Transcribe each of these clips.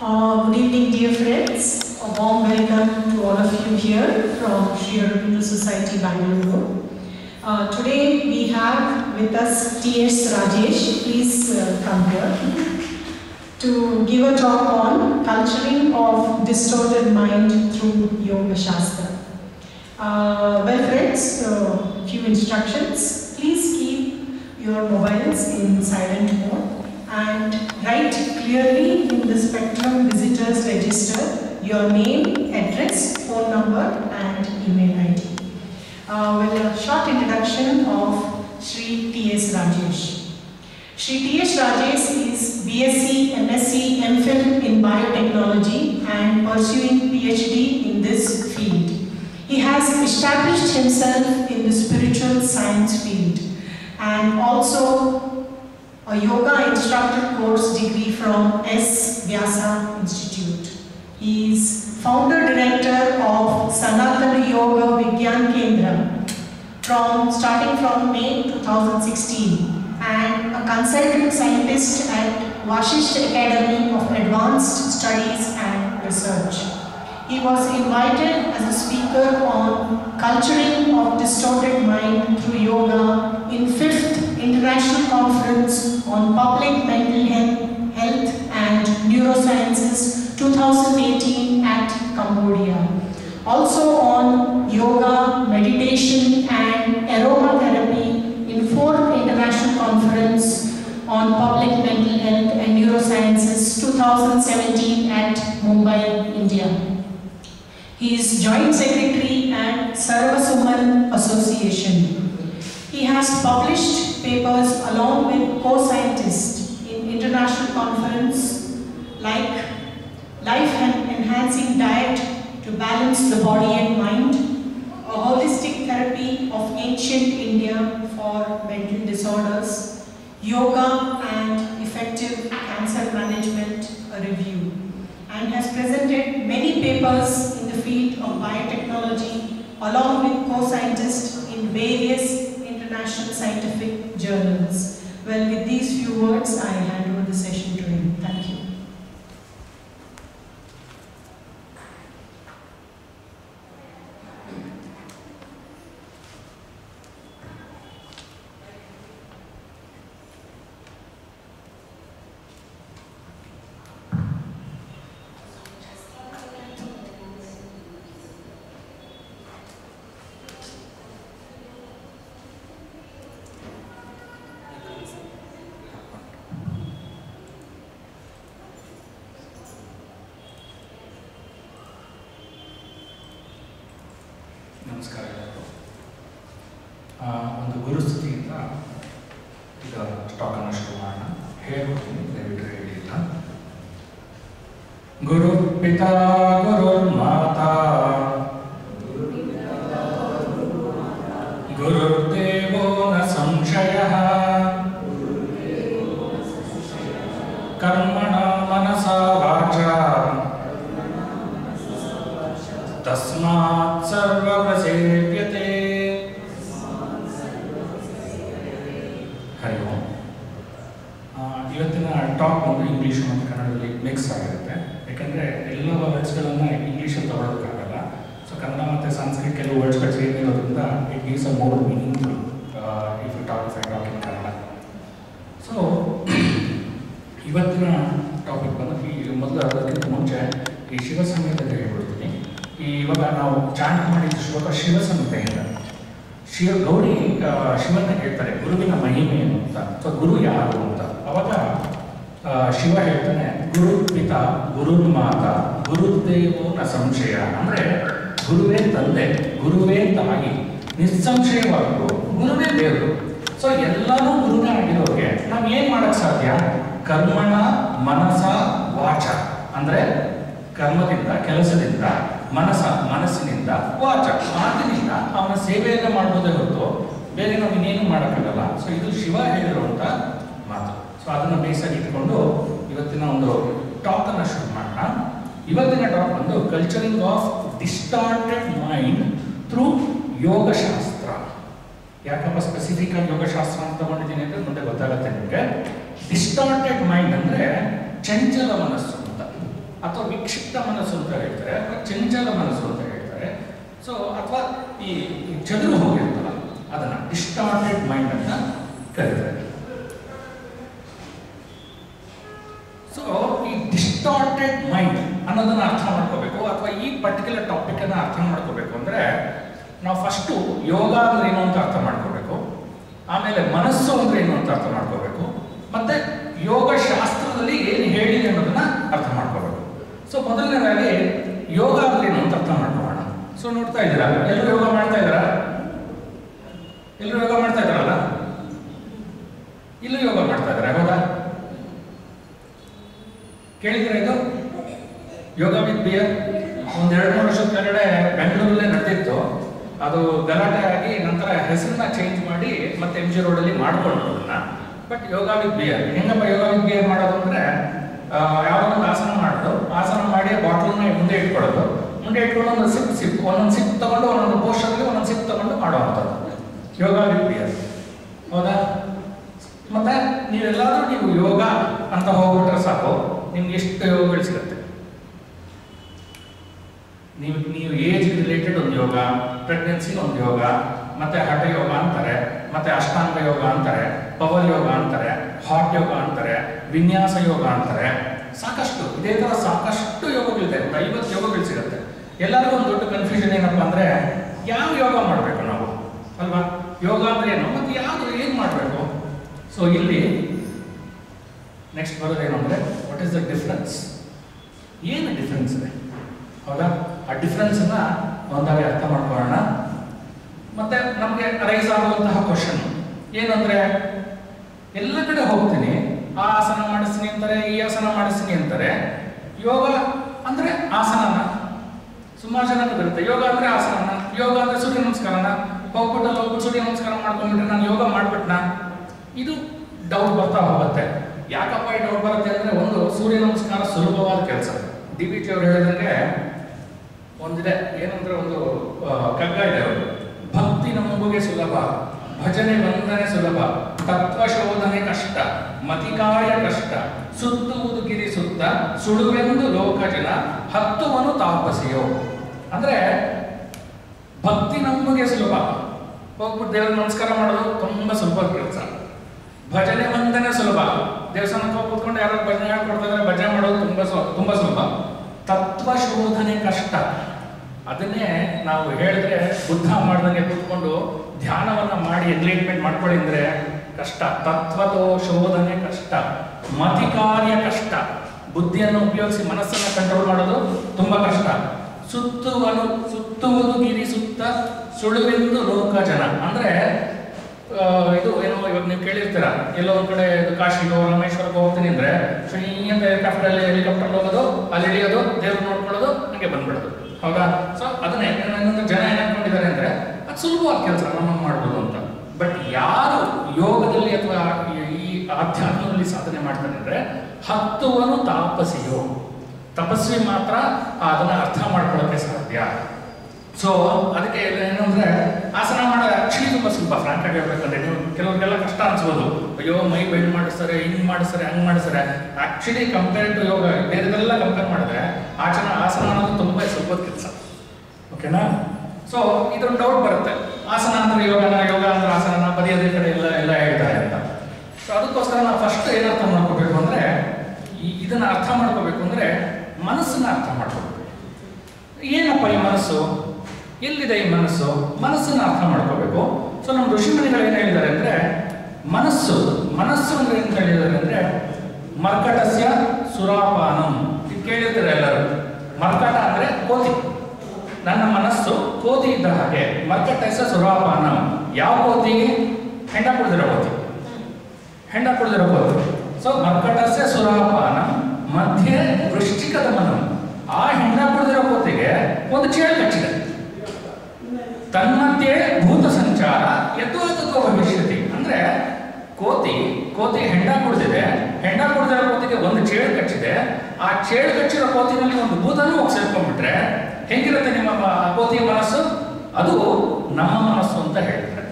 Uh, good evening, dear friends. A warm welcome to all of you here from Sri Aurobindo Society, Bangalore. Uh, today we have with us T.S. Rajesh. Please uh, come here to give a talk on culturing of distorted mind through Yoga Shastra. Uh, well, friends, a few instructions. Please keep your mobiles in silent mode and write clearly in the Spectrum Visitors Register your name, address, phone number, and email ID. Uh, well, a short introduction of Sri T.S. Rajesh. Sri T.S. Rajesh is BSc, MSc, MPhil in biotechnology and pursuing PhD in this field. He has established himself in the spiritual science field and also a yoga instructor course degree from S. Vyasa Institute. He is founder director of Sanatana Yoga Vigyan Kendra from starting from May 2016 and a consultant scientist at Vashisht Academy of Advanced Studies and Research. He was invited as a speaker on culturing of distorted mind through yoga in 5th International Conference on Public Mental Health, Health and Neurosciences 2018 at Cambodia. Also on yoga, meditation and aromatherapy in 4th International Conference on Public Mental Health and Neurosciences 2017 at Mumbai, India. He is Joint Secretary at Sarvasuman Association. He has published papers along with co-scientists in international conference like Life Enhancing Diet to Balance the Body and Mind, a holistic therapy of ancient India for mental disorders, yoga and effective cancer management, a review, and has presented many papers in the field of biotechnology along with co-scientists in various international scientific journals. Well, with these few words, I hand over the session to him. Thank you. ನಮಸ್ಕಾರ ಎಲ್ಲರಿಗೂ ಆ, ಒಂದು ಗುರುಸ್ತುತಿಯಿಂದ ಈಗ ಸ್ಟಾಕನ್ನು ಶುರು ಮಾಡೋಣ ಹೇಳ್ಕೊಡ್ತೀನಿ ದಯವಿಟ್ಟು ಹೇಳಿಲ್ಲ ಗುರು ಪಿತಾ ಗುರುರ್ ಮಾತಾ ಗುರುರ್ದೇವೋ ನ ಸಂಶಯ ಕರ್ಮಣ ಮನಸಾ ವಾಚ ತಸ್ಮಾತ್ ಸರ್ವಪ್ರಸೇವ್ಯತೆ ಹರಿ ಓಂ ಆ, ಇವತ್ತಿನ ಟಾಕ್ ಒಂದು ಇಂಗ್ಲೀಷ್ ಮತ್ತು ಕನ್ನಡದಲ್ಲಿ ಮಿಕ್ಸ್ ಆಗಿರುತ್ತೆ ಯಾಕಂದರೆ ಎಲ್ಲ ವರ್ಡ್ಸ್ಗಳನ್ನು ಇಂಗ್ಲೀಷಲ್ಲಿ ತಗೊಳ್ಳೋದಕ್ಕಾಗಲ್ಲ ಸೊ ಕನ್ನಡ ಮತ್ತು ಸಂಸ್ಕೃತ ಕೆಲವು ವರ್ಡ್ಸ್ಗಳು ಸೇಮ್ ಇರೋದ್ರಿಂದ it gives a more meaningful if you talk if I talk in Kannada so ಇವತ್ತಿನ ಟಾಪಿಕ್ ಬಂದು ಈ ಮೊದಲು ಅದಕ್ಕಿಂತ ಮುಂಚೆ ಈ ಶಿವ ಸಂಹಿತೆಗೆ ಹೇಳ್ಬಿಡ್ತೀನಿ ಈ ಇವಾಗ ನಾವು ಚಾಂಟ್ ಮಾಡಿದ ಶ್ಲೋಕ ಶಿವ ಸಂಹಿತೆಯಿಂದ ಶಿವ ಗೌರಿ ಆ, ಶಿವನ ಹೇಳ್ತಾರೆ ಗುರುವಿನ ಮಹಿಮೆ ಏನು ಅಂತ ಸೊ ಗುರು ಯಾರು ಅಂತ ಅವಾಗ ಆ, ಶಿವ ಹೇಳ್ತಾನೆ ಗುರು ಪಿತ ಗುರು ಮಾತ ಗುರುದೇವೋ ನ ಸಂಶಯ ಅಂದ್ರೆ ಗುರುವೇ ತಂದೆ ಗುರುವೇ ತಾಯಿ ನಿಸ್ಸಂಶಯವಾಗೂ ಗುರುವೇ ದೇವರು ಸೊ ಎಲ್ಲರೂ ಗುರುವೇ ಆಗಿರೋರಿಗೆ ನಾವು ಏನ್ ಮಾಡಕ್ ಸಾಧ್ಯ ಕರ್ಮಣ ಮನಸ ವಾಚ ಅಂದ್ರೆ ಕರ್ಮದಿಂದ ಕೆಲಸದಿಂದ ಮನಸ ಮನಸ್ಸಿನಿಂದ ವಾಚ ಮಾತಿನಿಂದ ಅವನ ಸೇವೆಯನ್ನು ಮಾಡ್ಬೋದೇ ಹೊರತು ಬೇರೆ ನಾವು ಇನ್ನೇನು ಮಾಡೋಕ್ಕಾಗಲ್ಲ ಸೊ ಇದು ಶಿವ ಹೇಳಿರುವಂಥ ಮಾತು ಸೊ ಅದನ್ನು ಬೇಸಾಗಿ ಇಟ್ಕೊಂಡು ಇವತ್ತಿನ ಒಂದು ಟಾಕ್ ಅನ್ನ ಶುರು ಮಾಡೋಣ ಇವತ್ತಿನ ಟಾಕ್ ಬಂದು culturing of distorted mind through yogashastra ಯಾಕಪ್ಪ ಸ್ಪೆಸಿಫಿಕ್ ಆಗಿ ಯೋಗಶಾಸ್ತ್ರ ಅಂತ ತಗೊಂಡಿದ್ದೀನಿ ಅಂದ್ರೆ ಮುಂದೆ ಗೊತ್ತಾಗುತ್ತೆ ನಿಮಗೆ ಡಿಸ್ಟಾರ್ಟೆಡ್ ಮೈಂಡ್ ಅಂದ್ರೆ ಚಂಚಲ ಮನಸ್ಸು ಅಂತ ಅಥವಾ ವಿಕ್ಷಿಪ್ತ ಮನಸ್ಸು ಅಂತ ಹೇಳ್ತಾರೆ ಅಥವಾ ಚಂಚಲ ಮನಸ್ಸು ಅಂತ ಹೇಳ್ತಾರೆ ಸೊ ಅಥವಾ ಈ ಈ ಚದುರು ಹೋಗಿರ್ತಲ್ಲ ಅದನ್ನ ಡಿಸ್ಟಾರ್ಟೆಡ್ ಮೈಂಡ್ ಅಂತ ಕರೀತಾರೆ ಸೊ ಈ ಡಿಸ್ಟಾರ್ಟೆಡ್ ಮೈಂಡ್ ಅನ್ನೋದನ್ನ ಅರ್ಥ ಮಾಡ್ಕೋಬೇಕು ಅಥವಾ ಈ ಪರ್ಟಿಕ್ಯುಲರ್ ಟಾಪಿಕ್ ಅನ್ನ ಅರ್ಥ ಮಾಡ್ಕೋಬೇಕು ಅಂದ್ರೆ ನಾವು ಫಸ್ಟು ಯೋಗ ಅಂದ್ರೆ ಏನು ಅಂತ ಅರ್ಥ ಮಾಡ್ಕೋಬೇಕು ಆಮೇಲೆ ಮನಸ್ಸು ಅಂದ್ರೆ ಏನು ಅಂತ ಅರ್ಥ ಮಾಡ್ಕೋಬೇಕು ಮತ್ತೆ ಯೋಗ ಶಾಸ್ತ್ರದಲ್ಲಿ ಏನು ಹೇಳಿದೆ ಅನ್ನೋದನ್ನ ಅರ್ಥ ಮಾಡ್ಕೋಬೇಕು ಸೊ ಮೊದಲನೇದಾಗಿ ಯೋಗ ಅಂದ್ರೆ ಏನು ಅಂತ ಅರ್ಥ ಮಾಡ್ಕೊಳ್ಳೋಣ ಸೊ ನೋಡ್ತಾ ಇದ್ದೀರಾ ಎಲ್ಲರೂ ಯೋಗ ಮಾಡ್ತಾ ಇದ್ದೀರಾ ಎಲ್ಲರೂ ಯೋಗ ಮಾಡ್ತಾ ಇದ್ದಾರಲ್ಲ ಇಲ್ಲೂ ಯೋಗ ಮಾಡ್ತಾ ಇದ್ದಾರೆ ಹೌದಾ ಕೇಳಿದ್ರೆ ಇದು ಯೋಗ ವಿತ್ ಬಿಯರ್ ಒಂದ್ ಎರಡು ಮೂರು ವರ್ಷದ ಕೆಳಗಡೆ ಬೆಂಗಳೂರಲ್ಲೇ ನಡೆದಿತ್ತು ಅದು ಗಲಾಟೆ ಆಗಿ ನಂತರ ಹೆಸರನ್ನ ಚೇಂಜ್ ಮಾಡಿ ಮತ್ತೆ ಎಂ ಜಿ ರೋಡಲ್ಲಿ ಮಾಡ್ಕೊಂಡು ಅದನ್ನ ಬಟ್ ಯೋಗ ವಿತ್ ಬಿಯರ್ ಹೆಂಗಪ್ಪ ಯೋಗ ವಿತ್ ಬಿಯರ್ ಮಾಡೋದು ಅಂದ್ರೆ ಆ, ಯಾವ್ದೋ ಒಂದು ಆಸನ ಮಾಡೋದು ಆಸನ ಮಾಡಿ ಬಾಟ್ಲನ್ನ ಮುಂದೆ ಇಟ್ಕೊಳ್ಳೋದು ಮುಂದೆ ಇಟ್ಕೊಂಡು ಒಂದು ಸಿಪ್ ಸಿಪ್ ಒಂದೊಂದು ಸಿಪ್ ತಗೊಂಡು ಒಂದೊಂದು ಪೋಸ್ಟರ್ಗೆ ಒಂದೊಂದು ಸಿಪ್ ತಗೊಂಡು ಮಾಡುವಂಥದ್ದು ಯೋಗ ವಿತ್ ಬಿಯರ್ ಹೌದಾ ಮತ್ತೆ ನೀವೆಲ್ಲಾದ್ರೂ ನೀವು ಯೋಗ ಅಂತ ಹೋಗ್ಬಿಟ್ರೆ ಸಾಕು ನಿಮ್ಗೆ ಎಷ್ಟು ಯೋಗಗಳು ಸಿಗುತ್ತೆ ನೀವು ನೀವು ಏಜ್ ರಿಲೇಟೆಡ್ ಒಂದು ಯೋಗ ಪ್ರೆಗ್ನೆನ್ಸಿ ಒಂದು ಯೋಗ ಮತ್ತೆ ಹಠ ಯೋಗ ಅಂತಾರೆ ಮತ್ತೆ ಅಷ್ಟಾಂಗ ಯೋಗ ಅಂತಾರೆ ಪವರ್ ಯೋಗ ಅಂತಾರೆ ಹಾಟ್ ಯೋಗ ಅಂತಾರೆ ವಿನ್ಯಾಸ ಯೋಗ ಅಂತಾರೆ ಸಾಕಷ್ಟು ಇದೇ ತರ ಸಾಕಷ್ಟು ಯೋಗಗಳಿದೆ ಒಂದು ಐವತ್ತು ಯೋಗಗಳು ಸಿಗುತ್ತೆ ಎಲ್ಲರಿಗೂ ಒಂದು ದೊಡ್ಡ ಕನ್ಫ್ಯೂಷನ್ ಏನಪ್ಪಾ ಅಂದ್ರೆ ಯಾವ ಯೋಗ ಮಾಡಬೇಕು ನಾವು ಅಲ್ವಾ ಯೋಗ ಅಂದ್ರೆ ಏನು ಮತ್ತೆ ಯಾವ್ದು ಏನ್ ಮಾಡಬೇಕು ಸೊ ಇಲ್ಲಿ ನೆಕ್ಸ್ಟ್ ಬರೋದೇನು ಅಂದ್ರೆ ವಾಟ್ ಇಸ್ ದ ಡಿಫ್ರೆನ್ಸ್ ಏನು ಡಿಫ್ರೆನ್ಸ್ ಇದೆ ಹೌದಾ ಆ ಡಿಫ್ರೆನ್ಸ್ ಅನ್ನ ಒಂದಾಗಿ ಅರ್ಥ ಮಾಡ್ಕೊಳ್ಳೋಣ ಮತ್ತೆ ನಮಗೆ ರೈಸ್ ಆಗುವಂತಹ ಕ್ವಶನ್ ಏನಂದ್ರೆ ಎಲ್ಲ ಕಡೆ ಹೋಗ್ತೀನಿ ಆ ಆಸನ ಮಾಡಿಸ್ತೀನಿ ಅಂತಾರೆ ಈ ಆಸನ ಮಾಡಿಸ್ತೀನಿ ಅಂತಾರೆ ಯೋಗ ಅಂದ್ರೆ ಆಸನನ ಸುಮಾರು ಜನಕ್ಕೆ ಬರುತ್ತೆ ಯೋಗ ಅಂದ್ರೆ ಆಸನನ ಯೋಗ ಅಂದ್ರೆ ಸೂರ್ಯ ನಮಸ್ಕಾರನ ಹೋಗ್ಬಿಟ್ಟು ಅಲ್ಲಿ ಹೋಗ್ಬಿಟ್ಟು ಸೂರ್ಯ ನಮಸ್ಕಾರ ಮಾಡ್ಕೊಂಡ್ಬಿಟ್ರೆ ನಾನು ಯೋಗ ಮಾಡ್ಬಿಟ್ನಾ ಇದು ಡೌಟ್ ಬರ್ತಾ ಹೋಗುತ್ತೆ ಯಾಕಪ್ಪ ಈ ಡೌಟ್ ಬರುತ್ತೆ ಅಂದ್ರೆ ಒಂದು ಸೂರ್ಯ ನಮಸ್ಕಾರ ಸುಲಭವಾದ ಕೆಲಸ ಡಿ ಬಿ ಟಿ ಅವ್ರು ಹೇಳಿದಂಗೆ ಒಂದಿದೆ ಏನಂದ್ರೆ ಒಂದು ಆ, ಕಗ್ಗ ಇದೆ ಅವರು ಭಕ್ತಿ ನಂಬುಗೆ ಸುಲಭ ಭಜನೆ ವಂದನೆ ಸುಲಭ ತತ್ವ ಶೋಧನೆ ಕಷ್ಟ ಮತಿಕಾರ್ಯ ಕಷ್ಟ ಸುತ್ತುವುದು ಗಿರಿ ಸುತ್ತ ಸುಡುವೆಂದು ಲೋಕಜನ ಹತ್ತುವನು ತಾಪಸಿಯೋ ಅಂದ್ರೆ ಭಕ್ತಿ ನಂಬುಗೆ ಸುಲಭ ಹೋಗ್ಬಿಟ್ಟು ದೇವ್ರ ನಮಸ್ಕಾರ ಮಾಡೋದು ತುಂಬಾ ಸುಲಭ ಕೆಲಸ ಭಜನೆ ವಂದನೆ ಸುಲಭ ದೇವಸ್ಥಾನಕ್ಕೆ ಹೋಗಿ ಕೂತ್ಕೊಂಡು ಯಾರೋ ಭಜನೆ ಹೇಳ್ಕೊಡ್ತಾ ಇದ್ರೆ ಭಜನೆ ಮಾಡೋದು ತುಂಬಾ ಸ್ವ- ತುಂಬಾ ಸುಲಭ ತತ್ವ ಶೋಧನೆ ಕಷ್ಟ ಅದನ್ನೇ ನಾವು ಹೇಳಿದ್ರೆ ಬುದ್ಧ ಮಾಡ್ದಂಗೆ ಕೂತ್ಕೊಂಡು ಧ್ಯಾನವನ್ನ ಮಾಡಿ ಎನ್ಲೈಟ್ಮೆಂಟ್ ಮಾಡ್ಕೊಳ್ಳಿ ಅಂದ್ರೆ ಕಷ್ಟ ತತ್ವತೋ ಶೋಧನೆ ಕಷ್ಟ ಮತಿ ಕಾರ್ಯ ಕಷ್ಟ ಬುದ್ಧಿಯನ್ನು ಉಪಯೋಗಿಸಿ ಮನಸ್ಸನ್ನ ಕಂಟ್ರೋಲ್ ಮಾಡೋದು ತುಂಬಾ ಕಷ್ಟ ಸುತ್ತುವನು ಸುತ್ತುವುದು ಗಿರಿ ಸುತ್ತ ಸುಳುವೆಂದು ಲೋಕ ಜನ ಅಂದ್ರೆ ಆ, ಇದು ಏನೋ ಇವಾಗ ನೀವು ಕೇಳಿರ್ತೀರ ಎಲ್ಲೋ ಒಂದ್ ಕಡೆ ಇದು ಕಾಶಿಗೋ ರಾಮೇಶ್ವರಕ್ಕೆ ಹೋಗ್ತೀನಿ ಅಂದ್ರೆ ಶುನಿ ಅಂತ ಏರ್ಕ್ರಾಫ್ಟ್ ಅಲ್ಲಿ ಹೆಲಿಕಾಪ್ಟರ್ ಹೋಗೋದು ಅಲ್ಲಿ ಇಳಿಯೋದು ದೇವ್ರು ನೋಡ್ಕೊಳ್ಳೋದು ಹಂಗೆ ಬಂದ್ಬಿಡೋದು ಹೌದಾ ಸೊ ಅದನ್ನೇ ಇನ್ನೊಂದು ಜನ ಏನ್ ಅನ್ಕೊಂಡಿದ್ದಾರೆ ಅಂದ್ರೆ ಅದು ಸುಲಭವಾದ ಕೆಲಸ ನಮ್ಮ ಮಾಡ್ಬೋದು ಅಂತ ಬಟ್ ಯಾರು ಯೋಗದಲ್ಲಿ ಅಥವಾ ಈ- ಈ ಆಧ್ಯಾತ್ಮದಲ್ಲಿ ಸಾಧನೆ ಮಾಡ್ತಾನೆ ಅಂದ್ರೆ ಹತ್ತುವನು ತಾಪಸಿಯೋ ತಪಸ್ವಿ ಮಾತ್ರ ಅದನ್ನ ಅರ್ಥ ಮಾಡ್ಕೊಳ್ಳೋಕೆ ಸಾಧ್ಯ ಸೊ ಅದಕ್ಕೆ ಏನು ಅಂದ್ರೆ ಆಸನ ಮಾಡೋ ಆಕ್ಚುಲಿ ತುಂಬಾ ಸ್ವಲ್ಪ ಫ್ರಾಂಕ್ ಆಗಿ ಹೇಳ್ಬೇಕಂದ್ರೆ ನೀವು ಕೆಲವ್ರಿಗೆಲ್ಲ ಕಷ್ಟ ಅನ್ಸ್ಬೋದು ಅಯ್ಯೋ ಮೈ ಬೆಂಡ್ ಮಾಡಿಸ್ತಾರೆ ಹಿಂಗ್ ಮಾಡಿಸ್ತಾರೆ ಹಂಗ್ ಮಾಡಿಸ್ತಾರೆ ಆಕ್ಚುಲಿ ಕಂಪೇರ್ ಟು ಯೋಗ ಬೇರೆದೆಲ್ಲ ಕಂಪೇರ್ ಮಾಡಿದ್ರೆ ಆಚನ ಆಸನ ಅನ್ನೋದು ತುಂಬಾ ಸ್ವಲ್ಪ ಕೆಲಸ ಓಕೆನಾ ಸೊ ಇದೊಂದು ಡೌಟ್ ಬರುತ್ತೆ ಆಸನ ಅಂದ್ರೆ ಯೋಗನ ಯೋಗ ಅಂದ್ರೆ ಆಸನ ಬರೆಯೋದೇ ಕಡೆ ಎಲ್ಲ ಎಲ್ಲ ಹೇಳ್ತಾರೆ ಅಂತ ಸೊ ಅದಕ್ಕೋಸ್ಕರ ನಾವು ಫಸ್ಟ್ ಏನು ಅರ್ಥ ಮಾಡ್ಕೋಬೇಕು ಅಂದ್ರೆ ಈ ಇದನ್ನ ಅರ್ಥ ಮಾಡ್ಕೋಬೇಕು ಅಂದ್ರೆ ಮನಸ್ಸನ್ನ ಅರ್ಥ ಮಾಡ್ಕೋಬೇಕು ಏನಪ್ಪ ಈ ಮನಸ್ಸು ಎಲ್ಲಿದೆ ಈ ಮನಸ್ಸು ಮನಸ್ಸನ್ನ ಅರ್ಥ ಮಾಡ್ಕೋಬೇಕು ಸೊ ನಮ್ಮ ಋಷಿಮುನಿಗಳು ಏನು ಹೇಳಿದ್ದಾರೆ ಅಂದ್ರೆ ಮನಸ್ಸು ಮನಸ್ಸು ಅಂದ್ರೆ ಏನು ಹೇಳಿದ್ದಾರೆ ಅಂದ್ರೆ ಮರ್ಕಟಸ್ಯ ಸುರಾಪಾನಂ ಇದು ಕೇಳಿರ್ತಾರೆ ಎಲ್ಲರೂ ಮರ್ಕಟ ಅಂದ್ರೆ ಕೋತಿ ನನ್ನ ಮನಸ್ಸು ಕೋತಿ ಇದ್ದ ಹಾಗೆ ಮರ್ಕಟಸ್ಯ ಸುರಾಪಾನಂ ಯಾವ ಕೋತಿ ಹೆಂಡ ಕುಡಿದಿರೋ ಕೋತಿ ಹೆಂಡ ಕುಡಿದಿರೋ ಕೋತಿ ಸೊ ಮರ್ಕಟಸ್ಯ ಸುರಾಪಾನ ಮಧ್ಯೆ ವೃಶ್ಚಿಕದ ಮನಂ ಆ ಹೆಂಡ ಕುಡಿದಿರೋ ಕೋತಿಗೆ ಒಂದು ಚೇಳು ಕಚ್ಚಿದೆ ತನ್ಮಧ್ಯೆ ಭೂತ ಸಂಚಾರ ಯಥೋತತ್ವ ಭವಿಷ್ಯತಿ ಅಂದ್ರೆ ಕೋತಿ ಕೋತಿ ಹೆಂಡ ಕುಡಿದಿದೆ ಹೆಂಡ ಕುಡಿದಿರೋ ಕೋತಿಗೆ ಒಂದು ಚೇಳು ಕಚ್ಚಿದೆ ಆ ಚೇಳು ಕಚ್ಚಿರೋ ಕೋತಿನಲ್ಲಿ ಒಂದು ಭೂತನೂ ಹೋಗಿ ಸೇರ್ಕೊಂಡ್ಬಿಟ್ರೆ ಹೆಂಗಿರುತ್ತೆ ನಿಮ್ಮ ಮ- ಕೋತಿಯ ಮನಸ್ಸು ಅದು ನಮ್ಮ ಮನಸ್ಸು ಅಂತ ಹೇಳ್ತಾರೆ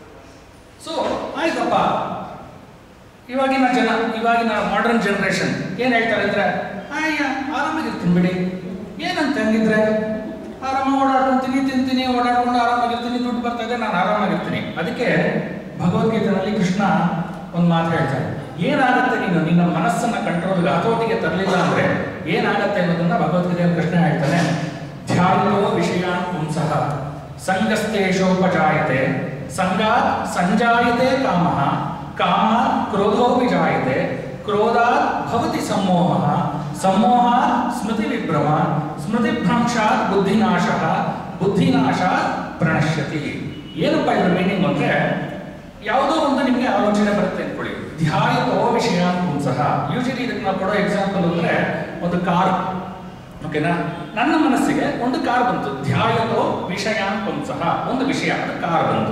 ಸೊ ಆಯ್ತಪ್ಪ ಇವಾಗಿನ ಜನ ಇವಾಗಿನ ಮಾಡರ್ನ್ ಜನರೇಷನ್ ಏನು ಹೇಳ್ತಾರೆ ಅಂದ್ರೆ ಅಯ್ಯ ಆರಾಮಾಗಿರ್ತೀನಿ ಬಿಡಿ ಏನಂತ ಹಂಗಿದ್ರೆ ಆರಾಮ ಓಡಾಡ್ಕೊಂತೀನಿ ತಿಂತೀನಿ ಓಡಾಡ್ಕೊಂಡು ಆರಾಮಾಗಿರ್ತೀನಿ ದುಡ್ಡು ಬರ್ತಾ ಇದೆ ನಾನು ಆರಾಮಾಗಿರ್ತೀನಿ ಅದಕ್ಕೆ ಭಗವದ್ಗೀತೆಯಲ್ಲಿ ಕೃಷ್ಣ ಒಂದು ಮಾತು ಹೇಳ್ತಾರೆ ಏನಾಗುತ್ತೆ ನೀನು ನಿನ್ನ ಮನಸ್ಸನ್ನ ಕಂಟ್ರೋಲ್ಗೆ ಹತೋಟಿಗೆ ತರಲಿಲ್ಲ ಅಂದ್ರೆ ಏನಾಗತ್ತೆ ಅನ್ನೋದನ್ನ ಭಗವದ್ಗೀತೆಯಲ್ಲಿ ಕೃಷ್ಣ ಹೇಳ್ತಾನೆ ಧ್ಯಾನೋ ವಿಷಯಾನ್ ಪುಂಸಃ ಸಂಗಸ್ತೇಶೋಪಜಾಯತೆ ಸಂಗಾತ್ ಸಂಜಾಯತೆ ಕಾಮಃ ಕಾಮಾತ್ ಕ್ರೋಧೋ ವಿಜಾಯತೆ ಕ್ರೋಧಾತ್ ಭವತಿ ಸಮೋಹ ಸಮೋಹಾತ್ ಸ್ಮೃತಿ ವಿಭ್ರಮ ಸ್ಮೃತಿ ಭ್ರಂಶಾತ್ ಬುದ್ಧಿನಾಶಃ ಬುದ್ಧಿನಾಶಾತ್ ಪ್ರಣಶ್ಯತಿ ಏನಪ್ಪ ಇದ್ರ ಮೀನಿಂಗ್ ಅಂದ್ರೆ ಯಾವುದೋ ಒಂದು ನಿಮಗೆ ಆಲೋಚನೆ ಬರುತ್ತೆ ಅನ್ಕೊಳ್ಳಿ ಧ್ಯಾಯತೋ ವಿಷಯ ಪುಂಸಃ ಯೂಶಲಿ ಇದಕ್ಕೆ ನಾವು ಕೊಡೋ ಎಕ್ಸಾಂಪಲ್ ಅಂದ್ರೆ ಒಂದು ಕಾರ್ ಓಕೆನಾ ನನ್ನ ಮನಸ್ಸಿಗೆ ಒಂದು ಕಾರ್ ಬಂತು ಧ್ಯಾಯತೋ ವಿಷಯ ಪುಂಸಃ ಒಂದು ವಿಷಯ ಅದು ಕಾರ್ ಬಂತು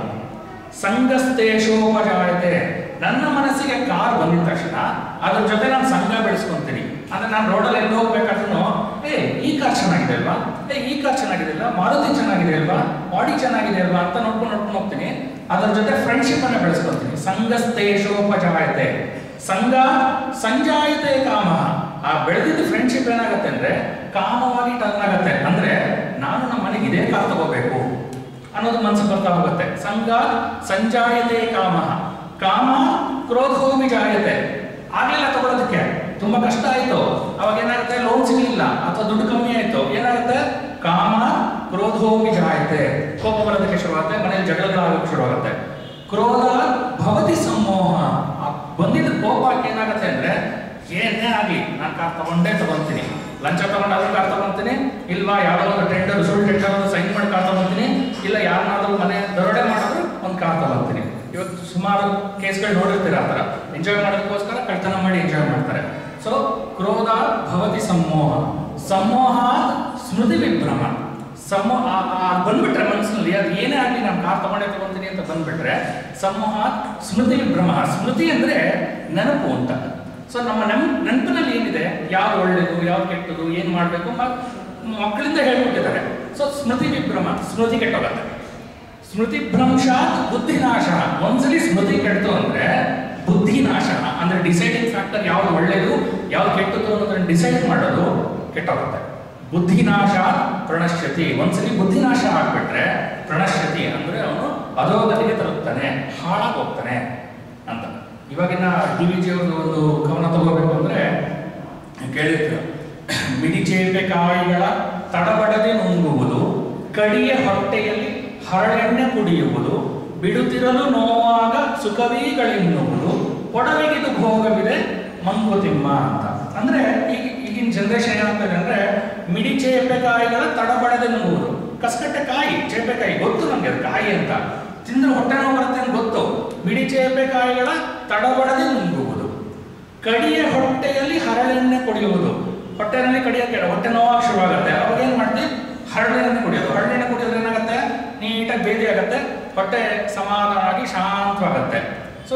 ಸಂಘಸ್ತೇಶೋಪಜಾಯತೆ ನನ್ನ ಮನಸ್ಸಿಗೆ ಕಾರ್ ಬಂದಿದ ತಕ್ಷಣ ಅದ್ರ ಜೊತೆ ನಾನು ಸಂಘ ಬೆಳೆಸ್ಕೊಂತೀನಿ ಅಂದ್ರೆ ನಾನು ರೋಡಲ್ಲಿ ಎಲ್ಲಿ ಹೋಗ್ಬೇಕಾದ್ರೂ ಏ ಈ ಕಾರ್ ಚೆನ್ನಾಗಿದೆ ಅಲ್ವಾ ಏ ಈ ಕಾರ್ ಚೆನ್ನಾಗಿದೆ ಅಲ್ವಾ ಮಾರುತಿ ಚೆನ್ನಾಗಿದೆ ಅಲ್ವಾ ಬಾಡಿ ಚೆನ್ನಾಗಿದೆ ಅಲ್ವಾ ಅಂತ ನೋಡ್ಕೊಂಡು ನೋಡ್ಕೊಂಡು ಹೋಗ್ತೀನಿ ಅದರ ಜೊತೆ ಫ್ರೆಂಡ್ಶಿಪ್ ಅನ್ನ ಬೆಳೆಸ್ಕೊಂತೀನಿ ಸಂಘಸ್ತೇಶೋಪಜಾಯತೆ ಸಂಘ ಸಂಜಾಯತೆ ಕಾಮ ಆ ಬೆಳೆದಿದ್ದ ಫ್ರೆಂಡ್ಶಿಪ್ ಏನಾಗುತ್ತೆ ಅಂದ್ರೆ ಕಾಮವಾಗಿ ಟರ್ನ್ ಆಗುತ್ತೆ ಅಂದ್ರೆ ನಾನು ನಮ್ಮ ಮನೆಗೆ ಇದೇ ಕಾರ್ ತಗೋಬೇಕು ಅನ್ನೋದು ಮನಸ್ಸು ಬರ್ತಾ ಹೋಗುತ್ತೆ ಸಂಘ ಸಂಜಾಯತೆ ಕಾಮ ಕಾಮ ಕ್ರೋಧೋಮಿ ಜಾಯತೆ ಆಗ್ಲಿಲ್ಲ ತಗೊಳ್ಳೋದಕ್ಕೆ ತುಂಬಾ ಕಷ್ಟ ಆಯ್ತು ಅವಾಗ ಏನಾಗುತ್ತೆ ಲೋನ್ ಸಿಗಲಿಲ್ಲ ಅಥವಾ ದುಡ್ಡು ಕಮ್ಮಿ ಆಯ್ತು ಏನಾಗುತ್ತೆ ಕಾಮ ಕ್ರೋಧೋಮಿ ಜಾಯತೆ ಕೋಪ ಬರೋದಕ್ಕೆ ಶುರುವಾಗುತ್ತೆ ಮನೇಲಿ ಜಗಳಗಳಾಗಕ್ಕೆ ಶುರುವಾಗುತ್ತೆ ಕ್ರೋಧ ಭವತಿ ಸಮೋಹ ಆ ಬಂದಿದ್ದ ಕೋಪಕ್ಕೆ ಏನಾಗುತ್ತೆ ಅಂದ್ರೆ ಏನೇ ಆಗಲಿ ನಾನು ಕಾರ್ ತಗೊಂಡೇ ತಗೊಂತೀನಿ ಲಂಚ ತಗೊಂಡಾದ್ರೂ ಕಾರ್ ತಗೊಂತೀನಿ ಇಲ್ವಾ ಯಾವ್ದೋ ಒಂದು ಟೆಂಡರ್ ಸುಳ್ಳು ಟೆಂಡರ್ ಒಂದು ಸೈನ್ ಮಾಡಿ ಕಾರ್ ತಗೊಂತೀನಿ ಇಲ್ಲ ಯಾರನ್ನಾದ್ರೂ ಮನೆ ದರೋಡೆ ಮಾಡಿದ್ರು ಒಂದು ಕಾರ್ ತಗೊಂತೀನಿ ಇವತ್ತು ಸುಮಾರು ಕೇಸ್ಗಳು ನೋಡಿರ್ತೀರ ಆ ಥರ ಎಂಜಾಯ್ ಮಾಡೋದಕ್ಕೋಸ್ಕರ ಕಳ್ತನ ಮಾಡಿ ಎಂಜಾಯ್ ಮಾಡ್ತಾರೆ ಸೊ ಕ್ರೋಧ ಭವತಿ ಸಮೋಹ ಸಮೋಹ ಸ್ಮೃತಿ ವಿಭ್ರಮ ಸಮೋ ಆ- ಆ ಬಂದ್ಬಿಟ್ರೆ ಮನಸ್ಸಿನಲ್ಲಿ ಅದು ಏನೇ ಆಗಲಿ ನಾನು ಕಾರ್ ತಗೊಂಡೇ ತಗೊಂತೀನಿ ಅಂತ ಬಂದ್ಬಿಟ್ರೆ ಸಮೂಹ ಸ್ಮೃತಿ ವಿಭ್ರಮ ಸ್ಮೃತಿ ಅಂದ್ರೆ ನೆನಪು ಅಂತ ಸೊ ನಮ್ಮ ನೆನ್ ನೆನಪಿನಲ್ಲಿ ಏನಿದೆ ಯಾವ್ದು ಒಳ್ಳೇದು ಯಾವ್ದು ಕೆಟ್ಟದು ಏನ್ ಮಾಡಬೇಕು ಮಕ್ಕಳಿಂದ ಹೇಳ್ಕೊಟ್ಟಿದ್ದಾರೆ ಸೊ ಸ್ಮೃತಿ ವಿಭ್ರಮ ಸ್ಮೃತಿ ಕೆಟ್ಟೋಗತ್ತೆ ಸ್ಮೃತಿ ಭ್ರಂಶಾತ್ ಬುದ್ಧಿನಾಶ ಒಂದ್ಸಲಿ ಸ್ಮೃತಿ ಕೆಡ್ತು ಅಂದ್ರೆ ಬುದ್ಧಿನಾಶ ಅಂದ್ರೆ ಡಿಸೈಡಿಂಗ್ ಫ್ಯಾಕ್ಟರ್ ಯಾವ್ದು ಒಳ್ಳೇದು ಯಾವ್ದು ಕೆಟ್ಟದ್ದು ಅನ್ನೋದನ್ನ ಡಿಸೈಡ್ ಮಾಡೋದು ಕೆಟ್ಟೋಗುತ್ತೆ ಬುದ್ಧಿನಾಶ ಪ್ರಣಶ್ಯತಿ ಒಂದ್ಸಲಿ ಬುದ್ಧಿನಾಶ ಆಗ್ಬಿಟ್ರೆ ಪ್ರಣಶ್ಯತಿ ಅಂದ್ರೆ ಅವನು ಅಧೋಗತಿಗೆ ತಲುಪ್ತಾನೆ ಹಾಳಾಗಿ ಹೋಗ್ತಾನೆ ಅಂತ ಇವಾಗಿನ ಡಿ ವಿ ಜಿ ಅವ್ರದ್ದು ಒಂದು ಕವನ ತಗೋಬೇಕು ಅಂದ್ರೆ ಕೇಳಿರ್ತೀರ ಮಿಡಿಚೇಪೆ ಕಾಯಿಗಳ ತಡಬಡದೆ ನುಂಗುವುದು ಕಡಿಯ ಹೊಟ್ಟೆಯಲ್ಲಿ ಹರಳೆಣ್ಣೆ ಕುಡಿಯುವುದು ಬಿಡುತ್ತಿರಲು ನೋವಾಗ ಸುಖವೀಗಳೆನ್ನುವುದು ಒಡವಿಗಿದು ಭೋಗವಿದೆ ಮಂಕುತಿಮ್ಮ ಅಂತ ಅಂದ್ರೆ ಈಗ ಈಗಿನ ಜನರೇಷನ್ ಏನಾಗ್ತದೆ ಅಂದ್ರೆ ಮಿಡಿ ಚೇಪೆಕಾಯಿಗಳ ತಡಬಡದೆ ನುಂಗುವುದು ಕಸ್ಕಟ್ಟೆ ಕಾಯಿ ಚೇಪೆಕಾಯಿ ಗೊತ್ತು ನಮ್ಗೆ ಅದು ಕಾಯಿ ಅಂತ ತಿಂದ್ರೆ ಹೊಟ್ಟೆ ನೋವು ಬರುತ್ತೆ ಅಂತ ಗೊತ್ತು ಮಿಡಿ ಚೇಪೆಕಾಯಿಗಳ ತಡಬಡದೆ ನುಂಗುವುದು ಕಡಿಯ ಹೊಟ್ಟೆಯಲ್ಲಿ ಹರಳೆಣ್ಣೆ ಕುಡಿಯುವುದು ಹೊಟ್ಟೆನಲ್ಲಿ ಕಡಿಯೋಕೆ ಹೊಟ್ಟೆ ನೋವಾಗಿ ಶುರುವಾಗುತ್ತೆ ಅವಾಗ ಏನ್ ಮಾಡ್ತೀವಿ ಹರಳೆಣ್ಣೆ ಕುಡಿಯೋದು ಹರಳೆಣ್ಣೆ ಕುಡಿಯೋದ್ರೆ ಏನಾಗುತ್ತೆ ನೀಟಾಗಿ ಬೇದಿ ಆಗುತ್ತೆ ಹೊಟ್ಟೆ ಸಮಾಧಾನವಾಗಿ ಶಾಂತವಾಗುತ್ತೆ ಸೊ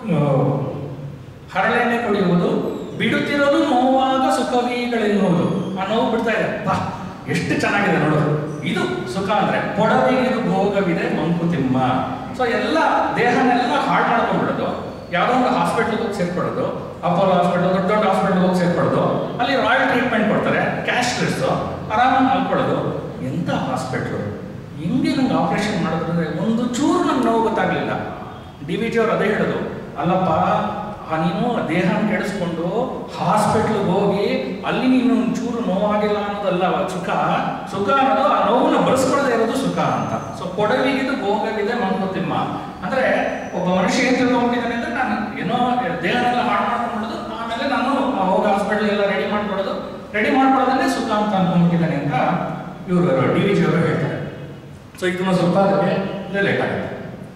ಹರಳೆಣ್ಣೆ ಕುಡಿಯುವುದು ಬಿಡುತ್ತಿರೋದು ನೋವಾಗ ಸುಖವೀಗಳೆನ್ನುವುದು ಆ ನೋವು ಬಿಡ್ತಾ ಇದೆ ಬಾ ಎಷ್ಟು ಚೆನ್ನಾಗಿದೆ ನೋಡೋದು ಇದು ಸುಖ ಅಂದ್ರೆ ಪೊಡವಿಗಿದು ಭೋಗವಿದೆ ಮಂಕುತಿಮ್ಮ ಸೊ ಎಲ್ಲ ದೇಹನೆಲ್ಲ ಹಾಳು ಮಾಡ್ಕೊಂಡ್ಬಿಡೋದು ಯಾವುದೋ ಒಂದು ಹಾಸ್ಪಿಟ್ಲಿಗೆ ಹೋಗಿ ಸೇರ್ಕೊಳ್ಳೋದು ಅಪೋಲೋ ಹಾಸ್ಪಿಟಲ್ ದೊಡ್ಡ ದೊಡ್ಡ ಹಾಸ್ಪಿಟಲ್ ಹೋಗಿ ಸೇರ್ಕೊಳ್ಳೋದು ಅಲ್ಲಿ ರಾಯಲ್ ಟ್ರೀಟ್ಮೆಂಟ್ ಕೊಡ್ತಾರೆ ಕ್ಯಾಶ್ಲೆಸ್ ಆರಾಮಾಗಿ ಮಲ್ಕೊಳ್ಳೋದು ಎಂತ ಹಾಸ್ಪಿಟ್ಲು ಹಿಂಗೆ ನಂಗೆ ಆಪರೇಷನ್ ಮಾಡೋದಂದ್ರೆ ಒಂದು ಚೂರು ನಂಗೆ ನೋವು ಗೊತ್ತಾಗ್ಲಿಲ್ಲ ಡಿ ವಿ ಜಿ ಅವ್ರು ಅದೇ ಹೇಳೋದು ಅಲ್ಲಪ್ಪ ಆ ನೀನು ದೇಹನ ಕೆಡಿಸ್ಕೊಂಡು ಹಾಸ್ಪಿಟ್ಲಿಗೆ ಹೋಗಿ ಅಲ್ಲಿ ನೀನು ಒಂಚೂರು ನೋವಾಗಿಲ್ಲ ಅನ್ನೋದಲ್ಲ ಸುಖ ಸುಖ ಅನ್ನೋದು ಆ ನೋವನ್ನ ಬಳಸ್ಕೊಳ್ಳದೆ ಇರೋದು ಸುಖ ಅಂತ ಸೊ ಕೊಡವಿಗಿದು ಭೋಗವಿದೆ ಮಂಕುತಿಮ್ಮ ಅಂದ್ರೆ ಒಬ್ಬ ಮನುಷ್ಯ ಏನ್ ತಿಳ್ಕೊಂಡ್ಬಿಟ್ಟಿದ್ದಾನೆ ಅಂದ್ರೆ ನಾನು ಏನೋ ದೇಹನೆಲ್ಲ ಹಾಳು ಮಾಡ್ಕೊಂಡ್ಬಿಡೋದು ಆಮೇಲೆ ನಾನು ಹೋಗಿ ಹಾಸ್ಪಿಟಲ್ ಎಲ್ಲ ರೆಡಿ ಮಾಡ್ಕೊಡೋದು ರೆಡಿ ಮಾಡ್ಕೊಳ್ಳೋದನ್ನೇ ಸುಖ ಅಂತ ಅನ್ಕೊಂಡ್ಬಿಟ್ಟಿದ್ದಾನೆ ಅಂತ ಇವರು ಡಿ ವಿ ಜಿ ಅವರು ಹೇಳ್ತಾರೆ ಸೊ ಇದನ್ನ ಸ್ವಲ್ಪ ಅದಕ್ಕೆ ರಿಲೇಟ್ ಆಗುತ್ತೆ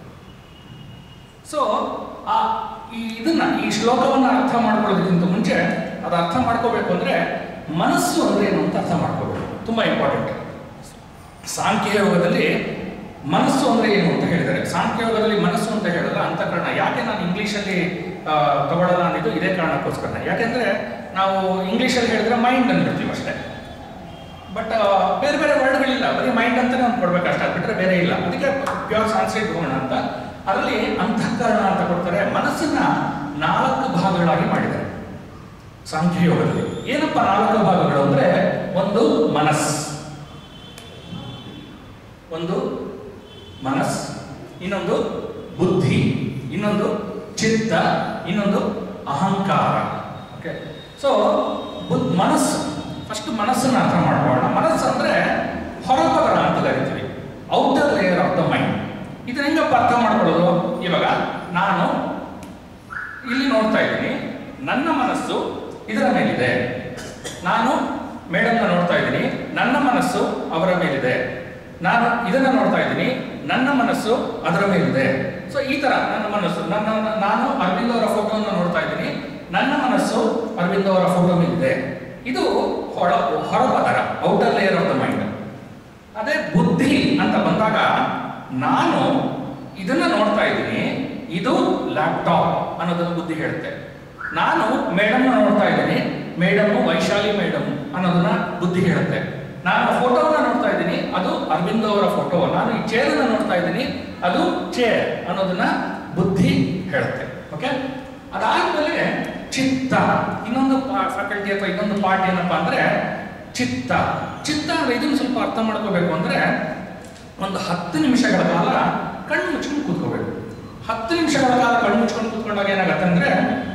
ಸೊ ಆ ಈ ಇದನ್ನ ಈ ಶ್ಲೋಕವನ್ನ ಅರ್ಥ ಮಾಡ್ಕೊಳ್ಳೋದಕ್ಕಿಂತ ಮುಂಚೆ ಅದು ಅರ್ಥ ಮಾಡ್ಕೋಬೇಕು ಅಂದ್ರೆ ಮನಸ್ಸು ಅಂದ್ರೆ ಏನು ಅಂತ ಅರ್ಥ ಮಾಡ್ಕೋಬೇಕು ತುಂಬಾ ಇಂಪಾರ್ಟೆಂಟ್ ಸಾಂಖ್ಯ ಯೋಗದಲ್ಲಿ ಮನಸ್ಸು ಅಂದ್ರೆ ಏನು ಅಂತ ಹೇಳಿದ್ದಾರೆ ಸಾಂಖ್ಯ ಯೋಗದಲ್ಲಿ ಮನಸ್ಸು ಅಂತ ಹೇಳಲ್ಲ ಅಂತಃಕರಣ ಯಾಕೆ ನಾನು ಇಂಗ್ಲಿಷಲ್ಲಿ ತಗೊಳ್ಳಲ್ಲ ಅಂದಿದ್ದು ಇದೇ ಕಾರಣಕ್ಕೋಸ್ಕರ ಯಾಕೆಂದ್ರೆ ನಾವು ಇಂಗ್ಲಿಷಲ್ಲಿ ಹೇಳಿದ್ರೆ ಮೈಂಡ್ ಅಂದ್ಬಿಡ್ತೀವಿ ಅಷ್ಟೇ ಬಟ್ ಬೇರೆ ಬೇರೆ ವರ್ಡ್ಗಳಿಲ್ಲ ಬರೀ ಮೈಂಡ್ ಅಂತಾನೆ ಒಂದು ಕೊಡ್ಬೇಕಷ್ಟೇ ಅದು ಬಿಟ್ಟರೆ ಬೇರೆ ಇಲ್ಲ ಅದಕ್ಕೆ ಪ್ಯೂರ್ ಸಾನ್ಸ್ಕ್ರಿಟ್ ಹೋಗೋಣ ಅಂತ ಅದರಲ್ಲಿ ಅಂತಃಕರಣ ಅಂತ ಕೊಡ್ತಾರೆ ಮನಸ್ಸನ್ನ ನಾಲ್ಕು ಭಾಗಗಳಾಗಿ ಮಾಡಿದ್ದಾರೆ ಸಾಂಖ್ಯಯೋಗದಲ್ಲಿ ಏನಪ್ಪ ನಾಲ್ಕು ಭಾಗಗಳು ಅಂದ್ರೆ ಒಂದು ಮನಸ್ ಒಂದು ಮನಸ್ ಇನ್ನೊಂದು ಬುದ್ಧಿ ಇನ್ನೊಂದು ಚಿತ್ತ ಇನ್ನೊಂದು ಅಹಂಕಾರ ಓಕೆ ಸೊ ಬುದ್ ಮನಸ್ಸು ಫಸ್ಟ್ ಮನಸ್ಸನ್ನ ಅರ್ಥ ಮಾಡ್ಕೊಳ್ಳೋಣ ಮನಸ್ಸು ಅಂದ್ರೆ ಹೊರಪದರ ಅಂತ ಕರಿತೀವಿ outer layer of the mind ಇದನ್ನ ಹೆಂಗಪ್ಪ ಅರ್ಥ ಮಾಡ್ಕೊಳ್ಳೋದು ಇವಾಗ ನಾನು ಇಲ್ಲಿ ನೋಡ್ತಾ ಇದ್ದೀನಿ ನನ್ನ ಮನಸ್ಸು ಇದರ ಮೇಲಿದೆ ನಾನು ಮೇಡಮ್ನ ನೋಡ್ತಾ ಇದ್ದೀನಿ ನನ್ನ ಮನಸ್ಸು ಅವರ ಮೇಲಿದೆ ನಾನು ಇದನ್ನ ನೋಡ್ತಾ ಇದ್ದೀನಿ ನನ್ನ ಮನಸ್ಸು ಅದರ ಮೇಲಿದೆ ಸೊ ಈ ತರ ನನ್ನ ಮನಸ್ಸು ನನ್ನ ನಾನು ಅರವಿಂದ್ ಅವರ ಫೋಟೋವನ್ನು ನೋಡ್ತಾ ಇದ್ದೀನಿ ನನ್ನ ಮನಸ್ಸು ಅರವಿಂದ್ ಅವರ ಫೋಟೋ ಮೇಲಿದೆ ಇದು ಹೊರ ಹೊರಪದರ outer layer of the mind ಅದೇ ಬುದ್ಧಿ ಅಂತ ಬಂದಾಗ ನಾನು ಇದನ್ನ ನೋಡ್ತಾ ಇದ್ದೀನಿ ಇದು ಲ್ಯಾಪ್ಟಾಪ್ ಅನ್ನೋದನ್ನು ಬುದ್ಧಿ ಹೇಳುತ್ತೆ ನಾನು ಮೇಡಮ್ನ ನೋಡ್ತಾ ಇದ್ದೀನಿ ಮೇಡಮ್ ವೈಶಾಲಿ ಮೇಡಮ್ ಅನ್ನೋದನ್ನ ಬುದ್ಧಿ ಹೇಳುತ್ತೆ ನಾನು ಫೋಟೋವನ್ನ ನೋಡ್ತಾ ಇದ್ದೀನಿ ಅದು ಅರವಿಂದ್ ಅವರ ಫೋಟೋ ನಾನು ಈ ಚೇರನ್ನ ನೋಡ್ತಾ ಇದ್ದೀನಿ ಅದು ಚೇರ್ ಅನ್ನೋದನ್ನ ಬುದ್ಧಿ ಹೇಳುತ್ತೆ ಓಕೆ ಅದಾದ್ಮೇಲೆ ಚಿತ್ತ ಇನ್ನೊಂದು ಫ್ಯಾಕಲ್ಟಿ ಅಥವಾ ಇನ್ನೊಂದು ಪಾರ್ಟ್ ಏನಪ್ಪಾ ಅಂದ್ರೆ ಚಿತ್ತ ಚಿತ್ತ ಅಂದ್ರೆ ಇದನ್ನು ಸ್ವಲ್ಪ ಅರ್ಥ ಮಾಡ್ಕೋಬೇಕು ಅಂದ್ರೆ ಒಂದು ಹತ್ತು ನಿಮಿಷಗಳ ಕಾಲ ಕಣ್ಣು ಮುಚ್ಕೊಂಡು ಕೂತ್ಕೋಬೇಕು ಹತ್ತು ನಿಮಿಷಗಳ ಕಾಲ ಕಣ್ಣು ಮುಚ್ಕೊಂಡು ಕೂತ್ಕೊಂಡಾಗ ಏನಾಗತ್ತೆ ಅಂದ್ರೆ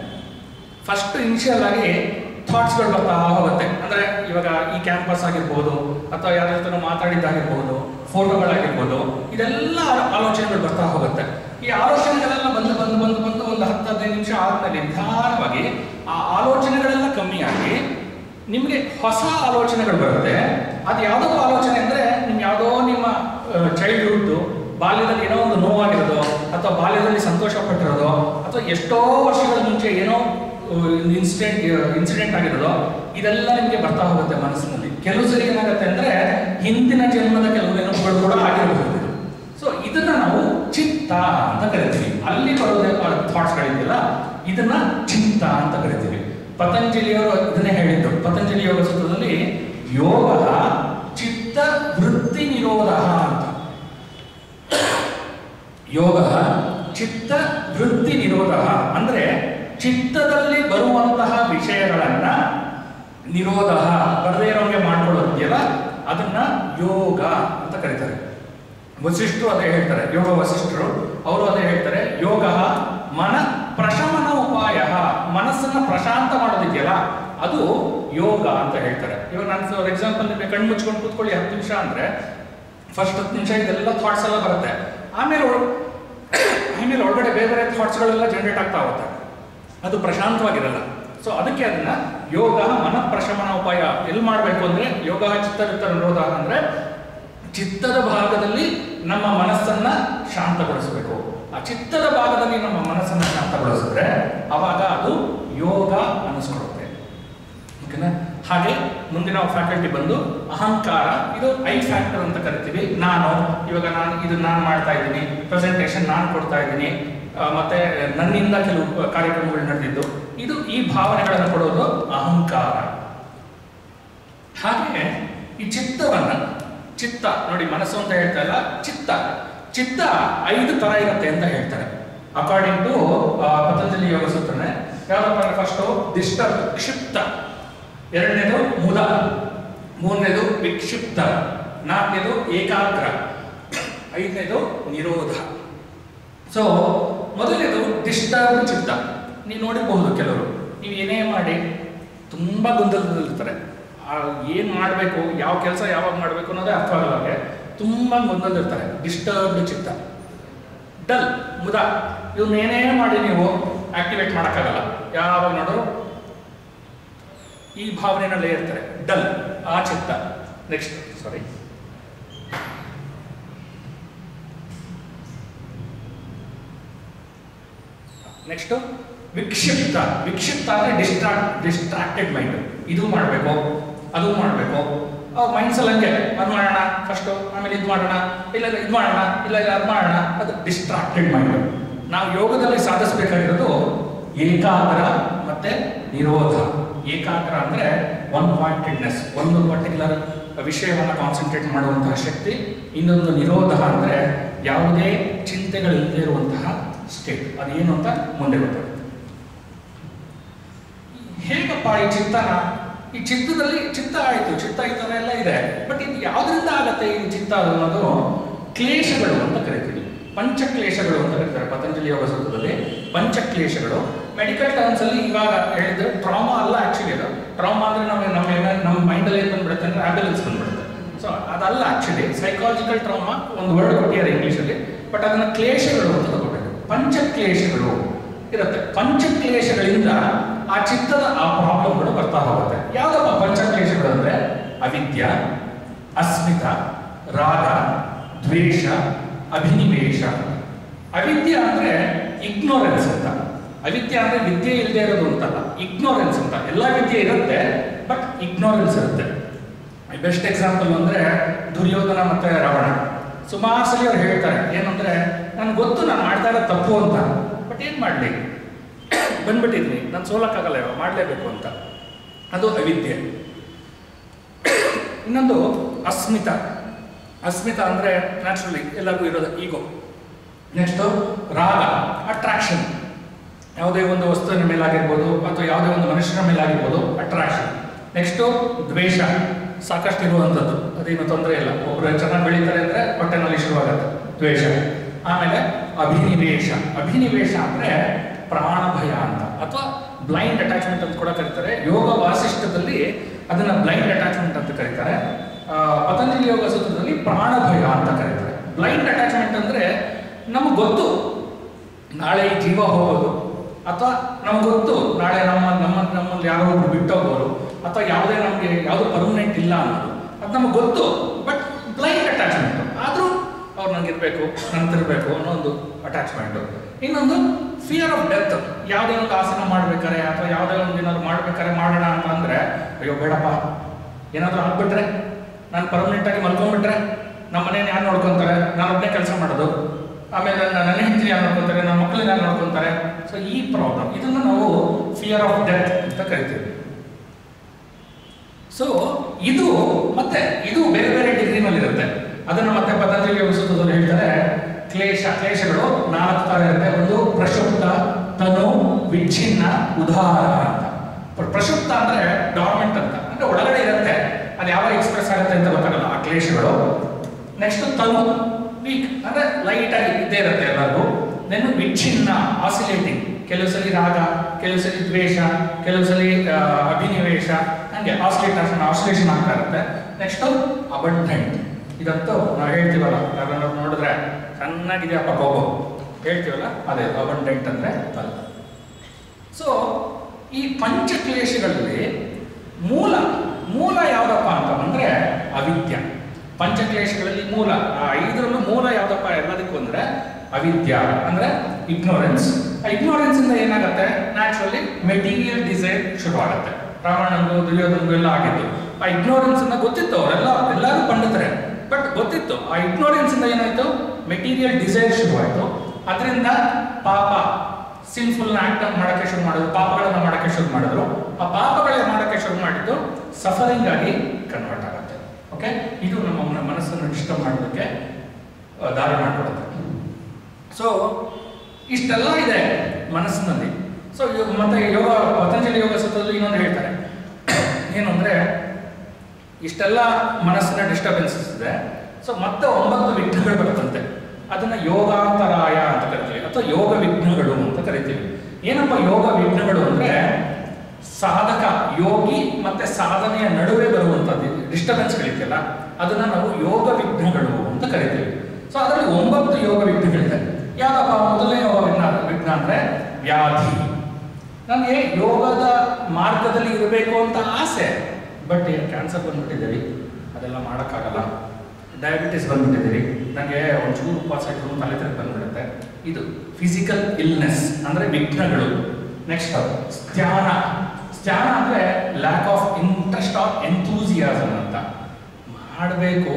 ಫಸ್ಟ್ ಇನಿಷಿಯಲ್ ಆಗಿ ಥಾಟ್ಸ್ಗಳು ಬರ್ತಾ ಹೋಗುತ್ತೆ ಅಂದ್ರೆ ಇವಾಗ ಈ ಕ್ಯಾಂಪಸ್ ಆಗಿರ್ಬೋದು ಅಥವಾ ಯಾರ ಜೊತೆ ಮಾತಾಡಿದ್ದಾಗಿರ್ಬೋದು ಫೋಟೋಗಳಾಗಿರ್ಬೋದು ಇದೆಲ್ಲ ಆ- ಆಲೋಚನೆಗಳು ಬರ್ತಾ ಹೋಗುತ್ತೆ ಈ ಆಲೋಚನೆಗಳೆಲ್ಲ ಬಂದು ಬಂದು ಬಂದು ಬಂದು ಒಂದು ಹತ್ತು ಹದಿನೈದು ನಿಮಿಷ ಆದ್ಮೇಲೆ ನಿಧಾನವಾಗಿ ಆ ಆಲೋಚನೆಗಳೆಲ್ಲ ಕಮ್ಮಿಯಾಗಿ ನಿಮಗೆ ಹೊಸ ಆಲೋಚನೆಗಳು ಬರುತ್ತೆ ಅದು ಯಾವುದೋ ಆಲೋಚನೆ ಅಂದ್ರೆ ನಿಮ್ ಯಾವುದೋ ನಿಮ್ಮ ಚೈಲ್ಡ್ಹುಡ್ ಬಾಲ್ಯದಲ್ಲಿ ಏನೋ ಒಂದು ನೋವಾಗಿರೋದು ಅಥವಾ ಬಾಲ್ಯದಲ್ಲಿ ಸಂತೋಷ ಪಟ್ಟಿರೋದು ಅಥವಾ ಎಷ್ಟೋ ವರ್ಷಗಳ ಮುಂಚೆ ಏನೋ ಇನ್ಸಿಡೆಂಟ್ ಇನ್ಸಿಡೆಂಟ್ ಆಗಿರೋದು ಇದೆಲ್ಲ ನಿಮಗೆ ಬರ್ತಾ ಹೋಗುತ್ತೆ ಮನಸ್ಸಿನಲ್ಲಿ ಕೆಲವು ಸರಿ ಏನಾಗುತ್ತೆ ಅಂದ್ರೆ ಹಿಂದಿನ ಜನ್ಮದ ಕೆಲವು ನೆನಪುಗಳು ಕೂಡ ಆಗಿರಬಹುದು ಸೊ ಇದನ್ನ ನಾವು ಚಿತ್ತ ಅಂತ ಕರಿತೀವಿ ಅಲ್ಲಿ ಬರೋದೇ ಥಾಟ್ಸ್ಗಳಿದೆಯಲ್ಲ ಇದನ್ನ ಚಿತ್ತ ಅಂತ ಕರಿತೀವಿ ಪತಂಜಲಿಯವರು ಇದನ್ನೇ ಹೇಳಿದ್ದು ಪತಂಜಲಿ ಯೋಗ ಸೂತ್ರದಲ್ಲಿ ಯೋಗ ಚಿತ್ತ ವೃತ್ತಿ ನಿರೋಧ ಅಂತ ಯೋಗ ಚಿತ್ತ ವೃತ್ತಿ ನಿರೋಧ ಅಂದ್ರೆ ಚಿತ್ತದಲ್ಲಿ ಬರುವಂತಹ ವಿಷಯಗಳನ್ನ ನಿರೋಧ ಬರದೇ ಇರೋಂಗೆ ಮಾಡ್ಕೊಳ್ಳೋದಿದೆಯಲ್ಲ ಅದನ್ನ ಯೋಗ ಅಂತ ಕರೀತಾರೆ ವಸಿಷ್ಠರು ಅದೇ ಹೇಳ್ತಾರೆ ಯೋಗ ವಸಿಷ್ಠರು ಅವರು ಅದೇ ಹೇಳ್ತಾರೆ ಯೋಗ ಮನ ಪ್ರಶಮನ ಉಪಾಯ ಮನಸ್ಸನ್ನ ಪ್ರಶಾಂತ ಮಾಡೋದಿದೆಯಲ್ಲ ಅದು ಯೋಗ ಅಂತ ಹೇಳ್ತಾರೆ ಇವಾಗ ನಾನು ಫಾರ್ ಎಕ್ಸಾಂಪಲ್ ನಿಮಗೆ ಕಣ್ಣು ಮುಚ್ಕೊಂಡು ಕೂತ್ಕೊಳ್ಳಿ ಹತ್ತು ನಿಮಿಷ ಅಂದ್ರೆ ಫಸ್ಟ್ ಹತ್ತು ನಿಮಿಷ ಇದೆಲ್ಲ ಥಾಟ್ಸ್ ಎಲ್ಲ ಬರುತ್ತೆ ಆಮೇಲೆ ಒಳ- ಆಮೇಲೆ ಒಳಗಡೆ ಬೇರೆ ಬೇರೆ ಥಾಟ್ಸ್ಗಳೆಲ್ಲ ಜನರೇಟ್ ಆಗ್ತಾ ಹೋಗುತ್ತೆ ಅದು ಪ್ರಶಾಂತವಾಗಿರಲ್ಲ ಸೊ ಅದಕ್ಕೆ ಅದನ್ನ ಯೋಗ ಮನ ಪ್ರಶಮನ ಉಪಾಯ ಎಲ್ಲಿ ಮಾಡಬೇಕು ಅಂದ್ರೆ ಯೋಗ ಚಿತ್ತವಿತ್ತ ನಿರೋಧ ಅಂದ್ರೆ ಚಿತ್ತದ ಭಾಗದಲ್ಲಿ ನಮ್ಮ ಮನಸ್ಸನ್ನ ಶಾಂತಗೊಳಿಸಬೇಕು ಆ ಚಿತ್ತದ ಭಾಗದಲ್ಲಿ ನಮ್ಮ ಮನಸ್ಸನ್ನ ಶಾಂತಗೊಳಿಸಿದ್ರೆ ಅವಾಗ ಅದು ಯೋಗ ಅನ್ನಿಸ್ಕೊಡುತ್ತೆ ಓಕೆನಾ ಹಾಗೆ ಮುಂದಿನ ಫ್ಯಾಕಲ್ಟಿ ಬಂದು ಅಹಂಕಾರ ಇದು ಐ ಫ್ಯಾಕ್ಟರ್ ಅಂತ ಕರಿತೀವಿ ನಾನು ಇವಾಗ ನಾನು ಇದು ನಾನು ಮಾಡ್ತಾ ಇದ್ದೀನಿ ಪ್ರೆಸೆಂಟೇಷನ್ ನಾನು ಕೊಡ್ತಾ ಇದ್ದೀನಿ ಆ, ಮತ್ತೆ ನನ್ನಿಂದ ಕೆಲವು ಕಾರ್ಯಕ್ರಮಗಳು ನಡೆದಿದ್ದು ಇದು ಈ ಭಾವನೆಗಳನ್ನು ಕೊಡೋದು ಅಹಂಕಾರ ಹಾಗೆ ಈ ಚಿತ್ತವನ್ನ ಚಿತ್ತ ನೋಡಿ ಮನಸ್ಸು ಅಂತ ಹೇಳ್ತಾ ಇಲ್ಲ ಚಿತ್ತ ಚಿತ್ತ ಐದು ತರ ಇರುತ್ತೆ ಅಂತ ಹೇಳ್ತಾರೆ ಅಕಾರ್ಡಿಂಗ್ ಟು ಪತಂಜಲಿ ಯೋಗ ಸೂತ್ರನೆ ಯಾವ್ದಪ್ಪ ಅಂದ್ರೆ ಫಸ್ಟು ದಿಷ್ಟ ಕ್ಷಿಪ್ತ ಎರಡನೇದು ಮುದ ಮೂರನೇದು ವಿಕ್ಷಿಪ್ತ ನಾಲ್ಕನೇದು ಏಕಾಗ್ರ ಐದನೇದು ನಿರೋಧ ಸೊ ಮೊದಲನೇದು ಡಿಸ್ಟರ್ಬ್ ಚಿತ್ತ ನೀವು ನೋಡಿರಬಹುದು ಕೆಲವರು ನೀವು ಏನೇ ಮಾಡಿ ತುಂಬ ಗೊಂದಲದಲ್ಲಿರ್ತಾರೆ ಏನು ಮಾಡಬೇಕು ಯಾವ ಕೆಲಸ ಯಾವಾಗ ಮಾಡಬೇಕು ಅನ್ನೋದೇ ಅರ್ಥ ಆಗಲ್ಲ ಅವ್ರಿಗೆ ತುಂಬ ಗೊಂದಲದಿರ್ತಾರೆ ಡಿಸ್ಟರ್ಬ್ಡ್ ಚಿತ್ತ ಡಲ್ ಮುದ ಇವನ್ನೇನೇ ಮಾಡಿ ನೀವು ಆಕ್ಟಿವೇಟ್ ಮಾಡೋಕ್ಕಾಗಲ್ಲ ಯಾವಾಗ ನೋಡು ಈ ಭಾವನೆನಲ್ಲೇ ಇರ್ತಾರೆ ಡಲ್ ಆ ಚಿತ್ತ ನೆಕ್ಸ್ಟ್ ಸಾರಿ ನೆಕ್ಸ್ಟ್ ವಿಕ್ಷಿಪ್ತ ವಿಕ್ಷಿಪ್ತ ಅಂದ್ರೆ ಡಿಸ್ಟ್ರಾಕ್ಟ್ ಡಿಸ್ಟ್ರಾಕ್ಟೆಡ್ ಮೈಂಡ್ ಇದು ಮಾಡಬೇಕು ಅದು ಮಾಡಬೇಕು ಅವ್ರ ಮೈಂಡ್ಸ್ ಅಲ್ಲಿ ಹಂಗೆ ಅದು ಮಾಡೋಣ ಫಸ್ಟು ಆಮೇಲೆ ಇದು ಮಾಡೋಣ ಇಲ್ಲ ಇದು ಮಾಡೋಣ ಇಲ್ಲ ಇಲ್ಲ ಅದು ಮಾಡೋಣ ಅದು ಡಿಸ್ಟ್ರಾಕ್ಟೆಡ್ ಮೈಂಡ್ ನಾವು ಯೋಗದಲ್ಲಿ ಸಾಧಿಸಬೇಕಾಗಿರೋದು ಏಕಾಗ್ರ ಮತ್ತೆ ನಿರೋಧ ಏಕಾಗ್ರ ಅಂದ್ರೆ ಒನ್ ಪಾಯಿಂಟೆಡ್ನೆಸ್ ಒಂದು ಪರ್ಟಿಕ್ಯುಲರ್ ವಿಷಯವನ್ನು ಕಾನ್ಸಂಟ್ರೇಟ್ ಮಾಡುವಂತಹ ಶಕ್ತಿ ಇನ್ನೊಂದು ನಿರೋಧ ಅಂದ್ರೆ ಯಾವುದೇ ಚಿಂತೆಗಳಿಲ್ಲದೆ ಇರುವಂತಹ ಸ್ಟೇಟ್ ಅದೇನು ಅಂತ ಮುಂದೆ ಗೊತ್ತಾಗುತ್ತೆ ಹೇಗಪ್ಪ ಏನಪ್ಪ ಈ ಚಿತ್ತನ ಈ ಚಿತ್ತದಲ್ಲಿ ಚಿತ್ತ ಆಯಿತು ಚಿತ್ತ ಈ ಥರ ಎಲ್ಲ ಇದೆ ಬಟ್ ಇದು ಯಾವುದರಿಂದ ಆಗತ್ತೆ ಈ ಚಿತ್ತ ಅನ್ನೋದು ಕ್ಲೇಶಗಳು ಅಂತ ಕರಿತೀವಿ ಪಂಚಕ್ಲೇಶಗಳು ಅಂತ ಕರೀತಾರೆ ಪತಂಜಲಿ ಯೋಗ ಸೂತ್ರದಲ್ಲಿ ಪಂಚಕ್ಲೇಶಗಳು ಮೆಡಿಕಲ್ ಟರ್ಮ್ಸ್ ಅಲ್ಲಿ ಇವಾಗ ಹೇಳಿದ್ರೆ ಟ್ರಾಮಾ ಅಲ್ಲ ಆಕ್ಚುಲಿ ಅದು ಟ್ರಾಮಾ ಅಂದ್ರೆ ನಾವು ನಮ್ಮ ಏನ- ನಮ್ಮ ಮೈಂಡಲ್ಲಿ ಏನು ಬಂದ್ಬಿಡುತ್ತೆ ಅಂದ್ರೆ ಆಂಬ್ಯುಲೆನ್ಸ್ ಬಂದ್ಬಿಡುತ್ತೆ ಸೊ ಅದಲ್ಲ ಆಕ್ಚುಲಿ ಸೈಕಾಲಜಿಕಲ್ ಟ್ರಾಮಾ ಒಂದು ವರ್ಡ್ ಕೊಟ್ಟಿದ್ದಾರೆ ಇಂಗ್ಲೀಷಲ್ಲಿ ಬಟ್ ಅದನ್ನ ಕ್ಲೇಶಗಳು ಅಂತ ತಗೋಬೇಕು ಪಂಚಕ್ಲೇಶಗಳು ಇರುತ್ತೆ ಪಂಚಕ್ಲೇಶಗಳಿಂದ ಆ ಚಿತ್ತದ ಆ ಪ್ರಾಬ್ಲಮ್ಗಳು ಬರ್ತಾ ಹೋಗುತ್ತೆ ಯಾವ್ದಪ್ಪ ಪಂಚಕ್ಲೇಶಗಳು ಅಂದ್ರೆ ಅವಿದ್ಯ ಅಸ್ಮಿತ ರಾಗ ದ್ವೇಷ ಅಭಿನಿವೇಶ ಅವಿದ್ಯ ಅಂದ್ರೆ ಇಗ್ನೋರೆನ್ಸ್ ಅಂತ ಅವಿದ್ಯ ಅಂದ್ರೆ ವಿದ್ಯೆ ಇಲ್ಲದೆ ಇರೋದು ಅಂತಲ್ಲ ಇಗ್ನೋರೆನ್ಸ್ ಅಂತ ಎಲ್ಲ ವಿದ್ಯೆ ಇರುತ್ತೆ ಬಟ್ ಇಗ್ನೋರೆನ್ಸ್ ಇರುತ್ತೆ ಬೆಸ್ಟ್ ಎಕ್ಸಾಂಪಲ್ ಅಂದ್ರೆ ದುರ್ಯೋಧನ ಮತ್ತೆ ರಾವಣ ಸುಮಾರು ಸಲ ಅವ್ರು ಹೇಳ್ತಾರೆ ಏನಂದ್ರೆ ನನ್ಗೆ ಗೊತ್ತು ನಾನು ಮಾಡ್ತಾ ಇರೋದು ತಪ್ಪು ಅಂತ ಬಟ್ ಏನ್ ಮಾಡ್ಲಿ ಬಂದ್ಬಿಟ್ಟಿದ್ನಿ ನಾನು ಸೋಲಕ್ಕಾಗಲ್ಲ ಇವಾಗ ಮಾಡಲೇಬೇಕು ಅಂತ ಅದು ಅವಿದ್ಯೆ ಇನ್ನೊಂದು ಅಸ್ಮಿತ ಅಸ್ಮಿತ ಅಂದ್ರೆ ನ್ಯಾಚುರಲಿ ಎಲ್ಲರಿಗೂ ಇರೋದು ಈಗೋ ನೆಕ್ಸ್ಟ್ ರಾಗ ಅಟ್ರಾಕ್ಷನ್ ಯಾವುದೇ ಒಂದು ವಸ್ತುವಿನ ಮೇಲಾಗಿರ್ಬೋದು ಅಥವಾ ಯಾವುದೇ ಒಂದು ಮನುಷ್ಯನ ಮೇಲಾಗಿರ್ಬೋದು ಅಟ್ರಾಕ್ಷನ್ ನೆಕ್ಸ್ಟು ದ್ವೇಷ ಸಾಕಷ್ಟು ಇರುವಂಥದ್ದು ಅದೇನು ತೊಂದರೆ ಇಲ್ಲ ಒಬ್ರು ಚೆನ್ನಾಗಿ ಬೆಳೀತಾರೆ ಅಂದ್ರೆ ಹೊಟ್ಟೆನಲ್ಲಿ ಶುರುವಾಗುತ್ತೆ ದ್ವೇಷ ಆಮೇಲೆ ಅಭಿನಿವೇಶ ಅಭಿನಿವೇಶ ಅಂದ್ರೆ ಪ್ರಾಣ ಭಯ ಅಂತ ಅಥವಾ ಬ್ಲೈಂಡ್ ಅಟ್ಯಾಚ್ಮೆಂಟ್ ಅಂತ ಕೂಡ ಕರೀತಾರೆ ಯೋಗ ವಾಸಿಷ್ಠದಲ್ಲಿ ಅದನ್ನ ಬ್ಲೈಂಡ್ ಅಟ್ಯಾಚ್ಮೆಂಟ್ ಅಂತ ಕರೀತಾರೆ ಆ, ಪತಂಜಲಿ ಯೋಗ ಸೂತ್ರದಲ್ಲಿ ಪ್ರಾಣ ಭಯ ಅಂತ ಕರೀತಾರೆ ಬ್ಲೈಂಡ್ ಅಟ್ಯಾಚ್ಮೆಂಟ್ ಅಂದ್ರೆ ನಮಗೆ ಗೊತ್ತು ನಾಳೆ ಈ ಜೀವ ಹೋಗೋದು ಅಥವಾ ನಮ್ಗೆ ಗೊತ್ತು ನಾಳೆ ನಮ್ಮ ನಮ್ಮ ನಮ್ಮಲ್ಲಿ ಯಾರೋ ಒಬ್ರು ಬಿಟ್ಟೋಗೋರು ಅಥವಾ ಯಾವುದೇ ನಮಗೆ ಯಾವುದು ಪರ್ಮನೆಂಟ್ ಇಲ್ಲ ಅನ್ನೋದು ಅದು ನಮಗೆ ಗೊತ್ತು ಬಟ್ ಬ್ಲೈಂಡ್ ಅಟ್ಯಾಚ್ಮೆಂಟ್ ಆದರೂ ಅವ್ರು ನಂಗಿರ್ಬೇಕು ನಂತಿರ್ಬೇಕು ಅನ್ನೋ ಒಂದು ಅಟ್ಯಾಚ್ಮೆಂಟ್ ಇನ್ನೊಂದು ಫಿಯರ್ ಆಫ್ ಡೆತ್ ಯಾವುದೇ ಒಂದು ಆಸನ ಮಾಡ್ಬೇಕಾರೆ ಅಥವಾ ಯಾವುದೇ ಒಂದು ಏನಾದ್ರು ಮಾಡ್ಬೇಕಾರೆ ಮಾಡೋಣ ಅಂತ ಅಂದ್ರೆ ಅಯ್ಯೋ ಬೇಡಪ್ಪ ಏನಾದರೂ ಆಗ್ಬಿಟ್ರೆ ನಾನು ಪರ್ಮನೆಂಟ್ ಆಗಿ ಮಲ್ಕೊಂಡ್ಬಿಟ್ರೆ ನಮ್ಮ ಮನೇನ ಯಾರು ನೋಡ್ಕೊಂತಾರೆ ನಾನು ಒಬ್ಬನೇ ಕೆಲಸ ಮಾಡೋದು ಆಮೇಲೆ ನನ್ನ ನನ್ನ ಹೆಂಡತಿ ಯಾರು ನೋಡ್ಕೊಂತಾರೆ ನನ್ನ ಮಕ್ಕಳನ್ನ ಯಾರು ನೋಡ್ಕೊಂತಾರೆ ಸೊ ಈ ಪ್ರಾಬ್ಲಮ್ ಇದನ್ನು ನಾವು ಫಿಯರ್ ಆಫ್ ಡೆತ್ ಅಂತ ಕರಿತೀವಿ ಸೊ ಇದು ಮತ್ತೆ ಇದು ಬೇರೆ ಬೇರೆ ಡಿಗ್ರಿನಲ್ಲಿ ಇರುತ್ತೆ ಅದನ್ನು ಮತ್ತೆ ಪತಂಜಲಿ ಯೋಗ ಸೂತ್ರದಲ್ಲಿ ಹೇಳ್ತಾರೆ ಕ್ಲೇಶ ಕ್ಲೇಶಗಳು ನಾಲ್ಕು ತರ ಇರುತ್ತೆ ಒಂದು ಪ್ರಶುಪ್ತ ತನು ವಿಚ್ಛಿನ್ನ ಉದಾರ ಅಂತ ಪ್ರ- ಪ್ರಶುಪ್ತ ಅಂದ್ರೆ ಡಾರ್ಮೆಂಟ್ ಅಂತ ಅಂದ್ರೆ ಒಳಗಡೆ ಇರುತ್ತೆ ಅದು ಯಾವಾಗ ಎಕ್ಸ್ಪ್ರೆಸ್ ಆಗುತ್ತೆ ಅಂತ ಗೊತ್ತಾಗಲ್ಲ ಆ ಕ್ಲೇಶಗಳು ನೆಕ್ಸ್ಟ್ ತನು ವೀಕ್ ಅಂದ್ರೆ ಲೈಟ್ ಆಗಿ ಇದ್ದೇ ಇರುತ್ತೆ ಎಲ್ಲರಿಗೂ ದೆನ್ ವಿಚ್ಛಿನ್ನ ಆಸಿಲೇಟಿಂಗ್ ಕೆಲವು ಸಲ ರಾಗ ಕೆಲವು ಸಲ ದ್ವೇಷ ಕೆಲವು ಸಲ ಆ, ಅಭಿನಿವೇಶ ಹಂಗೆ ಆಸಿಲೇಟೇಷನ್ ಆಸಿಲೇಷನ್ ಆಗ್ತಾ ಇರುತ್ತೆ ನೆಕ್ಸ್ಟ್ ಅಬಂಡೆಂಟ್ ಇದಂತೂ ನಾವು ಹೇಳ್ತೀವಲ್ಲ ಯಾರನ್ನ ನೋಡಿದ್ರೆ ಚೆನ್ನಾಗಿದೆಯಪ್ಪ ಕೋಪ ಹೇಳ್ತೀವಲ್ಲ ಅದೇ ಅಬಂಡೆಂಟ್ ಅಂದ್ರೆ ಅಲ್ಲ ಸೊ ಈ ಪಂಚಕ್ಲೇಶಗಳಲ್ಲಿ ಮೂಲ ಮೂಲ ಯಾವ್ದಪ್ಪ ಅಂತ ಬಂದ್ರೆ ಅವಿದ್ಯ ಪಂಚಕ್ಲೇಶಗಳಲ್ಲಿ ಮೂಲ ಆ ಐದರಲ್ಲೂ ಮೂಲ ಯಾವ್ದಪ್ಪ ಎಲ್ಲದಕ್ಕೂ ಅಂದ್ರೆ ಅವಿದ್ಯ ಅಂದ್ರೆ ಇಗ್ನೋರೆನ್ಸ್ ಆ ಇಗ್ನೋರೆನ್ಸ್ ಇಂದ ಏನಾಗುತ್ತೆ ನ್ಯಾಚುರಲಿ ಮೆಟೀರಿಯಲ್ ಡಿಸೈರ್ ಶುರುವಾಗುತ್ತೆ ರಾವಣನಿಗೂ ದುರ್ಯೋಧನಿಗೂ ಎಲ್ಲ ಆಗಿತ್ತು ಆ ಇಗ್ನೋರೆನ್ಸ್ ಇಂದ ಗೊತ್ತಿತ್ತು ಅವರೆಲ್ಲ ಎಲ್ಲರೂ ಪಂಡಿತರೆ ಬಟ್ ಗೊತ್ತಿತ್ತು ಆ ಇಗ್ನೋರೆನ್ಸ್ ಇಂದ ಏನಾಯ್ತು ಮೆಟೀರಿಯಲ್ ಡಿಸೈರ್ ಶುರುವಾಯಿತು ಅದರಿಂದ ಪಾಪ ಸಿನ್ಫುಲ್ ಆಕ್ಟ್ ಮಾಡಕ್ಕೆ ಶುರು ಮಾಡಿದ್ರು ಪಾಪಗಳನ್ನ ಮಾಡಕ್ಕೆ ಶುರು ಮಾಡಿದ್ರು ಆ ಪಾಪಗಳನ್ನ ಮಾಡಕ್ಕೆ ಶುರು ಮಾಡಿದ್ದು ಸಫರಿಂಗ್ ಆಗಿ ಕನ್ವರ್ಟ್ ಆಗುತ್ತೆ ಓಕೆ ಇದು ನಮ್ಮ ಮ- ಮನಸ್ಸನ್ನು ಡಿಸ್ಟರ್ಬ್ ಮಾಡೋದಕ್ಕೆ ಆ, ದಾರಿ ಮಾಡಿಕೊಡುತ್ತೆ ಸೊ ಇಷ್ಟೆಲ್ಲ ಇದೆ ಮನಸ್ಸಿನಲ್ಲಿ ಸೊ ಮತ್ತೆ ಯೋಗ ಪತಂಜಲಿ ಯೋಗ ಸೂತ್ರದಲ್ಲಿ ಇನ್ನೊಂದು ಹೇಳ್ತಾರೆ ಏನು ಅಂದ್ರೆ ಇಷ್ಟೆಲ್ಲ ಮನಸ್ಸಿನ ಡಿಸ್ಟರ್ಬೆನ್ಸಸ್ ಇದೆ ಸೊ ಮತ್ತೆ ಒಂಬತ್ತು ವಿಘ್ನಗಳು ಬರುತ್ತಂತೆ ಅದನ್ನ ಯೋಗಾಂತರಾಯ ಅಂತ ಕರಿತೀವಿ ಅಥವಾ ಯೋಗ ವಿಘ್ನಗಳು ಅಂತ ಕರಿತೀವಿ ಏನಪ್ಪ ಯೋಗ ವಿಘ್ನಗಳು ಅಂದ್ರೆ ಸಾಧಕ ಯೋಗಿ ಮತ್ತೆ ಸಾಧನೆಯ ನಡುವೆ ಬರುವಂತದ್ದು ಡಿಸ್ಟರ್ಬೆನ್ಸ್ಗಳಿದೆಯಲ್ಲ ಅದನ್ನ ನಾವು ಯೋಗ ವಿಘ್ನಗಳು ಅಂತ ಕರಿತೀವಿ ಸೊ ಅದರಲ್ಲಿ ಒಂಬತ್ತು ಯೋಗ ವಿಘ್ನಗಳಿದೆ ಯಾವ್ದಪ್ಪ ಮೊದಲನೇ ಯೋಗ ವಿಘ್ನ ವಿಘ್ನ ಅಂದ್ರೆ ವ್ಯಾಧಿ ನನಗೆ ಯೋಗದ ಮಾರ್ಗದಲ್ಲಿ ಇರಬೇಕು ಅಂತ ಆಸೆ ಬಟ್ ಕ್ಯಾನ್ಸರ್ ಬಂದ್ಬಿಟ್ಟಿದ್ದೀರಿ ಅದೆಲ್ಲ ಮಾಡೋಕ್ಕಾಗಲ್ಲ ಡಯಾಬಿಟಿಸ್ ಬಂದ್ಬಿಟ್ಟಿದ್ದೀರಿ ನನಗೆ ಒಂಚೂರು ಉಪವಾಸ ಇಟ್ಟು ತಲೆ ತಿರುಗಿ ಬಂದ್ಬಿಡುತ್ತೆ ಇದು ಫಿಸಿಕಲ್ ಇಲ್ನೆಸ್ ಅಂದರೆ ವಿಘ್ನಗಳು ನೆಕ್ಸ್ಟ್ ಧ್ಯಾನ ಧ್ಯಾನ ಅಂದರೆ lack of interest of enthusiasm ಅಂತ ಮಾಡಬೇಕು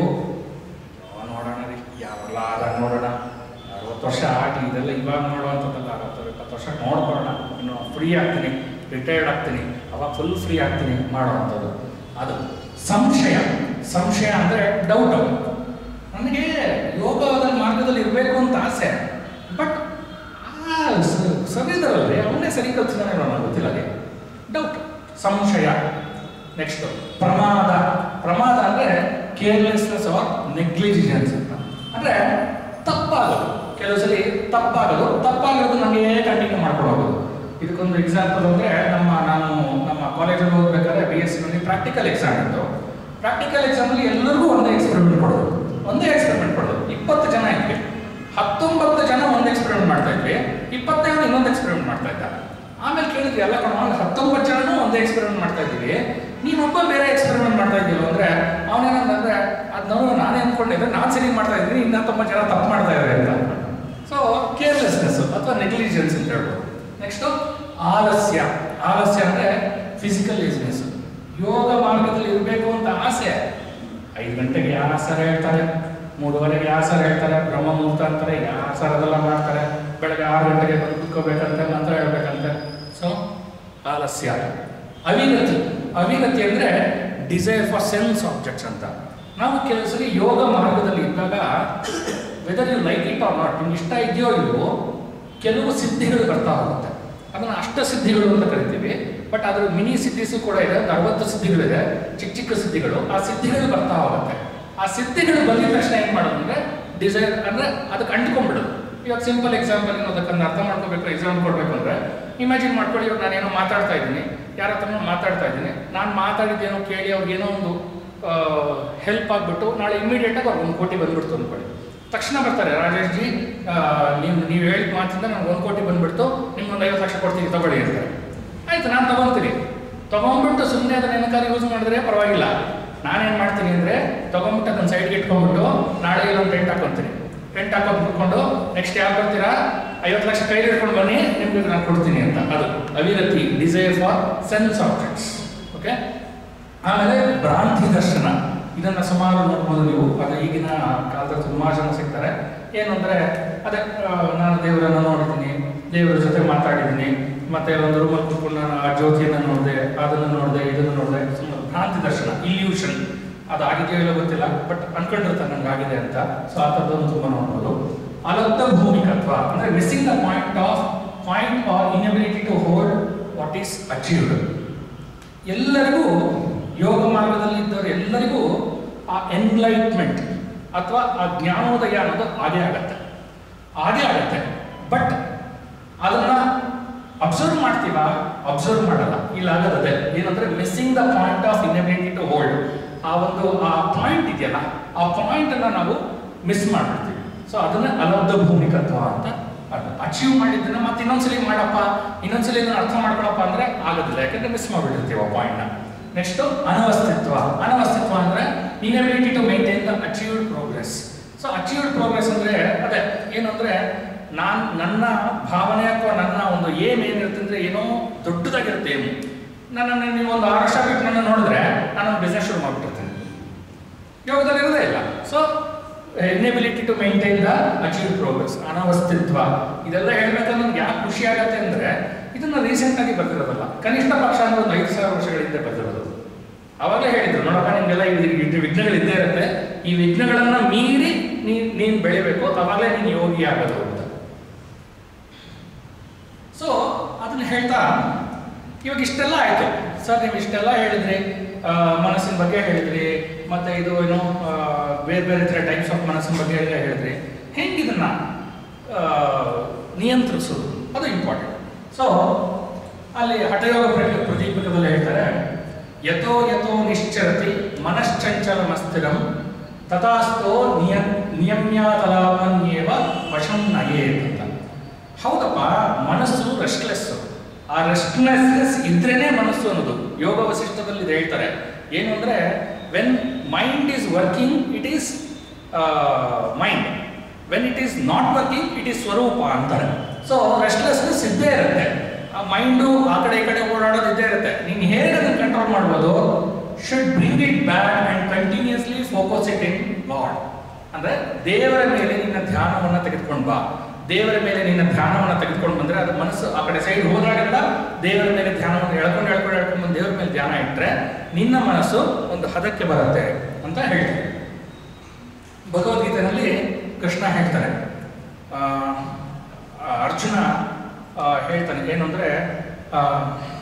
ನೋಡೋಣ ರೀ ಯಾವೆಲ್ಲ ಆದಾಗ ನೋಡೋಣ ಅರವತ್ತು ವರ್ಷ ಆಗಲಿ ಇದೆಲ್ಲ ಇವಾಗ ನೋಡುವಂಥದ್ದಲ್ಲ ಅರವತ್ತು ಇಪ್ಪತ್ತು ವರ್ಷ ನೋಡ್ಕೊಳ್ಳೋಣ ಇನ್ನು ಫ್ರೀ ಆಗ್ತೀನಿ ರಿಟೈರ್ಡ್ ಆಗ್ತೀನಿ ಅವಾಗ ಫುಲ್ ಫ್ರೀ ಆಗ್ತೀನಿ ಮಾಡುವಂಥದ್ದು ಅದು ಸಂಶಯ ಸಂಶಯ ಅಂದರೆ ಡೌಟು ನನಗೆ ಯೋಗದ ಮಾರ್ಗದಲ್ಲಿ ಇರಬೇಕು ಅಂತ ಆಸೆ ಬಟ್ ಸರಿದಾರಲ್ರಿ ಅವನ್ನೇ ಸರಿ ಕಲ್ಸಿದಾನೆ ನನಗೆ ಗೊತ್ತಿಲ್ಲ ರೀ ಡೌಟ್ ಸಂಶಯ ನೆಕ್ಸ್ಟ್ ಪ್ರಮಾದ ಪ್ರಮಾದ ಅಂದ್ರೆ ಕೇರ್ಲೆಸ್ನೆಸ್ ಆರ್ ನೆಗ್ಲಿಜಿಯನ್ಸ್ ಅಂತ ಅಂದ್ರೆ ತಪ್ಪಾಗೋದು ಕೆಲವು ಸಲ ತಪ್ಪಾಗೋದು ತಪ್ಪಾಗೋದು ನಮಗೆ ಕಂಟಿನ್ಯೂ ಮಾಡ್ಕೊಂಡು ಹೋಗೋದು ಇದಕ್ಕೊಂದು ಎಕ್ಸಾಂಪಲ್ ಅಂದ್ರೆ ನಮ್ಮ ನಾನು ನಮ್ಮ ಕಾಲೇಜಲ್ಲಿ ಓದ್ಬೇಕಾದ್ರೆ B S C practical exam ಇತ್ತು ಪ್ರಾಕ್ಟಿಕಲ್ ಎಕ್ಸಾಮಲ್ಲಿ ಎಲ್ಲರಿಗೂ ಒಂದೇ ಎಕ್ಸ್ಪೆರಿಮೆಂಟ್ ಕೊಡೋದು ಒಂದೇ ಎಕ್ಸ್ಪೆರಿಮೆಂಟ್ ಕೊಡೋದು ಇಪ್ಪತ್ತು ಜನ ಇದ್ವಿ ಹತ್ತೊಂಬತ್ತು ಜನ ಒಂದು ಎಕ್ಸ್ಪೆರಿಮೆಂಟ್ ಮಾಡ್ತಾ ಇದ್ವಿ ಇಪ್ಪತ್ತೈದು ಇನ್ನೊಂದು ಎಕ್ಸ್ಪೆರಿಮೆಂಟ್ ಮಾಡ್ತಾ ಇದ್ದ ಆಮೇಲೆ ಕೇಳಿದ್ವಿ ಎಲ್ಲ ಕಣ ಹತ್ತೊಂಬತ್ತು ಜನನೂ ಒಂದೇ ಎಕ್ಸ್ಪೆರಿಮೆಂಟ್ ಮಾಡ್ತಾ ಇದ್ದೀವಿ ನೀನೊಬ್ಬ ಬೇರೆ ಎಕ್ಸ್ಪೆರಿಮೆಂಟ್ ಮಾಡ್ತಾ ಇದ್ದೀವಿ ಅಂದ್ರೆ ಅವನೇನಂದ್ರೆ ಅದು ನಾವು ನಾನೇ ಅಂದ್ಕೊಂಡಿದ್ದೆ ನಾನು ಸರಿ ಮಾಡ್ತಾ ಇದ್ದೀನಿ ಇನ್ನು ಹತ್ತೊಂಬತ್ತು ಜನ ತಪ್ಪು ಮಾಡ್ತಾ ಇದ್ದಾರೆ ಅಂತ ಸೊ ಕೇರ್ಲೆಸ್ನೆಸ್ ಅಥವಾ ನೆಗ್ಲಿಜೆನ್ಸ್ ಅಂತ ಹೇಳ್ಬೋದು ನೆಕ್ಸ್ಟು ಆಲಸ್ಯ ಆಲಸ್ಯ ಅಂದ್ರೆ ಫಿಸಿಕಲ್ ಲೇಸಿನೆಸ್ ಯೋಗ ಮಾರ್ಗದಲ್ಲಿ ಇರಬೇಕು ಅಂತ ಆಸೆ ಐದು ಗಂಟೆಗೆ ಯಾವ ಸರ ಹೇಳ್ತಾರೆ ಮೂರುವರೆಗೆ ಯಾವ ಸರ ಹೇಳ್ತಾರೆ ಬ್ರಹ್ಮ ಮುಹೂರ್ತ ಅಂತಾರೆ ಯಾವ ಸರದೆಲ್ಲ ಮಾಡ್ತಾರೆ ಬೆಳಗ್ಗೆ ಆರು ಗಂಟೆಗೆ ಬಂದು ಕುತ್ಕೋಬೇಕಂತೆ ಮಂತ್ರ ಹೇಳ್ಬೇಕಂತೆ ಸೊ ಆಲಸ್ಯ ಅವಿರತಿ ಅವಿರತಿ ಅಂದ್ರೆ ಡಿಸೈರ್ ಫಾರ್ ಸೆನ್ಸ್ ಆಬ್ಜೆಕ್ಟ್ಸ್ ಅಂತ ನಾವು ಕೆಲವು ಸರಿ ಯೋಗ ಮಾರ್ಗದಲ್ಲಿ ಇದ್ದಾಗ whether you like it or not ನಿಮ್ಗೆ ಇಷ್ಟ ಇದೆಯೋ ಇಲ್ವೋ ಕೆಲವು ಸಿದ್ಧಿಗಳು ಬರ್ತಾ ಹೋಗುತ್ತೆ ಅದನ್ನು ಅಷ್ಟ ಸಿದ್ಧಿಗಳು ಅಂತ ಕರಿತೀವಿ ಬಟ್ ಅದ್ರ ಮಿನಿ ಸಿದ್ಧಿಸು ಕೂಡ ಇದೆ ಒಂದು ಅರವತ್ತು ಸಿದ್ಧಿಗಳಿದೆ ಚಿಕ್ಕ ಚಿಕ್ಕ ಸಿದ್ಧಿಗಳು ಆ ಸಿದ್ಧಿಗಳು ಬರ್ತಾ ಹೋಗುತ್ತೆ ಆ ಸಿದ್ಧಿಗಳು ಬಂದಿದ ತಕ್ಷಣ ಏನು ಮಾಡೋದು ಅಂದ್ರೆ ಡಿಸೈರ್ ಅಂದ್ರೆ ಅದಕ್ಕೆ ಅಂಟ್ಕೊಂಡ್ಬಿಡೋದು ಇವಾಗ ಸಿಂಪಲ್ ಎಕ್ಸಾಂಪಲ್ ಏನು ಅದಕ್ಕನ್ನು ಅರ್ಥ ಮಾಡ್ಕೋಬೇಕು ಎಕ್ಸಾಮ್ ಕೊಡಬೇಕು ಅಂದ್ರೆ ಇಮ್ಯಾಜಿನ್ ಮಾಡ್ಕೊಳ್ಳಿ ಇವಾಗ ನಾನೇನೋ ಮಾತಾಡ್ತಾ ಇದ್ದೀನಿ ಯಾರ ಹತ್ರನೋ ಮಾತಾಡ್ತಾ ಇದ್ದೀನಿ ನಾನು ಮಾತಾಡಿದ್ದೇನೋ ಕೇಳಿ ಅವ್ರಿಗೇನೋ ಒಂದು ಹೆಲ್ಪ್ ಆಗಿಬಿಟ್ಟು ನಾಳೆ ಇಮಿಡಿಯೇಟಾಗಿ ಅವ್ರಿಗೆ ಒಂದು ಕೋಟಿ ಬಂದ್ಬಿಡ್ತು ಅಂದ್ಕೊಳ್ಳಿ ತಕ್ಷಣ ಬರ್ತಾರೆ ರಾಜೇಶ್ ಜಿ ಆ, ನೀವು ನೀವು ಹೇಳಿದ ಮಾತಿಂದ ನನಗೆ ಒಂದು ಕೋಟಿ ಬಂದ್ಬಿಡ್ತು ನಿಮ್ಗೆ ಒಂದು ಐವತ್ತು ಲಕ್ಷ ಕೊಡ್ತೀನಿ ತಗೊಳ್ಳಿ ಅಂತಾರೆ ಆಯ್ತು ನಾನು ತಗೊಂತೀನಿ ತಗೊಂಡ್ಬಿಟ್ಟು ಸುಮ್ಮನೆ ಅದನ್ನ ಏನಕ್ಕಾದ್ರೂ ಯೂಸ್ ಮಾಡಿದ್ರೆ ಪರವಾಗಿಲ್ಲ ನಾನೇನು ಮಾಡ್ತೀನಿ ಅಂದರೆ ತಗೊಂಡ್ಬಿಟ್ಟು ಅದನ್ನ ಸೈಡ್ಗೆ ಇಟ್ಕೊಂಡ್ಬಿಟ್ಟು ನಾಳೆ ಇಲ್ಲೊಂದು ಟೆಂಟ್ ಹಾಕೊಂತೀನಿ ಟೆಂಟ್ ಹಾಕೊಂಡು ಬಿಟ್ಕೊಂಡು ನೆಕ್ಸ್ಟ್ ಯಾರು ಬರ್ತೀರಾ ಐವತ್ತು ಲಕ್ಷ ಕೈಲಿ ಹಿಡ್ಕೊಂಡು ಬನ್ನಿ ನಿಮ್ಗೆ ನಾನು ಕೊಡ್ತೀನಿ ಅಂತ ಅದು ಅವಿರತಿ desire for sense objects okay ಆಮೇಲೆ ಭ್ರಾಂತಿ ದರ್ಶನ ಇದನ್ನ ಸುಮಾರು ನೋಡ್ಬೋದು ನೀವು ಅದು ಈಗಿನ ಕಾಲದಲ್ಲಿ ತುಂಬಾ ಜನ ಸಿಗ್ತಾರೆ ಏನು ಅಂದ್ರೆ ಅದೇ ಆ, ನಾನು ದೇವರನ್ನ ನೋಡಿದ್ದೀನಿ ದೇವರ ಜೊತೆ ಮಾತಾಡಿದ್ದೀನಿ ಮತ್ತೆ ಒಂದು ರೂಮಲ್ಲಿ ಕೂತ್ಕೊಂಡು ನಾನು ಆ ಜ್ಯೋತಿಯನ್ನ ನೋಡಿದೆ ಅದನ್ನು ನೋಡಿದೆ ಇದನ್ನು ನೋಡಿದೆ ಸುಮ್ಮನೆ ಭ್ರಾಂತಿ ದರ್ಶನ ಇಲ್ಯೂಷನ್ ಅದು ಆಗಿದೆಯೋ ಇಲ್ಲೋ ಗೊತ್ತಿಲ್ಲ ಬಟ್ ಅನ್ಕೊಂಡಿರ್ತಾರೆ ನಂಗೆ ಆಗಿದೆ ಅಂತ ಸೊ ಆ ಥರದ್ದನ್ನು ತುಂಬ ನೋಡ್ಬೋದು ಅಲಬ್ಧ ಭೂಮಿಕತ್ವ ಅಂದ್ರೆ missing the point of point or inability to hold what is achieved ಎಲ್ಲರಿಗೂ ಯೋಗ ಮಾರ್ಗದಲ್ಲಿ ಇದ್ದವರು ಎಲ್ಲರಿಗೂ ಆ ಎನ್ಲೈಟ್ಮೆಂಟ್ ಅಥವಾ ಆ ಜ್ಞಾನೋದಯ ಅನ್ನೋದು ಆಗೇ ಆಗತ್ತೆ ಆಗೇ ಆಗತ್ತೆ ಬಟ್ ಅದನ್ನ ಅಬ್ಸರ್ವ್ ಮಾಡ್ತೀವಾ ಅಬ್ಸರ್ವ್ ಮಾಡಲ್ಲ ಇಲ್ಲ ಆಗದದೆ ಏನಂದ್ರೆ missing the point of inability to hold ಆ ಒಂದು ಆ ಪಾಯಿಂಟ್ ಇದೆಯಲ್ಲ ಆ ಪಾಯಿಂಟ್ ಅನ್ನ ನಾವು ಮಿಸ್ ಮಾಡ್ಬಿಡ್ತೀವಿ ಸೊ ಅದನ್ನ ಅಲಬ್ಧ ಭೂಮಿಕತ್ವ ಅಂತ ಅಚೀವ್ ಮಾಡಿದ್ದನ್ನ ಮತ್ತೆ ಇನ್ನೊಂದ್ಸಲಿ ಮಾಡಪ್ಪ ಇನ್ನೊಂದ್ಸಲಿ ಇದನ್ನ ಅರ್ಥ ಮಾಡ್ಕೊಳಪ್ಪ ಅಂದ್ರೆ ಆಗೋದಿಲ್ಲ ಯಾಕಂದ್ರೆ ಮಿಸ್ ಮಾಡ್ಬಿಟ್ಟಿರ್ತೀವಿ ಆ ಪಾಯಿಂಟ್ನ ನೆಕ್ಸ್ಟ್ ಅನವಸ್ತಿತ್ವ ಅನವಸ್ತಿತ್ವ ಅಂದ್ರೆ inability to maintain the achieved progress so achieved progress ಅಂದ್ರೆ ಅದೇ ಏನು ಅಂದ್ರೆ ನಾನ್ ನನ್ನ ಭಾವನೆ ಅಥವಾ ನನ್ನ ಒಂದು ಏಮ್ ಏನಿರುತ್ತೆ ಅಂದ್ರೆ ಏನೋ ದೊಡ್ಡದಾಗಿರುತ್ತೆ ಏನು ನನ್ನನ್ನು ನೀವು ಒಂದು ಆರು ವರ್ಷ ಬಿಟ್ಟು ನನ್ನ ನೋಡಿದ್ರೆ ನಾನು ಬಿಸ್ನೆಸ್ ಶುರು ಮಾಡ್ಬಿಟ್ಟಿರ್ತೇನೆ ಯೋಗದಲ್ಲಿ ಇರೋದೇ ಇಲ್ಲ so inability to maintain the achieve progress ಅನವಸ್ತಿತ್ವ ಇದೆಲ್ಲ ಹೇಳ್ಬೇಕಂದ್ರೆ ನಮ್ಗೆ ಯಾಕೆ ಖುಷಿ ಆಗತ್ತೆ ಅಂದ್ರೆ ಇದನ್ನ ರೀಸೆಂಟ್ ಆಗಿ ಬರ್ತಿರೋದಲ್ಲ ಕನಿಷ್ಠ ಪಕ್ಷ ಅಂದ್ರೆ ಒಂದು ಐದು ಸಾವಿರ ವರ್ಷಗಳ ಹಿಂದೆ ಬರ್ತಿರೋದು ಅವಾಗಲೇ ಹೇಳಿದ್ರು ನೋಡಪ್ಪ ನಿಮ್ಗೆಲ್ಲ ಇದು ಇದು ವಿಘ್ನಗಳು ಇದ್ದೇ ಇರುತ್ತೆ ಈ ವಿಘ್ನಗಳನ್ನ ಮೀರಿ ನೀನ್ ನೀನ್ ಬೆಳಿಬೇಕು ಅವಾಗಲೇ ನೀನು ಯೋಗಿ ಆಗೋದು ಅಂತ ಸೊ ಅದನ್ನ ಹೇಳ್ತಾ ಇವಾಗ ಇಷ್ಟೆಲ್ಲ ಆಯ್ತು ಸರ್ ನೀವು ಇಷ್ಟೆಲ್ಲ ಹೇಳಿದ್ರಿ ಆ, ಮನಸ್ಸಿನ ಬಗ್ಗೆ ಹೇಳಿದ್ರಿ ಮತ್ತೆ ಇದು ಏನು ಆ, ಬೇರೆ ಬೇರೆ ಥರ ಟೈಪ್ಸ್ ಆಫ್ ಮನಸ್ಸಿನ ಬಗ್ಗೆ ಎಲ್ಲ ಹೇಳಿದ್ರಿ ಹೆಂಗೆ ಇದನ್ನ ಆ, ನಿಯಂತ್ರಿಸೋದು ಅದು ಇಂಪಾರ್ಟೆಂಟ್ ಸೊ ಅಲ್ಲಿ ಹಠಯೋಗ ಪ್ರ- ಪ್ರದೀಪಕದಲ್ಲಿ ಹೇಳ್ತಾರೆ ಯಥೋ ಯಥೋ ನಿಶ್ಚರತಿ ಮನಶ್ಚಂಚಲ ಮಸ್ತಿರಂ ತಥಾಸ್ತೋ ನಿಯ ನಿಯಮ್ಯಾತಲಾಪನ್ಯೇವ ವಶಂ ನಯೇತ್ ಅಂತ ಹೌದಪ್ಪ ಮನಸ್ಸು ರೆಸ್ಟ್ಲೆಸ್ ಆ ರೆಸ್ಟ್ಲೆಸ್ನೆಸ್ ಇದ್ರೇನೆ ಮನಸ್ಸು ಅನ್ನೋದು ಯೋಗ ವಸಿಷ್ಠದಲ್ಲಿ ಇದು ಹೇಳ್ತಾರೆ ಏನು ಅಂದ್ರೆ when mind is working it is mind when it is not working it is swarupa ಅಂತಾರೆ ಸೊ ರೆಸ್ಟ್ಲೆಸ್ನೆಸ್ ಇದ್ದೇ ಇರುತ್ತೆ ಆ ಮೈಂಡು ಆ ಕಡೆ ಈ ಕಡೆ ಓಡಾಡೋದು ಇದ್ದೇ ಇರುತ್ತೆ ನೀನು ಹೇಗೆ ಅದನ್ನು ಕಂಟ್ರೋಲ್ ಮಾಡ್ಬೋದು should bring it back and continuously focus it in lord ಅಂದ್ರೆ ದೇವರ ಮೇಲೆ ನಿನ್ನ ಧ್ಯಾನವನ್ನ ತೆಗೆದುಕೊಂಡು ಬಾ ದೇವರ ಮೇಲೆ ನಿನ್ನ ಧ್ಯಾನವನ್ನ ತೆಗೆದುಕೊಂಡು ಬಂದ್ರೆ ಅದು ಮನಸ್ಸು ಆ ಕಡೆ ಸೈಡ್ ಹೋದಾಗೆಲ್ಲ ದೇವರ ಮೇಲೆ ಧ್ಯಾನವನ್ನು ಎಳ್ಕೊಂಡು ಎಳ್ಕೊಂಡು ಎಳ್ಕೊಂಡು ಬಂದು ದೇವರ ಮೇಲೆ ಧ್ಯಾನ ಇಟ್ಟರೆ ನಿನ್ನ ಮನಸ್ಸು ಒಂದು ಹದಕ್ಕೆ ಬರುತ್ತೆ ಅಂತ ಹೇಳ್ತಾರೆ ಭಗವದ್ಗೀತೆಯಲ್ಲಿ ಕೃಷ್ಣ ಹೇಳ್ತಾರೆ ಆ, ಆ, ಅರ್ಜುನ ಆ, ಹೇಳ್ತಾನೆ ಏನು ಅಂದರೆ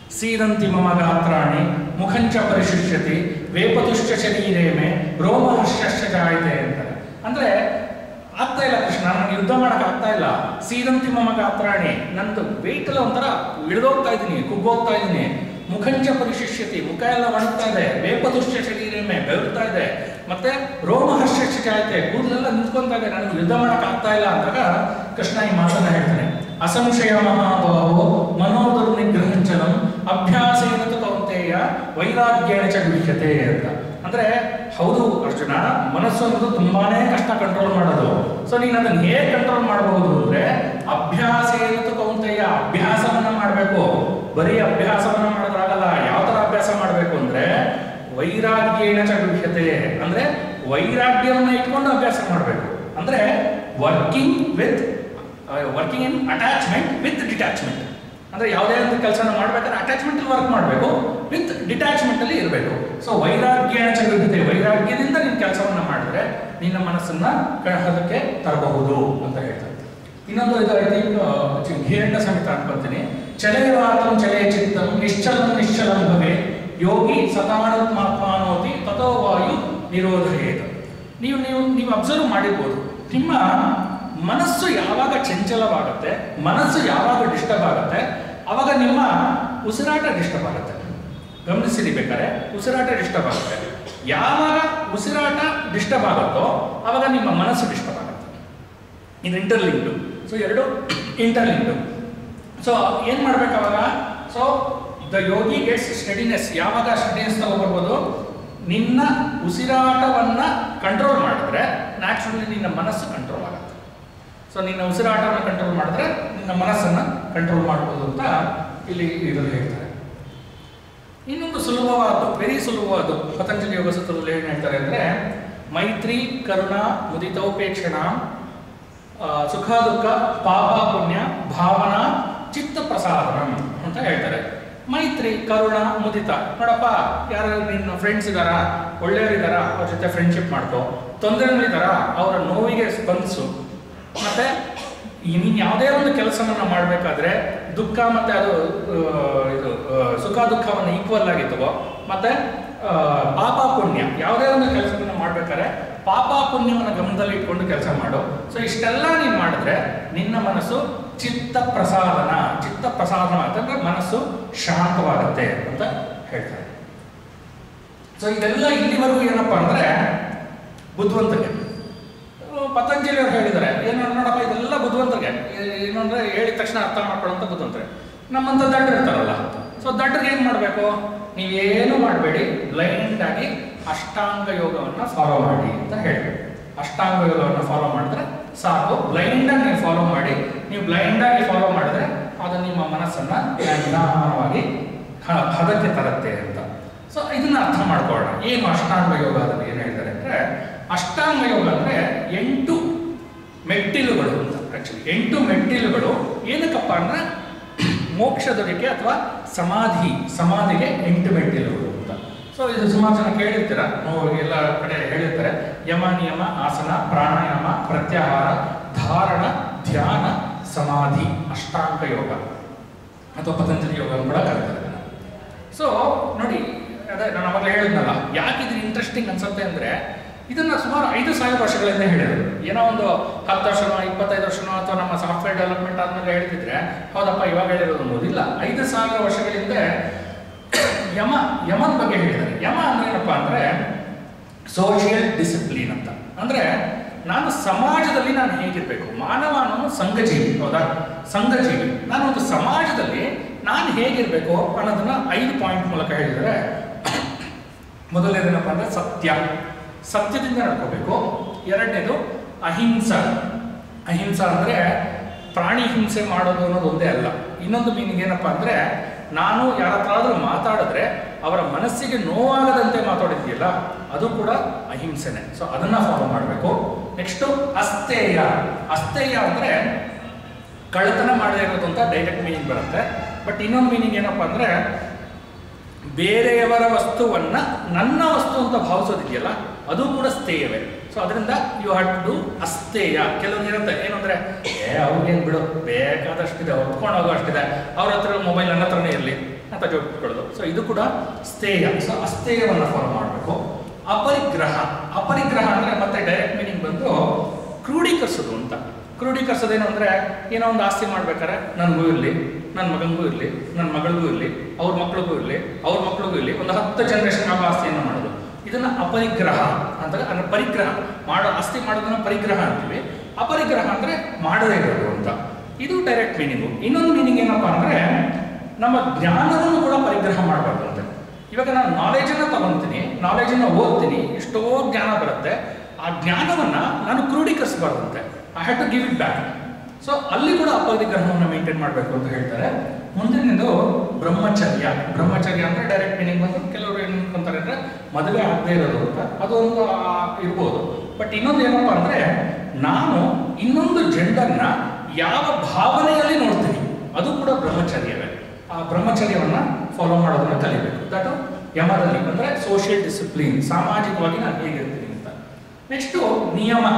ಸೀದಂತಿ ಮಮ ಗಾತ್ರಾಣಿ ಮುಖಂಚ ಪರಿಶಿಷ್ಯತಿ ವೇಪತುಶ್ಚ ಶರೀರೇ ಮೇ ರೋಮಹರ್ಷಶ್ಚ ಜಾಯತೆ ಅಂತಾರೆ ಅಂದ್ರೆ ಆಗ್ತಾ ಇಲ್ಲ ಕೃಷ್ಣ ನನಗೆ ಯುದ್ಧ ಮಾಡಕ್ ಆಗ್ತಾ ಇಲ್ಲ ಸೀದಂತಿ ಮಮ ಗಾತ್ರಾಣಿ ನಂದು ವೆಯ್ಟ್ ಎಲ್ಲ ಒಂಥರ ಇಳಿದೋಗ್ತಾ ಇದ್ದೀನಿ ಕುಗ್ಗೋಗ್ತಾ ಇದ್ದೀನಿ ಮುಖಂಚ ಪರಿಶಿಷ್ಯತಿ ಮುಖ ಎಲ್ಲ ಒಣಗ್ತಾ ಇದೆ ವೇಪತುಶ್ಚ ಶರೀರಮೆ ಬೆವರ್ತಾ ಇದೆ ಮತ್ತೆ ರೋಮಹರ್ಷ ಜಾಯತೆ ಕೂದಲೆಲ್ಲ ನಿಂತ್ಕೊಂತಾ ಇದೆ ನನಗೆ ಯುದ್ಧ ಮಾಡಕ್ ಆಗ್ತಾ ಇಲ್ಲ ಅಂದಾಗ ಕೃಷ್ಣ ಈ ಮಾತನ್ನ ಹೇಳ್ತಾನೆ ಅಸಂಶಯ ಮಹಾಭಾವೋ ಮನೋದುರ್ನಿಗ್ರಹಂಚನಂ ಅಭ್ಯಾಸೇನ ತು ಕೌಂತೆಯ ವೈರಾಗ್ಯೇಣ ಚ ಗೃಹ್ಯತೆ ಅಂತ ಅಂದ್ರೆ ಹೌದು ಅರ್ಜುನ ಮನಸ್ಸು ಅನ್ನೋದು ತುಂಬಾನೇ ಕಷ್ಟ ಕಂಟ್ರೋಲ್ ಮಾಡೋದು ಸೊ ನೀನು ಅದನ್ನ ಹೇಗೆ ಕಂಟ್ರೋಲ್ ಮಾಡಬಹುದು ಅಂದ್ರೆ ಅಭ್ಯಾಸ ಏನಿತ್ತು ಕೌಂತೆಯ ಅಭ್ಯಾಸವನ್ನ ಮಾಡಬೇಕು ಬರೀ ಅಭ್ಯಾಸವನ್ನ ಮಾಡೋದ್ರಾಗಲ್ಲ ಯಾವ ತರ ಅಭ್ಯಾಸ ಮಾಡಬೇಕು ಅಂದ್ರೆ ವೈರಾಗ್ಯೇಣ ಚ ಗೃಹ್ಯತೆ ಅಂದ್ರೆ ವೈರಾಗ್ಯವನ್ನ ಇಟ್ಕೊಂಡು ಅಭ್ಯಾಸ ಮಾಡಬೇಕು ಅಂದ್ರೆ working with working in attachment with detachment ಅಂದ್ರೆ ಯಾವುದೇ ಒಂದು ಕೆಲಸನ ಮಾಡ್ಬೇಕಾದ್ರೆ ಅಟ್ಯಾಚ್ಮೆಂಟ್ ವರ್ಕ್ ಮಾಡಬೇಕು ವಿತ್ ಡಿಟ್ಯಾಚ್ಮೆಂಟ್ ಅಲ್ಲಿ ಇರಬೇಕು ಸೊ ವೈರಾಗ್ಯ ಚಲುತ್ತೆ ವೈರಾಗ್ಯದಿಂದ ನೀನು ಕೆಲಸವನ್ನ ಮಾಡಿದ್ರೆ ನಿನ್ನ ಮನಸ್ಸನ್ನ ಕಳಹದಕ್ಕೆ ತರಬಹುದು ಅಂತ ಹೇಳ್ತಾರೆ ಇನ್ನೊಂದು ಇದು ಐ ಥಿಂಕ್ ಹಿರಣ್ಯ ಸಮೇತ ಅನ್ಕೊಂತೀನಿ ಚಲಯವಾತಂ ಚಲಯ ಚಿತ್ತಂ ನಿಶ್ಚಲಂ ನಿಶ್ಚಲಂ ಭವೆ ಯೋಗಿ ಸತಾಣತ್ಮಾತ್ಮಾನೋತಿ ತಥೋ ವಾಯು ನಿರೋಧಯೇತ ನೀವು ನೀವು ನೀವು ಅಬ್ಸರ್ವ್ ಮಾಡಿರ್ಬೋದು ನಿಮ್ಮ ಮನಸ್ಸು ಯಾವಾಗ ಚಂಚಲವಾಗುತ್ತೆ ಮನಸ್ಸು ಯಾವಾಗ ಡಿಸ್ಟರ್ಬ್ ಆಗುತ್ತೆ ಅವಾಗ ನಿಮ್ಮ ಉಸಿರಾಟ ಡಿಸ್ಟರ್ಬ್ ಆಗುತ್ತೆ ಗಮನಿಸಿರಿ ಬೇಕಾದ್ರೆ ಉಸಿರಾಟ ಡಿಸ್ಟರ್ಬ್ ಆಗುತ್ತೆ ಯಾವಾಗ ಉಸಿರಾಟ ಡಿಸ್ಟರ್ಬ್ ಆಗುತ್ತೋ ಅವಾಗ ನಿಮ್ಮ ಮನಸ್ಸು ಡಿಸ್ಟರ್ಬ್ ಆಗುತ್ತೆ ಇದು ಇಂಟರ್ಲಿಂಕ್ಡು ಸೊ ಎರಡು ಇಂಟರ್ಲಿಂಕ್ಡು ಸೊ ಏನು ಮಾಡ್ಬೇಕು ಅವಾಗ so the yogi gets steadiness ಯಾವಾಗ ಸ್ಟಡಿನೆಸ್ ತಗೋಬರ್ಬೋದು ನಿನ್ನ ಉಸಿರಾಟವನ್ನ ಕಂಟ್ರೋಲ್ ಮಾಡಿದ್ರೆ ನ್ಯಾಚುರಲಿ ನಿನ್ನ ಮನಸ್ಸು ಕಂಟ್ರೋಲ್ ಆಗುತ್ತೆ ಸೊ ನಿನ್ನ ಉಸಿರಾಟವನ್ನು ಕಂಟ್ರೋಲ್ ಮಾಡಿದ್ರೆ ನಿನ್ನ ಮನಸ್ಸನ್ನು ಕಂಟ್ರೋಲ್ ಮಾಡ್ಬೋದು ಅಂತ ಇಲ್ಲಿ ಇದರಲ್ಲಿ ಹೇಳ್ತಾರೆ ಇನ್ನೊಂದು ಸುಲಭವಾದ್ದು ವೆರಿ ಸುಲಭವಾದ್ದು ಪತಂಜಲಿ ಯೋಗ ಸೂತ್ರದಲ್ಲಿ ಏನು ಹೇಳ್ತಾರೆ ಅಂದರೆ ಮೈತ್ರಿ ಕರುಣಾ ಮುದಿತೋಪೇಕ್ಷಣ ಆ, ಸುಖ ದುಃಖ ಪಾಪ ಪುಣ್ಯ ಭಾವನಾ ಚಿತ್ತ ಪ್ರಸಾದನಂ ಅಂತ ಹೇಳ್ತಾರೆ ಮೈತ್ರಿ ಕರುಣ ಮುದಿತ ನೋಡಪ್ಪ ಯಾರು ನಿನ್ನ ಫ್ರೆಂಡ್ಸ್ ಇದಾರ ಒಳ್ಳೆಯವರಿದಾರ ಅವ್ರ ಜೊತೆ ಫ್ರೆಂಡ್ಶಿಪ್ ಮಾಡ್ಕೋ ತೊಂದರೆಗಳಿದಾರ ಅವರ ನೋವಿಗೆ ಸ್ಪಂದಿಸು ಮತ್ತೆ ಈ ನೀನು ಯಾವುದೇ ಒಂದು ಕೆಲಸವನ್ನ ಮಾಡಬೇಕಾದ್ರೆ ದುಃಖ ಮತ್ತೆ ಅದು ಆ, ಇದು ಆ, ಸುಖ ದುಃಖವನ್ನು ಈಕ್ವಲ್ ಆಗಿ ತಗೋ ಮತ್ತೆ ಆ, ಪಾಪ ಪುಣ್ಯ ಯಾವುದೇ ಒಂದು ಕೆಲಸವನ್ನ ಮಾಡ್ಬೇಕಾದ್ರೆ ಪಾಪ ಪುಣ್ಯವನ್ನು ಗಮನದಲ್ಲಿ ಇಟ್ಕೊಂಡು ಕೆಲಸ ಮಾಡು ಸೊ ಇಷ್ಟೆಲ್ಲ ನೀನು ಮಾಡಿದ್ರೆ ನಿನ್ನ ಮನಸ್ಸು ಚಿತ್ತ ಪ್ರಸಾದನ ಚಿತ್ತ ಪ್ರಸಾದನ ಅಂತಂದ್ರೆ ಮನಸ್ಸು ಶಾಂತವಾಗುತ್ತೆ ಅಂತ ಹೇಳ್ತಾರೆ ಸೊ ಇದೆಲ್ಲ ಇಲ್ಲಿವರೆಗೂ ಏನಪ್ಪಾ ಅಂದ್ರೆ ಬುದ್ಧಿವಂತರಿಗೆ ಪತಂಜಲಿ ಅವ್ರು ಹೇಳಿದ್ದಾರೆ ಏನು ನೋಡಪ್ಪ ಇದೆಲ್ಲ ಬುದ್ಧಿವಂತರಿಗೆ ಏನು ಅಂದ್ರೆ ಹೇಳಿದ ತಕ್ಷಣ ಅರ್ಥ ಮಾಡ್ಕೊಳ್ಳೋಂಥ ಬುದ್ಧಿವಂತರೆ ನಮ್ಮಂತ ದಡ್ಡ ಇರ್ತಾರಲ್ಲ ಸೊ ದಡ್ಡರಿಗೆ ಏನು ಮಾಡಬೇಕು ನೀವೇನು ಮಾಡಬೇಡಿ ಬ್ಲೈಂಡ್ ಆಗಿ ಅಷ್ಟಾಂಗ ಯೋಗವನ್ನು ಫಾಲೋ ಮಾಡಿ ಅಂತ ಹೇಳಬೇಕು ಅಷ್ಟಾಂಗ ಯೋಗವನ್ನು ಫಾಲೋ ಮಾಡಿದ್ರೆ ಸಾಕು ಬ್ಲೈಂಡ್ ಆಗಿ ನೀವು ಫಾಲೋ ಮಾಡಿ ನೀವು ಬ್ಲೈಂಡ್ ಆಗಿ ಫಾಲೋ ಮಾಡಿದ್ರೆ ಅದು ನಿಮ್ಮ ಮನಸ್ಸನ್ನ ನಿಧಾನವಾಗಿ ಹ- ಹದಕ್ಕೆ ತರುತ್ತೆ ಅಂತ ಸೊ ಇದನ್ನ ಅರ್ಥ ಮಾಡ್ಕೊಳ್ಳೋಣ ಏನು ಅಷ್ಟಾಂಗ ಯೋಗ ಅದನ್ನು ಏನು ಹೇಳ್ತಾರೆ ಅಂದ್ರೆ ಅಷ್ಟಾಂಗ ಯೋಗ ಅಂದ್ರೆ ಎಂಟು ಮೆಟ್ಟಿಲುಗಳು ಅಂತ ಆಕ್ಚುಲಿ ಎಂಟು ಮೆಟ್ಟಿಲುಗಳು ಏನಕ್ಕಪ್ಪ ಅಂದ್ರೆ ಮೋಕ್ಷದೊಳಗೆ ಅಥವಾ ಸಮಾಧಿ ಸಮಾಧಿಗೆ ಎಂಟು ಮೆಟ್ಟಿಲುಗಳು ಅಂತ ಸೊ ಇದು ಸುಮಾರು ಜನ ಕೇಳಿರ್ತೀರ ನಾವು ಎಲ್ಲ ಕಡೆ ಹೇಳಿರ್ತಾರೆ ಯಮ ನಿಯಮ ಆಸನ ಪ್ರಾಣಾಯಾಮ ಪ್ರತ್ಯಾಹಾರ ಧಾರಣ ಧ್ಯಾನ ಸಮಾಧಿ ಅಷ್ಟಾಂಗ ಯೋಗ ಅಥವಾ ಪತಂಜಲಿ ಯೋಗ ಕೂಡ ಕರೀತಾರೆ ಇದನ್ನ. ಸೊ ನೋಡಿ ಅದೇ ನಾನು ಅವಾಗಲೇ ಹೇಳಿದ್ನಲ್ಲ ಯಾಕೆ ಇದು ಇಂಟ್ರೆಸ್ಟಿಂಗ್ ಅನ್ಸುತ್ತೆ ಅಂದ್ರೆ ಇದನ್ನ ಸುಮಾರು ಐದು ಸಾವಿರ ವರ್ಷಗಳಿಂದ ಹೇಳಿದ್ರು ಏನೋ ಒಂದು ಹತ್ತು ವರ್ಷನೋ ಇಪ್ಪತ್ತೈದು ವರ್ಷನೋ ಅಥವಾ ನಮ್ಮ ಸಾಫ್ಟ್ವೇರ್ ಡೆವಲಪ್ಮೆಂಟ್ ಆದ್ಮೇಲೆ ಹೇಳ್ತಿದ್ರೆ ಹೌದಪ್ಪ ಇವಾಗ ಹೇಳಿರೋದು ಅನ್ನೋದು ಇಲ್ಲ ಐದು ಸಾವಿರ ವರ್ಷಗಳಿಂದ ಯಮ ಯಮದ ಬಗ್ಗೆ ಹೇಳಿದ್ದಾರೆ ಯಮ ಅಂದ್ರೆ ಏನಪ್ಪಾ ಅಂದ್ರೆ ಸೋಷಿಯಲ್ ಡಿಸಿಪ್ಲಿನ್ ಅಂತ ಅಂದ್ರೆ ನಾನು ಸಮಾಜದಲ್ಲಿ ನಾನು ಹೇಗಿರ್ಬೇಕು ಮಾನವ ಅನ್ನೋನು ಸಂಘಜೀವಿ ಹೌದಾ ಸಂಘಜೀವಿ ನಾನು ಒಂದು ಸಮಾಜದಲ್ಲಿ ನಾನು ಹೇಗಿರ್ಬೇಕು ಅನ್ನೋದನ್ನ ಐದು ಪಾಯಿಂಟ್ ಮೂಲಕ ಹೇಳಿದರೆ ಮೊದಲನೇದೇನಪ್ಪ ಅಂದ್ರೆ ಸತ್ಯ ಸತ್ಯದಿಂದ ನಡ್ಕೋಬೇಕು ಎರಡನೇದು ಅಹಿಂಸ ಅಹಿಂಸ ಅಂದ್ರೆ ಪ್ರಾಣಿ ಹಿಂಸೆ ಮಾಡೋದು ಅನ್ನೋದು ಒಂದೇ ಅಲ್ಲ ಇನ್ನೊಂದು ಮೀನಿಂಗ್ ಏನಪ್ಪಾ ಅಂದ್ರೆ ನಾನು ಯಾರ ಹತ್ರ ಮಾತಾಡಿದ್ರೆ ಅವರ ಮನಸ್ಸಿಗೆ ನೋವಾಗದಂತೆ ಮಾತಾಡಿದ್ಯಲ್ಲ ಅದು ಕೂಡ ಅಹಿಂಸೆನೆ ಸೊ ಅದನ್ನ ಫಾಲೋ ಮಾಡಬೇಕು ನೆಕ್ಸ್ಟು ಅಸ್ತೇಯ ಅಸ್ತೇಯ ಅಂದ್ರೆ ಕಳ್ಳತನ ಮಾಡದೇ ಇರೋದು ಅಂತ ಡೈರೆಕ್ಟ್ ಮೀನಿಂಗ್ ಬರುತ್ತೆ ಬಟ್ ಇನ್ನೊಂದು ಮೀನಿಂಗ್ ಏನಪ್ಪಾ ಅಂದ್ರೆ ಬೇರೆಯವರ ವಸ್ತುವನ್ನ ನನ್ನ ವಸ್ತು ಅಂತ ಭಾವಿಸೋದಿದೆಯಲ್ಲ ಅದು ಕೂಡ ಸ್ಥೇಯವೇ ಸೊ ಅದರಿಂದ ಯು ಹ್ಯಾವ್ ಟು ಡೂ ಅಸ್ತೇಯ ಕೆಲವೊಂದು ಇರುತ್ತೆ ಏನಂದ್ರೆ ಏ ಅವ್ರಿಗೇನು ಬಿಡು ಬೇಕಾದಷ್ಟಿದೆ ಹೊತ್ಕೊಂಡು ಹೋಗೋ ಅಷ್ಟಿದೆ ಅವ್ರ ಹತ್ರ ಮೊಬೈಲ್ ನನ್ನ ಹತ್ರನೇ ಇರಲಿ ಅಂತ ಜೋಡಿಸ್ಕೊಳ್ಳೋದು ಸೊ ಇದು ಕೂಡ ಸ್ಥೇಯ ಸೊ ಅಸ್ಥೇಯವನ್ನು ಫಾಲೋ ಮಾಡಬೇಕು ಅಪರಿಗ್ರಹ ಅಪರಿಗ್ರಹ ಅಂದರೆ ಮತ್ತೆ ಡೈರೆಕ್ಟ್ ಮೀನಿಂಗ್ ಬಂದು ಕ್ರೋಢೀಕರಿಸೋದು ಅಂತ ಕ್ರೋಢೀಕರಿಸೋದೇನು ಅಂದರೆ ಏನೋ ಒಂದು ಆಸ್ತಿ ಮಾಡ್ಬೇಕಾದ್ರೆ ನನಗೂ ಇರಲಿ ನನ್ನ ಮಗನಿಗೂ ಇರಲಿ ನನ್ನ ಮಗಳಿಗೂ ಇರಲಿ ಅವ್ರ ಮಕ್ಳಿಗೂ ಇರಲಿ ಅವ್ರ ಮಕ್ಳಿಗೂ ಇರಲಿ ಒಂದು ಹತ್ತು ಜನರೇಷನ್ ಆಗೋ ಆಸ್ತಿಯನ್ನು ಮಾಡೋದು ಇದನ್ನ ಅಪರಿಗ್ರಹ ಅಂತ ಅಂದ್ರೆ ಪರಿಗ್ರಹ ಮಾಡೋ ಆಸ್ತಿ ಮಾಡೋದನ್ನ ಪರಿಗ್ರಹ ಅಂತೀವಿ ಅಪರಿಗ್ರಹ ಅಂದ್ರೆ ಮಾಡದೇ ಇರೋದು ಅಂತ ಇದು ಡೈರೆಕ್ಟ್ ಮೀನಿಂಗು ಇನ್ನೊಂದು ಮೀನಿಂಗ್ ಏನಪ್ಪಾ ಅಂದ್ರೆ ನಮ್ಮ ಜ್ಞಾನವನ್ನು ಕೂಡ ಪರಿಗ್ರಹ ಮಾಡಬಾರ್ದು ಅಂತ ಇವಾಗ ನಾನು ನಾಲೆಜನ್ನು ತಗೊಂತೀನಿ ನಾಲೆಜನ್ನು ಓದ್ತೀನಿ ಎಷ್ಟೋ ಜ್ಞಾನ ಬರುತ್ತೆ ಆ ಜ್ಞಾನವನ್ನ ನಾನು ಕ್ರೋಢೀಕರಿಸಬಾರ್ದಂತೆ I have to give it back so ಅಲ್ಲಿ ಕೂಡ ಅಪರಿಗ್ರಹವನ್ನು ಮೇಂಟೈನ್ ಮಾಡಬೇಕು ಅಂತ ಹೇಳ್ತಾರೆ ಮುಂದಿನದು ಬ್ರಹ್ಮಚರ್ಯ ಬ್ರಹ್ಮಚರ್ಯ ಅಂದ್ರೆ ಡೈರೆಕ್ಟ್ ಮೀನಿಂಗ್ ಬಂದು ಕೆಲವರು ಏನು ಅನ್ಕೊಂತಾರೆ ಅಂದ್ರೆ ಮದುವೆ ಆಗದೆ ಇರೋದು ಅಂತ ಅದೊಂದು ಆ, ಇರ್ಬೋದು ಬಟ್ ಇನ್ನೊಂದು ಏನಪ್ಪಾ ಅಂದ್ರೆ ನಾನು ಇನ್ನೊಂದು ಜೆಂಡರ್ನ ಯಾವ ಭಾವನೆಯಲ್ಲಿ ನೋಡ್ತೀನಿ ಅದು ಕೂಡ ಬ್ರಹ್ಮಚರ್ಯವೇ ಆ ಬ್ರಹ್ಮಚರ್ಯವನ್ನ ಫಾಲೋ ಮಾಡೋದನ್ನ ಕಲಿಬೇಕು ದಟ್ ಯಮದಲ್ಲಿ ಅಂದ್ರೆ ಸೋಷಿಯಲ್ ಡಿಸಿಪ್ಲಿನ್ ಸಾಮಾಜಿಕವಾಗಿ ನಾನು ಹೇಗಿರ್ತೀನಿ ಅಂತ ನೆಕ್ಸ್ಟು ನಿಯಮ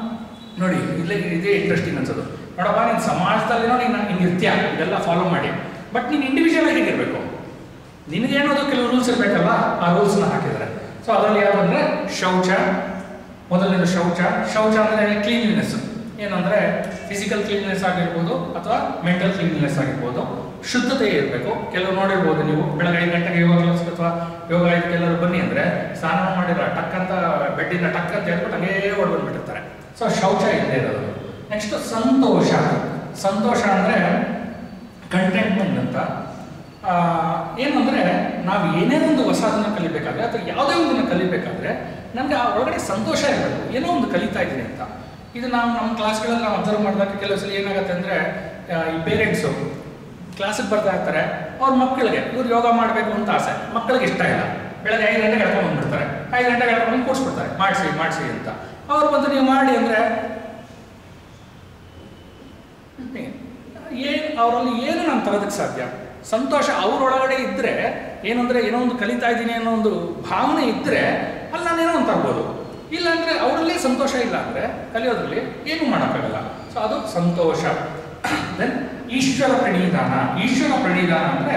ನೋಡಿ ಇಲ್ಲೇ ಇದೇ ಇಂಟ್ರೆಸ್ಟಿಂಗ್ ಅನ್ಸೋದು ನೋಡಪ್ಪ ನೀನು ಸಮಾಜದಲ್ಲಿನೋ ನೀನು ಹಿಂಗಿರ್ತೀಯ ಇದೆಲ್ಲ ಫಾಲೋ ಮಾಡಿ ಬಟ್ ನೀನು ಇಂಡಿವಿಜುವಲ್ ಆಗಿ ಹೇಗಿರ್ಬೇಕು ನಿನಗೇನೋದು ಕೆಲವು ರೂಲ್ಸ್ ಇರಬೇಕಲ್ಲ ಆ ರೂಲ್ಸ್ನ ಹಾಕಿದ್ದಾರೆ ಸೊ ಅದರಲ್ಲಿ ಯಾವುದಂದ್ರೆ ಶೌಚ ಮೊದಲನೇದು ಶೌಚ ಶೌಚ ಅಂದರೆ ಕ್ಲೀನ್ಲಿನೆಸ್ ಏನಂದ್ರೆ ಫಿಸಿಕಲ್ ಕ್ಲೀನ್ನೆಸ್ ಆಗಿರ್ಬೋದು ಅಥವಾ ಮೆಂಟಲ್ ಕ್ಲೀನ್ನೆಸ್ ಆಗಿರ್ಬೋದು ಶುದ್ಧತೆ ಇರಬೇಕು ಕೆಲವು ನೋಡಿರ್ಬೋದು ನೀವು ಬೆಳಗ್ಗೆ ಐದು ಗಂಟೆಗೆ ಯೋಗ ಕ್ಲಾಸ್ ಅಥವಾ ಯೋಗ ಇದಕ್ಕೆಲ್ಲರೂ ಬನ್ನಿ ಅಂದ್ರೆ ಸ್ನಾನ ಮಾಡಿರೋ ಟಕ್ ಅಂತ ಬೆಡ್ಡಿಂದ ಟಕ್ ಅಂತ ಹೇಳ್ಬಿಟ್ಟು ಹಂಗೇ ಓಡ್ ಬಂದ್ಬಿಟ್ಟಿರ್ತಾರೆ ಸೊ ಶೌಚ ಇಲ್ಲದೆ ಇರೋದು ನೆಕ್ಸ್ಟ್ ಸಂತೋಷ ಸಂತೋಷ ಅಂದ್ರೆ ಕಂಟೆಂಟ್ಮೆಂಟ್ ಅಂತ ಆ, ಏನು ಅಂದರೆ ನಾವು ಏನೇ ಒಂದು ಹೊಸದನ್ನ ಕಲಿಬೇಕಾದ್ರೆ ಅಥವಾ ಯಾವುದೇ ಒಂದನ್ನು ಕಲಿಬೇಕಾದ್ರೆ ನಮಗೆ ಆ ಒಳಗಡೆ ಸಂತೋಷ ಇರಬೇಕು ಏನೋ ಒಂದು ಕಲಿತಾ ಇದ್ದೀನಿ ಅಂತ ಇದು ನಾವು ನಮ್ಮ ಕ್ಲಾಸ್ಗಳಲ್ಲಿ ನಾವು ಅಬ್ಸರ್ವ್ ಮಾಡಿದಾಗ ಕೆಲವು ಸಲ ಏನಾಗುತ್ತೆ ಅಂದರೆ ಈ ಪೇರೆಂಟ್ಸು ಕ್ಲಾಸಿಗೆ ಬರ್ತಾ ಇರ್ತಾರೆ ಅವ್ರ ಮಕ್ಕಳಿಗೆ ಇವ್ರು ಯೋಗ ಮಾಡಬೇಕು ಅಂತ ಆಸೆ ಮಕ್ಕಳಿಗೆ ಇಷ್ಟ ಇಲ್ಲ ಬೆಳಗ್ಗೆ ಐದು ಗಂಟೆಗೆ ಎಳ್ಕೊಂಡು ಬಂದ್ಬಿಡ್ತಾರೆ ಐದು ಗಂಟೆಗೆ ಎಳ್ಕೊಂಡು ಬಂದು ಕೂಡಿಸ್ಬಿಡ್ತಾರೆ ಮಾಡಿಸಿ ಮಾಡಿಸಿ ಅಂತ ಅವ್ರು ಬಂದು ನೀವು ಮಾಡಿ ಅಂದರೆ ಏನು ಅವರಲ್ಲಿ ಏನು ನಾನು ತರೋದಕ್ಕೆ ಸಾಧ್ಯ ಸಂತೋಷ ಅವರೊಳಗಡೆ ಇದ್ದರೆ ಏನಂದ್ರೆ ಏನೋ ಒಂದು ಕಲಿತಾ ಇದ್ದೀನಿ ಅನ್ನೋ ಒಂದು ಭಾವನೆ ಇದ್ದರೆ ಅಲ್ಲಿ ನಾನೇನೋ ಒಂದು ತರ್ಬೋದು ಇಲ್ಲಾಂದರೆ ಅವರಲ್ಲೇ ಸಂತೋಷ ಇಲ್ಲ ಅಂದರೆ ಕಲಿಯೋದ್ರಲ್ಲಿ ಏನು ಮಾಡೋಕ್ಕಾಗಲ್ಲ ಸೊ ಅದು ಸಂತೋಷ ದೆನ್ ಈಶ್ವರ ಪ್ರಣಿಧಾನ ಈಶ್ವರ ಪ್ರಣಿಧಾನ ಅಂದರೆ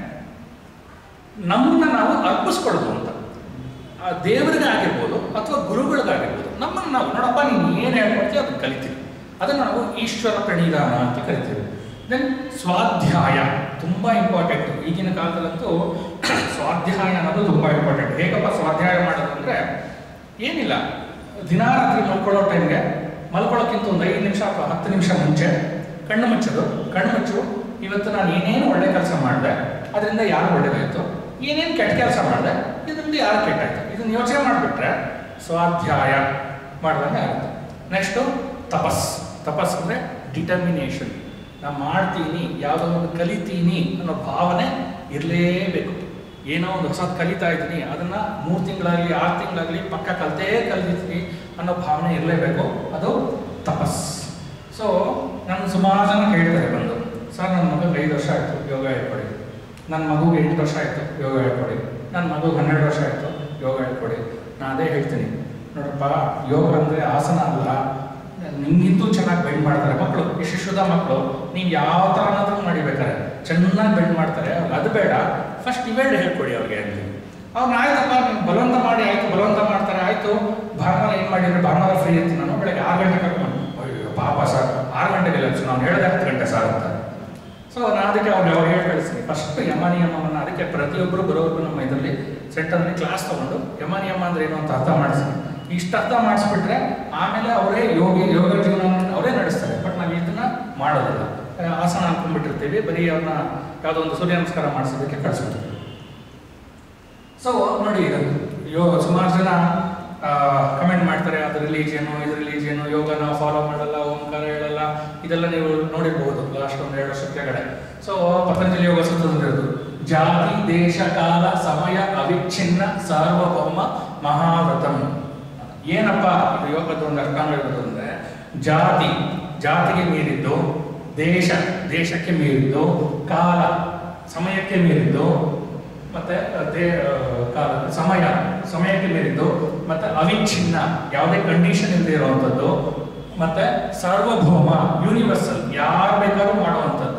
ನಮ್ಮನ್ನ ನಾವು ಅರ್ಪಿಸ್ಕೊಳ್ಳೋದು ಅಂತ ಆ ದೇವರಿಗೆ ಆಗಿರ್ಬೋದು ಅಥವಾ ಗುರುಗಳಿಗಾಗಿರ್ಬೋದು ನಮ್ಮನ್ನು ನಾವು ನೋಡಪ್ಪ ನೀನು ಏನು ಹೇಳ್ಕೊಡ್ತೀವಿ ಅದನ್ನು ಕಲಿತೀವಿ ಅದನ್ನು ನಾವು ಈಶ್ವರ ಪ್ರಣಿಧಾನ ಅಂತ ಕರಿತೀವಿ ದೆನ್ ಸ್ವಾಧ್ಯಾಯ ತುಂಬ ಇಂಪಾರ್ಟೆಂಟ್ ಈಗಿನ ಕಾಲದಲ್ಲಂತೂ ಸ್ವಾಧ್ಯಾಯ ಅನ್ನೋದು ತುಂಬ ಇಂಪಾರ್ಟೆಂಟ್ ಹೇಗಪ್ಪ ಸ್ವಾಧ್ಯಾಯ ಮಾಡೋದು ಅಂದರೆ ಏನಿಲ್ಲ ದಿನ ರಾತ್ರಿ ಮಲ್ಕೊಳ್ಳೋ ಟೈಮ್ಗೆ ಮಲ್ಕೊಳ್ಳೋಕ್ಕಿಂತ ಒಂದು ಐದು ನಿಮಿಷ ಅಥವಾ ಹತ್ತು ನಿಮಿಷ ಮುಂಚೆ ಕಣ್ಣು ಮುಚ್ಚೋದು ಕಣ್ಣು ಮುಚ್ಚು ಇವತ್ತು ನಾನು ಏನೇನು ಒಳ್ಳೆ ಕೆಲಸ ಮಾಡಿದೆ ಅದರಿಂದ ಯಾರು ಒಳ್ಳೇದಾಯಿತು ಏನೇನು ಕೆಟ್ಟ ಕೆಲಸ ಮಾಡಿದೆ ಇದರಿಂದ ಯಾರು ಕೆಟ್ಟಾಯ್ತು ಇದನ್ನ ಯೋಚನೆ ಮಾಡಿಬಿಟ್ರೆ ಸ್ವಾಧ್ಯಾಯ ಮಾಡ್ದಂಗೆ ಆಗುತ್ತೆ ನೆಕ್ಸ್ಟು ತಪಸ್ ತಪಸ್ ಅಂದರೆ ಡಿಟರ್ಮಿನೇಷನ್ ನಾನು ಮಾಡ್ತೀನಿ ಯಾವುದೋ ಒಂದು ಕಲಿತೀನಿ ಅನ್ನೋ ಭಾವನೆ ಇರಲೇಬೇಕು ಏನೋ ಒಂದು ಹೊಸದು ಕಲಿತಾ ಇದ್ದೀನಿ ಅದನ್ನ ಮೂರು ತಿಂಗಳಾಗಲಿ ಆರು ತಿಂಗಳಾಗಲಿ ಪಕ್ಕ ಕಲಿತೇ ಕಲಿತೀನಿ ಅನ್ನೋ ಭಾವನೆ ಇರಲೇಬೇಕು ಅದು ತಪಸ್ ಸೊ ನಾನು ಸುಮಾರು ಜನ ಕೇಳ್ತಾರೆ ಬಂದು ಸರ್ ನನ್ನ ಮಗಗೆ ಐದು ವರ್ಷ ಆಯಿತು ಯೋಗ ಹೇಳ್ಕೊಡಿ ನನ್ನ ಮಗುಗೆ ಎಂಟು ವರ್ಷ ಆಯಿತು ಯೋಗ ಹೇಳ್ಕೊಡಿ ನನ್ನ ಮಗುಗೆ ಹನ್ನೆರಡು ವರ್ಷ ಆಯಿತು ಯೋಗ ಹೇಳ್ಕೊಡಿ ನಾನು ಅದೇ ಹೇಳ್ತೀನಿ ನೋಡಪ್ಪ ಯೋಗ ಅಂದರೆ ಆಸನ ಅಲ್ಲ ನಿಮ್ಗಿಂತೂ ಚೆನ್ನಾಗಿ ಬೆಂಡ್ ಮಾಡ್ತಾರೆ ಮಕ್ಕಳು ಯಶಸ್ವದ ಮಕ್ಕಳು ನೀವು ಯಾವ ಥರನಾದ್ರೂ ಮಾಡಿಬೇಕಾರೆ ಚೆನ್ನಾಗಿ ಬೆಂಡ್ ಮಾಡ್ತಾರೆ ಅವ್ರಿಗೆ ಅದು ಬೇಡ ಫಸ್ಟ್ ಇವೆರಡು ಹೇಳ್ಕೊಡಿ ಅವ್ರಿಗೆ ಅಂತೀವಿ ಅವ್ನು ಆಯ್ತಪ್ಪ ನೀವು ಬಲವಂತ ಮಾಡಿ ಆಯ್ತು ಬಲವಂತ ಮಾಡ್ತಾರೆ ಆಯ್ತು ಭಾನುವಾರ ಏನು ಮಾಡಿದ್ರೆ ಭಾನುವಾರ ಫ್ರೀ ಇರ್ತೀನಿ ನಾನು ಬೆಳಗ್ಗೆ ಆರು ಗಂಟೆ ಕರ್ಕೊಂಡು ಅಯ್ಯೋ ಪಾಪ ಸರ್ ಆರು ಗಂಟೆಗೆ ಲಕ್ಷ ನಾನು ಹೇಳಿದೆ ಹತ್ತು ಗಂಟೆ ಸರ್ ಅಂತ ಸೊ ನಾನು ಅದಕ್ಕೆ ಅವ್ರಿಗೆ ಅವ್ರು ಹೇಳಿ ಕಳಿಸ್ತೀನಿ ಫಸ್ಟ್ ಯಮ ನಿಯಮವನ್ನು ಅದಕ್ಕೆ ಪ್ರತಿಯೊಬ್ಬರು ಬರೋರ್ಗು ನಮ್ಮ ಇದರಲ್ಲಿ ಸೆಂಟರ್ನಲ್ಲಿ ಕ್ಲಾಸ್ ತಗೊಂಡು ಯಮ ನಿಯಮ ಅಂದ್ರೆ ಏನು ಅಂತ ಅರ್ಥ ಮಾಡಿಸ್ತೀನಿ ಇಷ್ಟು ಅರ್ಥ ಮಾಡಿಸ್ಬಿಟ್ರೆ ಆಮೇಲೆ ಅವರೇ ಯೋಗಿ ಯೋಗ ಜೀವನವನ್ನು ಅವರೇ ನಡೆಸ್ತಾರೆ ಬಟ್ ನಾವು ಇದನ್ನ ಮಾಡೋದಿಲ್ಲ ಆ, ಆಸನ ಹಾಕೊಂಡ್ಬಿಟ್ಟಿರ್ತೀವಿ ಬರೀ ಅವ್ರನ್ನ ಯಾವುದೋ ಒಂದು ಸೂರ್ಯ ನಮಸ್ಕಾರ ಮಾಡಿಸೋದಕ್ಕೆ ಕಳಿಸ್ಬಿಡ್ತೀವಿ ಸೊ ನೋಡಿ ಇದು ಯೋ ಸುಮಾರು ಜನ ಕಮೆಂಟ್ ಮಾಡ್ತಾರೆ ಅದು ರಿಲೀಜಿಯನು ಇದು ರಿಲೀಜಿಯನು ಯೋಗ ನಾವು ಫಾಲೋ ಮಾಡಲ್ಲ ಓಂಕಾರ ಹೇಳಲ್ಲ ಇದೆಲ್ಲ ನೀವು ನೋಡಿರ್ಬೋದು ಲಾಸ್ಟ್ ಒಂದು ಎರಡು ವರ್ಷದ ಕೆಳಗಡೆ ಸೊ ಪತಂಜಲಿ ಯೋಗ ಸೂತ್ರದಲ್ಲಿರೋದು ಜಾತಿ ದೇಶ ಕಾಲ ಸಮಯ ಅವಿಚ್ಛಿನ್ನ ಸಾರ್ವಭೌಮ ಮಹಾವ್ರತಂ ಏನಪ್ಪ ಇದು ಯೋಗದ ಒಂದು ಅರ್ಥಾಂಗ ಇರೋದು ಅಂದ್ರೆ ಜಾತಿ ಜಾತಿಗೆ ಮೀರಿದ್ದು ದೇಶ ದೇಶಕ್ಕೆ ಮೀರಿದ್ದು ಕಾಲ ಸಮಯಕ್ಕೆ ಮೀರಿದ್ದು ಮತ್ತೆ ದೇ ಆ, ಕಾಲ ಸಮಯ ಸಮಯಕ್ಕೆ ಮೀರಿದ್ದು ಮತ್ತೆ ಅವಿಚ್ಛಿನ್ನ ಯಾವುದೇ ಕಂಡೀಷನ್ ಇಲ್ಲದೆ ಇರುವಂಥದ್ದು ಮತ್ತೆ ಸಾರ್ವಭೌಮ ಯೂನಿವರ್ಸಲ್ ಯಾರು ಬೇಕಾದ್ರೂ ಮಾಡುವಂಥದ್ದು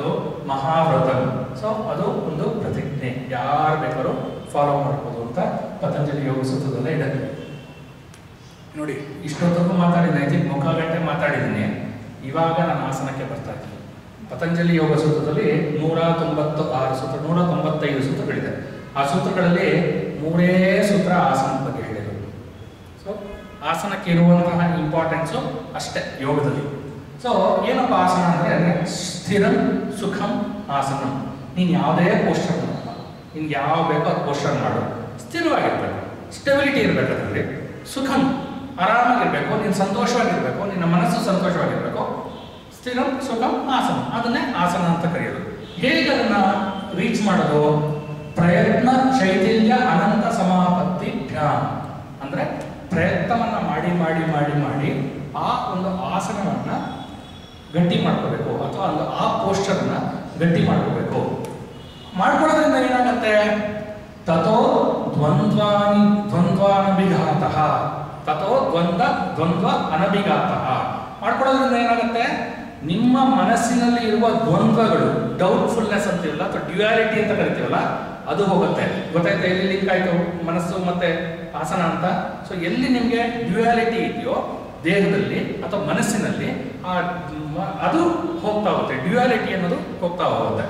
ಮಹಾವ್ರತಂ ಸೊ ಅದು ಒಂದು ಪ್ರತಿಜ್ಞೆ ಯಾರು ಬೇಕಾದ್ರೂ ಫಾಲೋ ಮಾಡ್ಬೋದು ಅಂತ ಪತಂಜಲಿ ಯೋಗ ಸೂತ್ರದಲ್ಲೇ ಇದೆ ನೋಡಿ ಇಷ್ಟೊತ್ತವರೆಗೂ ಮಾತಾಡಿದ್ದೀನಿ ಐ ಥಿಂಕ್ ಮುಖ ಗಂಟೆ ಮಾತಾಡಿದ್ದೀನಿ ಇವಾಗ ನಾನು ಆಸನಕ್ಕೆ ಬರ್ತಾ ಇದ್ದೀನಿ ಪತಂಜಲಿ ಯೋಗ ಸೂತ್ರದಲ್ಲಿ ನೂರ ತೊಂಬತ್ತು ಆರು ಸೂತ್ರ ನೂರ ತೊಂಬತ್ತೈದು ಸೂತ್ರಗಳಿದೆ ಆ ಸೂತ್ರಗಳಲ್ಲಿ ಮೂರೇ ಸೂತ್ರ ಆಸನದ ಬಗ್ಗೆ ಹೇಳಿರೋದು ಸೊ ಆಸನಕ್ಕೆ ಇರುವಂತಹ ಇಂಪಾರ್ಟೆನ್ಸು ಅಷ್ಟೇ ಯೋಗದಲ್ಲಿ ಸೊ ಏನಪ್ಪ ಆಸನ ಅಂದರೆ ಸ್ಥಿರಂ ಸುಖಂ ಆಸನ ನೀನು ಯಾವುದೇ ಪೋಸ್ಟರ್ ಮಾಡಲ್ಲ ನಿನ್ಗೆ ಯಾವ ಬೇಕೋ ಅದು ಪೋಸ್ಟರ್ ಮಾಡು ಸ್ಥಿರವಾಗಿರ್ಬೇಕು ಸ್ಟೆಬಿಲಿಟಿ ಇರಬೇಕು ಅದರಲ್ಲಿ ಸುಖಂ ಆರಾಮಾಗಿರ್ಬೇಕು ನೀನು ಸಂತೋಷವಾಗಿರ್ಬೇಕು ನಿನ್ನ ಮನಸ್ಸು ಸಂತೋಷವಾಗಿರ್ಬೇಕು ಸ್ಥಿರಂ ಸುಖಂ ಆಸನ ಅದನ್ನೇ ಆಸನ ಅಂತ ಕರೆಯೋದು ಹೇಗೆ ಅದನ್ನ ರೀಚ್ ಮಾಡೋದು ಪ್ರಯತ್ನ ಶೈಥಿಲ್ಯ ಅನಂತ ಸಮಾಪತ್ತಿ ಧ್ಯಾನ ಅಂದ್ರೆ ಪ್ರಯತ್ನವನ್ನ ಮಾಡಿ ಮಾಡಿ ಮಾಡಿ ಮಾಡಿ ಆ ಒಂದು ಆಸನವನ್ನ ಗಟ್ಟಿ ಮಾಡ್ಕೋಬೇಕು ಅಥವಾ ಒಂದು ಆ ಪೋಸ್ಟರ್ನ ಗಟ್ಟಿ ಮಾಡ್ಕೋಬೇಕು ಮಾಡ್ಕೊಳ್ಳೋದ್ರಿಂದ ಏನಾಗತ್ತೆ ತಥೋ ದ್ವಂದ್ವಾನಿ ದ್ವಂದ್ವಾನಭಿಘಾತಃ ತಥೋ ದ್ವಂದ್ವ ದ್ವಂದ್ವ ಅನಭಿಘಾತಃ ಮಾಡ್ಕೊಳ್ಳೋದ್ರಿಂದ ಏನಾಗುತ್ತೆ ನಿಮ್ಮ ಮನಸ್ಸಿನಲ್ಲಿ ಇರುವ ದ್ವಂದ್ವಗಳು ಡೌಟ್ಫುಲ್ನೆಸ್ ಅಂತೀವಲ್ಲ ಅಥವಾ ಡ್ಯುಯಾಲಿಟಿ ಅಂತ ಕರಿತೀವಲ್ಲ ಅದು ಹೋಗುತ್ತೆ ಗೊತ್ತಾಯ್ತಾ ಎಲ್ಲಿ ಲಿಂಕ್ ಆಯ್ತು ಮನಸ್ಸು ಮತ್ತೆ ಆಸನ ಅಂತ ಸೊ ಎಲ್ಲಿ ನಿಮಗೆ ಡ್ಯುಯಾಲಿಟಿ ಇದೆಯೋ ದೇಹದಲ್ಲಿ ಅಥವಾ ಮನಸ್ಸಿನಲ್ಲಿ ಆ ಮ- ಅದು ಹೋಗ್ತಾ ಹೋಗುತ್ತೆ ಡ್ಯುಯಾಲಿಟಿ ಅನ್ನೋದು ಹೋಗ್ತಾ ಹೋಗುತ್ತೆ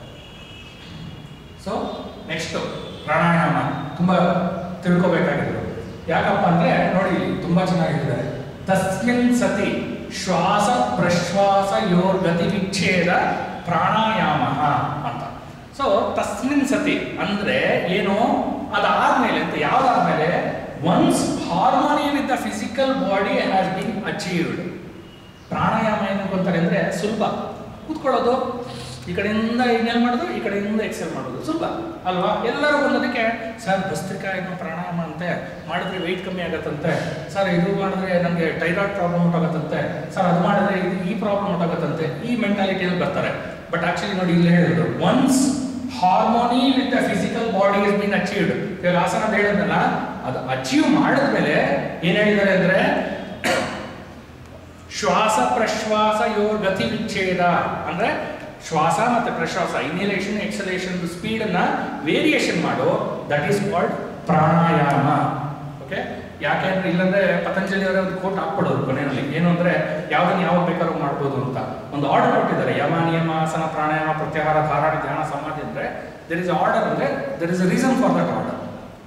ಸೊ ನೆಕ್ಸ್ಟ್ ಪ್ರಾಣಾಯಾಮ ತುಂಬಾ ತಿಳ್ಕೊಬೇಕಾಗಿದ್ರು ಯಾಕಪ್ಪ ಅಂದ್ರೆ ನೋಡಿ ಇಲ್ಲಿ ತುಂಬಾ ಚೆನ್ನಾಗಿದ್ದಾರೆ ತಸ್ಮಿನ್ ಸತಿ ಶ್ವಾಸ ಪ್ರಶ್ವಾಸ ಯೋರ್ ಗತಿ ವಿಚ್ಛೇದ ಪ್ರಾಣಾಯಾಮ ಅಂತ ಸೊ ತಸ್ಮಿನ್ ಸತಿ ಅಂದ್ರೆ ಏನು ಅದಾದ್ಮೇಲೆ ಅಂತ ಯಾವ್ದಾದ್ಮೇಲೆ once harmony with the physical body has been achieved ಪ್ರಾಣಾಯಾಮ ಏನು ಅಂತಾರೆ ಅಂದ್ರೆ ಸುಲಭ ಕೂತ್ಕೊಳ್ಳೋದು ಈ ಕಡೆಯಿಂದ ಇನ್ಹೇಲ್ ಮಾಡೋದು ಈ ಕಡೆಯಿಂದ ಎಕ್ಸೆಲ್ ಮಾಡೋದು ಸುಲಭ ಅಲ್ವಾ ಎಲ್ಲರೂ ಬಂದದಕ್ಕೆ ಸರ್ ಭಸ್ತ್ರಿಕಾ ಏನೋ ಪ್ರಾಣಾಯಾಮ ಅಂತೆ ಮಾಡಿದ್ರೆ ವೆಯ್ಟ್ ಕಮ್ಮಿ ಆಗತ್ತಂತೆ ಸರ್ ಇದು ಮಾಡಿದ್ರೆ ನಮಗೆ ಟೈರಾಯ್ಡ್ ಪ್ರಾಬ್ಲಮ್ ಉಂಟಾಗತ್ತಂತೆ ಸರ್ ಅದು ಮಾಡಿದ್ರೆ ಇದು ಈ ಪ್ರಾಬ್ಲಮ್ ಉಂಟಾಗತ್ತಂತೆ ಈ ಮೆಂಟಾಲಿಟಿಯಲ್ಲಿ ಬರ್ತಾರೆ ಬಟ್ ಆಕ್ಚುಲಿ ನೋಡಿ ಇಲ್ಲಿ ಹೇಳಿದ್ರು once harmony with the physical body is been achieved ಇವಾಗ ಆಸನ ಹೇಳಿದ್ನಲ್ಲ ಅದು ಅಚೀವ್ ಮಾಡಿದ್ಮೇಲೆ ಏನ್ ಹೇಳಿದ್ದಾರೆ ಅಂದ್ರೆ ಶ್ವಾಸ ಪ್ರಶ್ವಾಸ ಯೋರ್ ಗತಿ ವಿಚ್ಛೇದ ಅಂದ್ರೆ ಶ್ವಾಸ ಮತ್ತೆ ಪ್ರಶ್ವಾಸ ಇನ್ಹಲೇಷನ್ ಎಕ್ಸಲೇಷನ್ ಸ್ಪೀಡ್ ಅನ್ನ ವೇರಿಯೇಷನ್ ಮಾಡೋ ದಟ್ ಈಸ್ ಕಾಲ್ಡ್ ಪ್ರಾಣಾಯಾಮ ಓಕೆ ಯಾಕೆಂದ್ರೆ ಇಲ್ಲಂದ್ರೆ ಪತಂಜಲಿ ಅವರ ಒಂದು ಕೋಟ್ ಹಾಕ್ಬಿಡೋರು ಕೊನೆಯಲ್ಲಿ ಏನು ಅಂದ್ರೆ ಯಾವ್ದನ್ನ ಯಾವಾಗ ಬೇಕಾದ್ರೂ ಮಾಡ್ಬೋದು ಅಂತ ಒಂದು ಆರ್ಡರ್ ಕೊಟ್ಟಿದ್ದಾರೆ ಯಮ ನಿಯಮ ಆಸನ ಪ್ರಾಣಾಯಾಮ ಪ್ರತ್ಯಾಹಾರ ಧಾರಣ ಧ್ಯಾನ ಸಮಾಧಿ ಅಂದ್ರೆ ದರ್ ಇಸ್ ಆರ್ಡರ್ ಅಂದ್ರೆ there is a reason for that order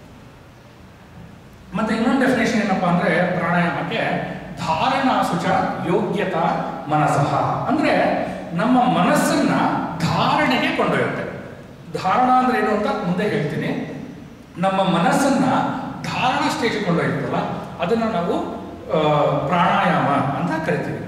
ಮತ್ತೆ ಇನ್ನೊಂದು ಡೆಫಿನೇಷನ್ ಏನಪ್ಪಾ ಅಂದ್ರೆ ಪ್ರಾಣಾಯಾಮಕ್ಕೆ ಧಾರಣಾ ಸುಚ ಯೋಗ್ಯತಾ ಮನಸಃ ಅಂದ್ರೆ ನಮ್ಮ ಮನಸ್ಸನ್ನ ಧಾರಣೆಗೆ ಕೊಂಡೊಯ್ಯುತ್ತೆ ಧಾರಣ ಅಂದ್ರೆ ಏನು ಅಂತ ಮುಂದೆ ಹೇಳ್ತೀನಿ ನಮ್ಮ ಮನಸ್ಸನ್ನ ಧಾರಣ ಸ್ಟೇಜ್ ಕೊಂಡೊಯ್ಯುತ್ತಲ್ಲ ಅದನ್ನ ನಾವು ಆ, ಪ್ರಾಣಾಯಾಮ ಅಂತ ಕರಿತೀವಿ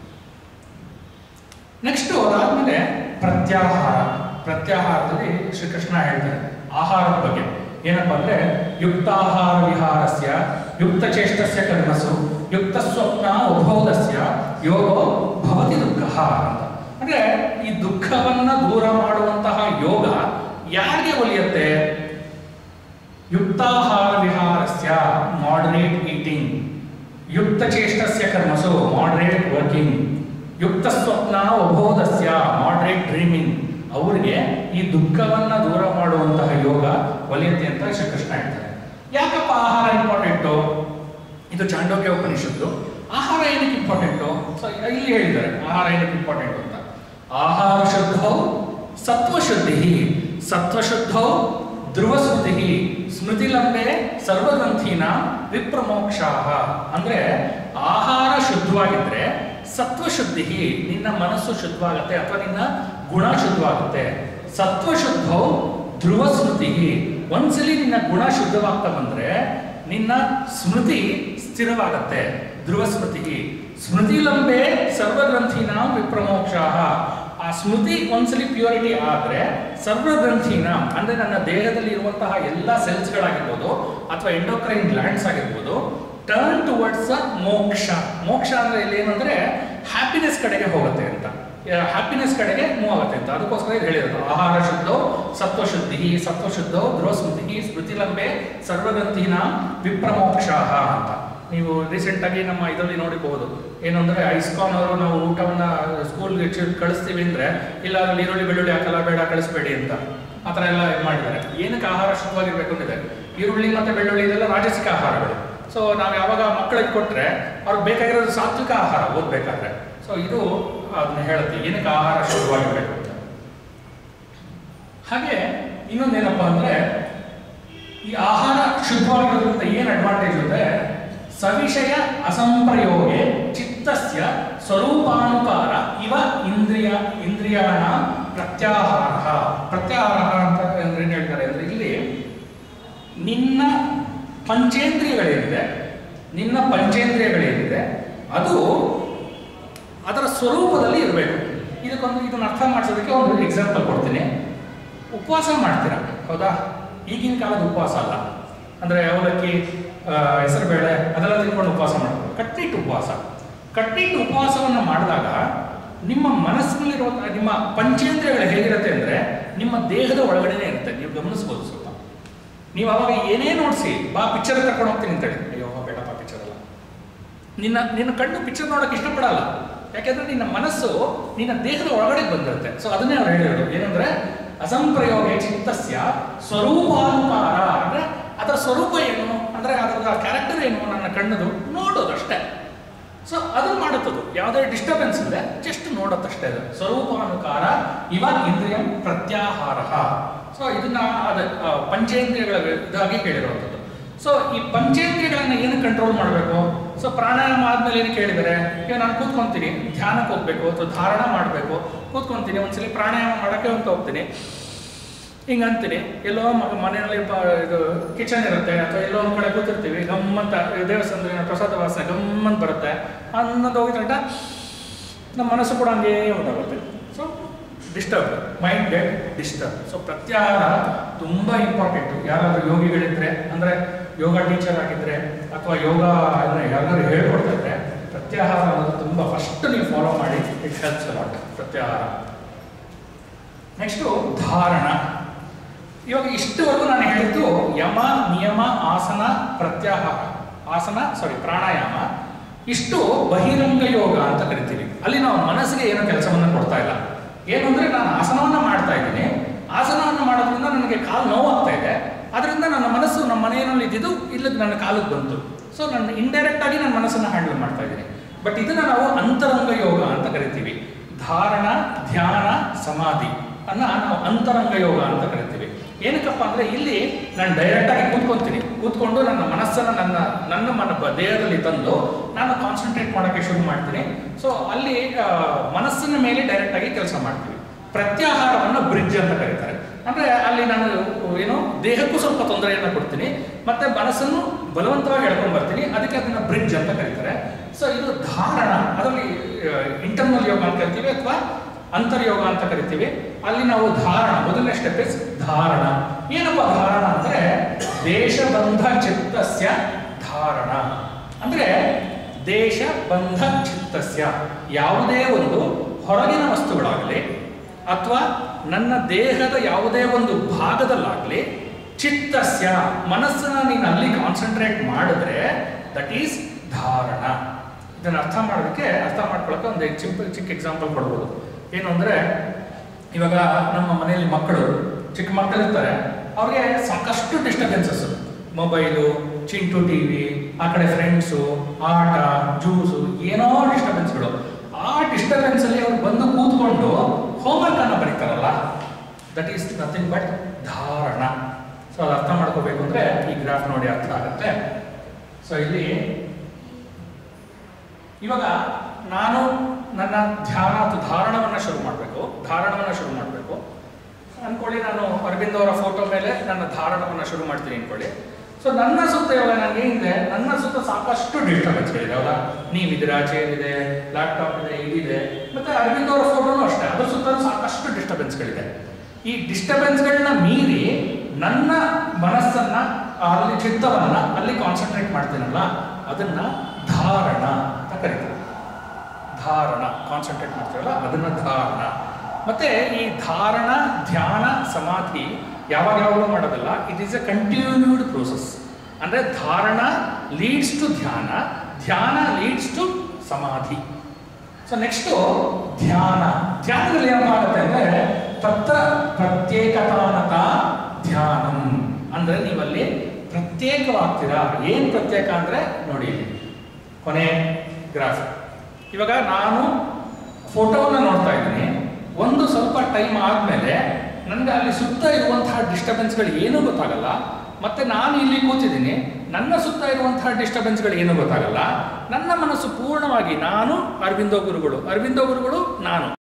ನೆಕ್ಸ್ಟ್ ಅದಾದ್ಮೇಲೆ ಪ್ರತ್ಯಾಹಾರ ಪ್ರತ್ಯಾಹಾರದಲ್ಲಿ ಶ್ರೀಕೃಷ್ಣ ಹೇಳ್ತಾರೆ ಆಹಾರದ ಬಗ್ಗೆ ಏನಪ್ಪ ಅಂದ್ರೆ ಯುಕ್ತಾಹಾರ ವಿಹಾರಸ್ಯ ಯುಕ್ತ ಚೇಷ್ಟಸ್ಯ ಕರ್ಮಸು ಯುಕ್ತ ಸ್ವಪ್ನ ಉಭೋದಸ್ಯ ಯೋಗೋ ಭವತಿ ದುಃಖ ಅಂತ ಅಂದ್ರೆ ಈ ದುಃಖವನ್ನ ದೂರ ಮಾಡುವಂತಹ ಯೋಗ ಯಾರಿಗೆ ಒಲಿಯುತ್ತೆ ಯುಕ್ತಾಹಾರ ವಿಹಾರಸ್ಯ ಮಾಡರೇಟ್ ಈಟಿಂಗ್ ಯುಕ್ತ ಚೇಷ್ಟಸ್ಯ ಕರ್ಮಸು ಮಾಡರೇಟ್ ವರ್ಕಿಂಗ್ ಯುಕ್ತ ಸ್ವಪ್ನ ಉಬೋಧಸ್ಯ ಮಾಡರೇಟ್ ಡ್ರೀಮಿಂಗ್ ಅವರಿಗೆ ಈ ದುಃಖವನ್ನ ದೂರ ಮಾಡುವಂತಹ ಯೋಗ ಒಲಿಯುತ್ತೆ ಅಂತ ಶ್ರೀಕೃಷ್ಣ ಹೇಳ್ತಾರೆ ಯಾಕಪ್ಪ ಆಹಾರ ಇಂಪಾರ್ಟೆಂಟು ಇದು ಚಾಂಡೋಕ್ಯ ಉಪನಿಷತ್ತು ಆಹಾರ ಏನಕ್ಕೆ ಇಂಪಾರ್ಟೆಂಟು ಸೊ ಇಲ್ಲಿ ಹೇಳಿದ್ದಾರೆ ಆಹಾರ ಏನಕ್ಕೆ ಇಂಪಾರ್ಟೆಂಟ್ ಅಂತ ಆಹಾರ ಶುದ್ಧೌ ಸತ್ವಶುದ್ಧಿ ಸತ್ವಶುದ್ಧೌ ಧ್ರುವಸ್ಮೃತಿ ಸ್ಮೃತಿಲಂಬೆ ಸರ್ವಗ್ರಂಥಿನ ವಿಪ್ರಮೋಕ್ಷ ಅಂದ್ರೆ ಆಹಾರ ಶುದ್ಧವಾಗಿದ್ರೆ ಸತ್ವಶುದ್ಧಿ ನಿನ್ನ ಮನಸ್ಸು ಶುದ್ಧವಾಗುತ್ತೆ ಅಥವಾ ನಿನ್ನ ಗುಣ ಶುದ್ಧವಾಗುತ್ತೆ ಸತ್ವಶುದ್ಧೌ ಧ್ರುವ ಸ್ಮೃತಿ ಒಂದ್ಸಲಿ ನಿನ್ನ ಗುಣ ಶುದ್ಧವಾಗ್ತಾ ಬಂದ್ರೆ ನಿನ್ನ ಸ್ಮೃತಿ ಸ್ಥಿರವಾಗತ್ತೆ ಧ್ರುವ ಸ್ಮೃತಿ ಸ್ಮೃತಿಲಂಬೆ ಸರ್ವಗ್ರಂಥಿನ ವಿಪ್ರಮೋಕ್ಷ ಆ ಸ್ಮೃತಿ ಒಂದ್ಸಲಿ ಪ್ಯೂರಿಟಿ ಆದ್ರೆ ಸರ್ವಗ್ರಂಥಿನ ಅಂದ್ರೆ ನನ್ನ ದೇಹದಲ್ಲಿ ಇರುವಂತಹ ಎಲ್ಲ ಸೆಲ್ಸ್ಗಳಾಗಿರ್ಬೋದು ಅಥವಾ ಎಂಡೋಕ್ರೈನ್ ಗ್ಲ್ಯಾಂಡ್ಸ್ ಆಗಿರ್ಬೋದು ಟರ್ನ್ ಟುವರ್ಡ್ಸ್ ಮೋಕ್ಷ ಮೋಕ್ಷ ಅಂದ್ರೆ ಇಲ್ಲಿ ಏನಂದ್ರೆ ಹ್ಯಾಪಿನೆಸ್ ಕಡೆಗೆ ಹೋಗುತ್ತೆ ಅಂತ ಹ್ಯಾಪಿನೆಸ್ ಕಡೆಗೆ ಮೂವ್ ಆಗುತ್ತೆ ಅಂತ ಅದಕ್ಕೋಸ್ಕರ ಇದು ಹೇಳಿರೋದು ಆಹಾರ ಶುದ್ಧೋ ಸತ್ವಶುದ್ಧಿ ಸತ್ವಶುದ್ಧೋ ಧ್ರುವಸ್ಮೃತಿ ಸ್ಮೃತಿಲಂಬೆ ಸರ್ವಗ್ರಂಥಿನ ವಿಪ್ರಮೋಕ್ಷ ಅಂತ ನೀವು ರೀಸೆಂಟ್ ಆಗಿ ನಮ್ಮ ಇದರಲ್ಲಿ ನೋಡಿಬಹುದು ಏನು ಅಂದ್ರೆ ಐಸ್ಕಾನ್ ಅವರು ನಾವು ಊಟವನ್ನ ಸ್ಕೂಲ್ ಚಿ- ಕಳಿಸ್ತೀವಿ ಅಂದರೆ ಇಲ್ಲ ಅದ್ರಲ್ಲಿ ಈರುಳ್ಳಿ ಬೆಳ್ಳುಳ್ಳಿ ಹಾಕಲ್ಲ ಬೇಡ ಕಳಿಸ್ಬೇಡಿ ಅಂತ ಆ ಥರ ಎಲ್ಲ ಇದು ಮಾಡಿದ್ದಾರೆ ಏನಕ್ಕೆ ಆಹಾರ ಶುದ್ಧವಾಗಿರ್ಬೇಕು ಅಂತಿದೆ ಈರುಳ್ಳಿ ಮತ್ತು ಬೆಳ್ಳುಳ್ಳಿ ಇದೆಲ್ಲ ರಾಜಸಿಕ ಆಹಾರಗಳು ಸೊ ನಾವು ಯಾವಾಗ ಮಕ್ಕಳಿಗೆ ಕೊಟ್ಟರೆ ಅವ್ರಿಗೆ ಬೇಕಾಗಿರೋದು ಸಾತ್ವಿಕ ಆಹಾರ ಓದಬೇಕಾದ್ರೆ ಸೊ ಇದು ಅದನ್ನ ಹೇಳುತ್ತೆ ಏನಕ್ಕೆ ಆಹಾರ ಶುದ್ಧವಾಗಿರ್ಬೇಕು ಅಂತ ಹಾಗೆ ಇನ್ನೊಂದೇನಪ್ಪ ಅಂದರೆ ಈ ಆಹಾರ ಶುದ್ಧವಾಗಿರೋದ್ರಿಂದ ಏನು ಅಡ್ವಾಂಟೇಜ್ ಇದೆ ಸವಿಷಯ ಅಸಂಪ್ರಯೋಗೆ ಚಿತ್ತಸ್ಯ ಸ್ವರೂಪಾನುಕಾರ ಇವ ಇಂದ್ರಿಯ ಇಂದ್ರಿಯಾಣ ಪ್ರತ್ಯಾಹಾರ ಪ್ರತ್ಯಾಹಾರ ಅಂತ ಅಂದ್ರೆ ಏನು ಹೇಳ್ತಾರೆ ಅಂದ್ರೆ ಇಲ್ಲಿ ನಿನ್ನ ಪಂಚೇಂದ್ರಿಯಗಳೇನಿದೆ ನಿನ್ನ ಪಂಚೇಂದ್ರಿಯಗಳೇನಿದೆ ಅದು ಅದರ ಸ್ವರೂಪದಲ್ಲಿ ಇರಬೇಕು ಇದಕ್ಕೊಂದು ಇದನ್ನ ಅರ್ಥ ಮಾಡಿಸೋದಕ್ಕೆ ಒಂದು ಎಕ್ಸಾಂಪಲ್ ಕೊಡ್ತೀನಿ ಉಪವಾಸ ಮಾಡ್ತೀರಾ ಹೌದಾ ಈಗಿನ ಕಾಲದ ಉಪವಾಸ ಅಲ್ಲ ಅಂದರೆ ಅವಲಕ್ಕಿ ಹೆಸರುಬೇಳೆ ಅದೆಲ್ಲ ತಿಳ್ಕೊಂಡು ಉಪವಾಸ ಮಾಡಬೇಕು ಕಟ್ಟಿಟ್ಟು ಉಪವಾಸ ಕಟ್ಟಿಟ್ಟು ಉಪವಾಸವನ್ನು ಮಾಡಿದಾಗ ನಿಮ್ಮ ಮನಸ್ಸಿನಲ್ಲಿರುವ ನಿಮ್ಮ ಪಂಚೇಂದ್ರಿಯಗಳು ಹೇಗಿರುತ್ತೆ ಅಂದರೆ ನಿಮ್ಮ ದೇಹದ ಒಳಗಡೆನೇ ಇರುತ್ತೆ ನೀವು ಗಮನಿಸ್ಬೋದು ಸ್ವಲ್ಪ ನೀವು ಅವಾಗ ಏನೇ ನೋಡಿಸಿ ಬಾ ಪಿಕ್ಚರ್ ಕರ್ಕೊಂಡು ಹೋಗ್ತೀನಿ ಅಂತೇಳಿ ಅಯ್ಯೋ ಬೇಡಪ್ಪ ಪಿಕ್ಚರ್ ಅಲ್ಲ ನಿನ್ನ ನಿನ್ನ ಕಣ್ಣು ಪಿಕ್ಚರ್ ನೋಡೋಕೆ ಇಷ್ಟಪಡಲ್ಲ ಯಾಕೆಂದ್ರೆ ನಿನ್ನ ಮನಸ್ಸು ನಿನ್ನ ದೇಹದ ಒಳಗಡೆ ಬಂದಿರುತ್ತೆ ಸೊ ಅದನ್ನೇ ಅವ್ರು ಹೇಳಿರೋದು ಏನಂದ್ರೆ ಅಸಂಪ್ರಯೋಗ ಚಿತ್ತಸ್ಯ ಸ್ವರೂಪಾನುಕಾರ ಅಂದ್ರೆ ಅದರ ಸ್ವರೂಪ ಏನು ಅಂದ್ರೆ ಅದರ ಕ್ಯಾರೆಕ್ಟರ್ ಏನು ನನ್ನ ಕಣ್ಣದು ನೋಡೋದು ಅಷ್ಟೇ ಸೊ ಅದನ್ನು ಮಾಡುತ್ತದು ಯಾವುದೇ ಡಿಸ್ಟರ್ಬೆನ್ಸ್ ಇದೆ ಜಸ್ಟ್ ನೋಡೋದಷ್ಟೇ ಅದು ಸ್ವರೂಪಾನುಕಾರ ಇವ ಇಂದ್ರಿಯ ಪ್ರತ್ಯಾಹಾರ ಸೊ ಇದನ್ನ ಅದ ಆ, ಪಂಚೇಂದ್ರಿಯಗಳ ಇದಾಗಿ ಹೇಳಿರುವಂಥದ್ದು ಸೊ ಈ ಪಂಚೇಂದ್ರಿಯಗಳನ್ನ ಏನು ಕಂಟ್ರೋಲ್ ಮಾಡಬೇಕು ಸೊ ಪ್ರಾಣಾಯಾಮ ಆದ್ಮೇಲೆ ಏನು ಕೇಳಿದರೆ ಈಗ ನಾನು ಕೂತ್ಕೊಂತೀನಿ ಧ್ಯಾನಕ್ಕೆ ಹೋಗ್ಬೇಕು ಅಥವಾ ಧಾರಣ ಮಾಡಬೇಕು ಕೂತ್ಕೊಂತೀನಿ ಒಂದ್ಸಲಿ ಪ್ರಾಣಾಯಾಮ ಮಾಡೋಕ್ಕೆ ಅಂತ ಹೋಗ್ತೀನಿ ಹಿಂಗೆ ಅಂತೀನಿ ಎಲ್ಲೋ ಮ- ಮನೆಯಲ್ಲಿ ಪ ಇದು ಕಿಚನ್ ಇರುತ್ತೆ ಅಥವಾ ಎಲ್ಲೋ ಒಂದು ಕಡೆ ಕೂತಿರ್ತೀವಿ ಗಮ್ಮಂತ ದೇವಸ್ಥಾನದಲ್ಲಿ ಪ್ರಸಾದ ವಾಸನೆ ಗಮ್ಮಂತ ಬರುತ್ತೆ ಅನ್ನೋದು ಹೋಗಿದ್ರಂಟ ನಮ್ಮ ಮನಸ್ಸು ಕೂಡ ಹಂಗೇ ಹೊರಟಾಗುತ್ತೆ so disturb mind get disturb so ಪ್ರತ್ಯಾಹಾರ ತುಂಬ ಇಂಪಾರ್ಟೆಂಟು ಯಾರಾದರೂ ಯೋಗಿಗಳಿದ್ರೆ ಅಂದರೆ ಯೋಗ ಟೀಚರ್ ಆಗಿದ್ರೆ ಅಥವಾ ಯೋಗ ಅದನ್ನ ಯಾರಾದ್ರೂ ಹೇಳ್ಕೊಡ್ತಾ ಇದ್ರೆ ಪ್ರತ್ಯಾಹಾರ ಅನ್ನೋದು ತುಂಬ ಫಸ್ಟ್ ನೀವು ಫಾಲೋ ಮಾಡಿ ಇಟ್ ಹೆಲ್ಪ್ಸ್ ಅಲಾಟ್ ಪ್ರತ್ಯಾಹಾರ ನೆಕ್ಸ್ಟು ಧಾರಣ ಇವಾಗ ಇಷ್ಟುವರೆಗೂ ನಾನು ಹೇಳಿದ್ದು ಯಮ ನಿಯಮ ಆಸನ ಪ್ರತ್ಯಾಹಾರ ಆಸನ ಸಾರಿ ಪ್ರಾಣಾಯಾಮ ಇಷ್ಟು ಬಹಿರಂಗ ಯೋಗ ಅಂತ ಕರಿತೀವಿ ಅಲ್ಲಿ ನಾವು ಮನಸ್ಸಿಗೆ ಏನೋ ಕೆಲಸವನ್ನು ಕೊಡ್ತಾ ಇಲ್ಲ ಏನು ಅಂದ್ರೆ ನಾನು ಆಸನವನ್ನ ಮಾಡ್ತಾ ಇದ್ದೀನಿ ಆಸನವನ್ನು ಮಾಡೋದ್ರಿಂದ ನನಗೆ ಕಾಲು ನೋವಾಗ್ತಾ ಇದೆ ಅದರಿಂದ ನನ್ನ ಮನಸ್ಸು ನಮ್ಮ ಮನೆಯಲ್ಲಿ ಇದ್ದಿದ್ದು ಇಲ್ಲದ ನನ್ನ ಕಾಲಿಗೆ ಬಂತು ಸೊ ನನ್ನ ಇಂಡೈರೆಕ್ಟ್ ಆಗಿ ನನ್ನ ಮನಸ್ಸನ್ನು ಹ್ಯಾಂಡಲ್ ಮಾಡ್ತಾ ಇದ್ದೀನಿ ಬಟ್ ಇದನ್ನ ನಾವು ಅಂತರಂಗ ಯೋಗ ಅಂತ ಕರಿತೀವಿ ಧಾರಣ ಧ್ಯಾನ ಸಮಾಧಿ ಅನ್ನ ನಾವು ಅಂತರಂಗ ಯೋಗ ಅಂತ ಕರಿತೀವಿ ಏನಕ್ಕಪ್ಪ ಅಂದ್ರೆ ಇಲ್ಲಿ ನಾನು ಡೈರೆಕ್ಟ್ ಆಗಿ ಕೂತ್ಕೊಂತೀನಿ ಕೂತ್ಕೊಂಡು ನನ್ನ ಮನಸ್ಸನ್ನ ನನ್ನ ನನ್ನ ಮನ ಬ- ದೇಹದಲ್ಲಿ ತಂದು ನಾನು ಕಾನ್ಸಂಟ್ರೇಟ್ ಮಾಡೋಕ್ಕೆ ಶುರು ಮಾಡ್ತೀನಿ ಸೊ ಅಲ್ಲಿ ಆ, ಮನಸ್ಸಿನ ಮೇಲೆ ಡೈರೆಕ್ಟ್ ಆಗಿ ಕೆಲಸ ಮಾಡ್ತೀವಿ ಪ್ರತ್ಯಾಹಾರವನ್ನು ಬ್ರಿಡ್ಜ್ ಅಂತ ಕರೀತಾರೆ ಅಂದ್ರೆ ಅಲ್ಲಿ ನಾನು ಏನು ದೇಹಕ್ಕೂ ಸ್ವಲ್ಪ ತೊಂದರೆಯನ್ನು ಕೊಡ್ತೀನಿ ಮತ್ತೆ ಮನಸ್ಸನ್ನು ಬಲವಂತವಾಗಿ ಎಳ್ಕೊಂಡ್ ಬರ್ತೀನಿ ಅದಕ್ಕೆ ಅದನ್ನ ಬ್ರಿಡ್ಜ್ ಅಂತ ಕರೀತಾರೆ ಸೊ ಇದು ಧಾರಣ ಅದರಲ್ಲಿ ಇಂಟರ್ನಲ್ ಯೋಗ ಅಂತ ಕರಿತೀವಿ ಅಥವಾ ಅಂತರ್ಯೋಗ ಅಂತ ಕರಿತೀವಿ ಅಲ್ಲಿ ನಾವು ಧಾರಣ ಮೊದಲನೇ ಸ್ಟೆಪ್ ಇಸ್ ಧಾರಣ ಏನಪ್ಪ ಧಾರಣ ಅಂದ್ರೆ ದೇಶಬಂಧ ಚಿತ್ತಸ್ಯ ಧಾರಣ ಅಂದ್ರೆ ದೇಶಬಂಧ ಚಿತ್ತಸ್ಯ ಯಾವುದೇ ಒಂದು ಹೊರಗಿನ ವಸ್ತುಗಳಾಗಲಿ ಅಥವಾ ನನ್ನ ದೇಹದ ಯಾವುದೇ ಒಂದು ಭಾಗದಲ್ಲಾಗಲಿ ಚಿತ್ತಸ್ಯ ಮನಸ್ಸನ್ನ ನೀನು ಅಲ್ಲಿ ಕಾನ್ಸಂಟ್ರೇಟ್ ಮಾಡಿದ್ರೆ ದಟ್ ಈಸ್ ಧಾರಣ ಇದನ್ನು ಅರ್ಥ ಮಾಡೋದಕ್ಕೆ ಅರ್ಥ ಮಾಡ್ಕೊಳ್ಳೋಕೆ ಒಂದು ಸಿಂಪಲ್ ಚಿಕ್ಕ ಎಕ್ಸಾಂಪಲ್ ಕೊಡ್ಬೋದು ಏನು ಅಂದರೆ ಇವಾಗ ನಮ್ಮ ಮನೆಯಲ್ಲಿ ಮಕ್ಕಳು ಚಿಕ್ಕ ಮಕ್ಕಳು ಇರ್ತಾರೆ ಅವ್ರಿಗೆ ಸಾಕಷ್ಟು disturbances mobile Chintu T V ಆ ಕಡೆ ಫ್ರೆಂಡ್ಸು ಆಟ ಜ್ಯೂಸು ಏನೋ ಡಿಸ್ಟರ್ಬೆನ್ಸ್ಗಳು ಆ ಡಿಸ್ಟರ್ಬೆನ್ಸಲ್ಲಿ ಅವ್ರು ಬಂದು ಕೂತ್ಕೊಂಡು ಹೋಮ್ವರ್ಕ್ ಅನ್ನು ಬರೀತಾರಲ್ಲ ದಟ್ ಈಸ್ ನಥಿಂಗ್ ಬಟ್ ಧಾರಣ ಸೊ ಅದು ಅರ್ಥ ಮಾಡ್ಕೋಬೇಕು ಅಂದರೆ ಈ ಗ್ರಾಫ್ ನೋಡಿ ಅರ್ಥ ಆಗುತ್ತೆ ಸೊ ಇಲ್ಲಿ ಇವಾಗ ನಾನು ನನ್ನ ಧ್ಯಾನ ಅಥವಾ ಧಾರಣವನ್ನು ಶುರು ಮಾಡಬೇಕು ಧಾರಣವನ್ನು ಶುರು ಮಾಡಬೇಕು ಅನ್ಕೊಳ್ಳಿ ನಾನು ಅರವಿಂದ್ ಅವರ ಫೋಟೋ ಮೇಲೆ ನನ್ನ ಧಾರಣವನ್ನು ಶುರು ಮಾಡ್ತೀನಿ ಅನ್ಕೊಳ್ಳಿ ಸೊ ನನ್ನ ಸುತ್ತ ಇವಾಗ ನನಗೆ ಏನಿದೆ ನನ್ನ ಸುತ್ತ ಸಾಕಷ್ಟು ಡಿಸ್ಟರ್ಬೆನ್ಸ್ಗಳಿದೆ ಹೌದಾ ನೀವಿದ್ದೀರಾ ಚೇರ್ ಇದೆ ಲ್ಯಾಪ್ಟಾಪ್ ಇದೆ ಇದಿದೆ ಮತ್ತೆ ಅರವಿಂದ್ ಅವರ ಫೋಟೋನು ಅಷ್ಟೇ ಅದ್ರ ಸುತ್ತ ಸಾಕಷ್ಟು ಡಿಸ್ಟರ್ಬೆನ್ಸ್ಗಳಿದೆ ಈ ಡಿಸ್ಟರ್ಬೆನ್ಸ್ಗಳನ್ನ ಮೀರಿ ನನ್ನ ಮನಸ್ಸನ್ನ ಅಲ್ಲಿ ಚಿತ್ತವನ್ನ ಅಲ್ಲಿ ಕಾನ್ಸಂಟ್ರೇಟ್ ಮಾಡ್ತೀನಲ್ಲ ಅದನ್ನ ಧಾರಣ ಅಂತ ಕರೀತಾರೆ ಧಾರಣ ಕಾನ್ಸಂಟ್ರೇಟ್ ಮಾಡ್ತೀವಲ್ಲ ಅದನ್ನ ಧಾರಣ ಮತ್ತೆ ಈ ಧಾರಣ ಧ್ಯಾನ ಸಮಾಧಿ ಯಾವಾಗ ಯಾವಾಗಲೂ ಮಾಡೋದಲ್ಲ it is a continued process ಅಂದ್ರೆ ಧಾರಣ ಲೀಡ್ಸ್ ಟು ಧ್ಯಾನ ಧ್ಯಾನ ಲೀಡ್ಸ್ ಟು ಸಮಾಧಿ ಸೊ ನೆಕ್ಸ್ಟು ಧ್ಯಾನ ಧ್ಯಾನದಲ್ಲಿ ಏನಪ್ಪ ಆಗುತ್ತೆ ಅಂದರೆ ತತ್ರ ಪ್ರತ್ಯೇಕತಾನತ ಧ್ಯಾನಂ ಅಂದರೆ ನೀವಲ್ಲಿ ಪ್ರತ್ಯೇಕವಾಗ್ತೀರಾ ಏನು ಪ್ರತ್ಯೇಕ ಅಂದರೆ ನೋಡಿ ಇಲ್ಲಿ ಕೊನೆ ಗ್ರಾಫ್ ಇವಾಗ ನಾನು ಫೋಟೋವನ್ನು ನೋಡ್ತಾ ಇದ್ದೀನಿ ಒಂದು ಸ್ವಲ್ಪ ಟೈಮ್ ಆದಮೇಲೆ ನನಗೆ ಅಲ್ಲಿ ಸುತ್ತ ಇರುವಂತಹ ಡಿಸ್ಟರ್ಬೆನ್ಸ್ಗಳು ಏನೂ ಗೊತ್ತಾಗಲ್ಲ ಮತ್ತೆ ನಾನು ಇಲ್ಲಿ ಕೂತಿದ್ದೀನಿ ನನ್ನ ಸುತ್ತ ಇರುವಂತಹ ಡಿಸ್ಟರ್ಬೆನ್ಸ್ಗಳು ಏನೂ ಗೊತ್ತಾಗಲ್ಲ ನನ್ನ ಮನಸ್ಸು ಪೂರ್ಣವಾಗಿ ನಾನು ಅರವಿಂದೋ ಗುರುಗಳು ಅರವಿಂದೋ ಗುರುಗಳು ನಾನು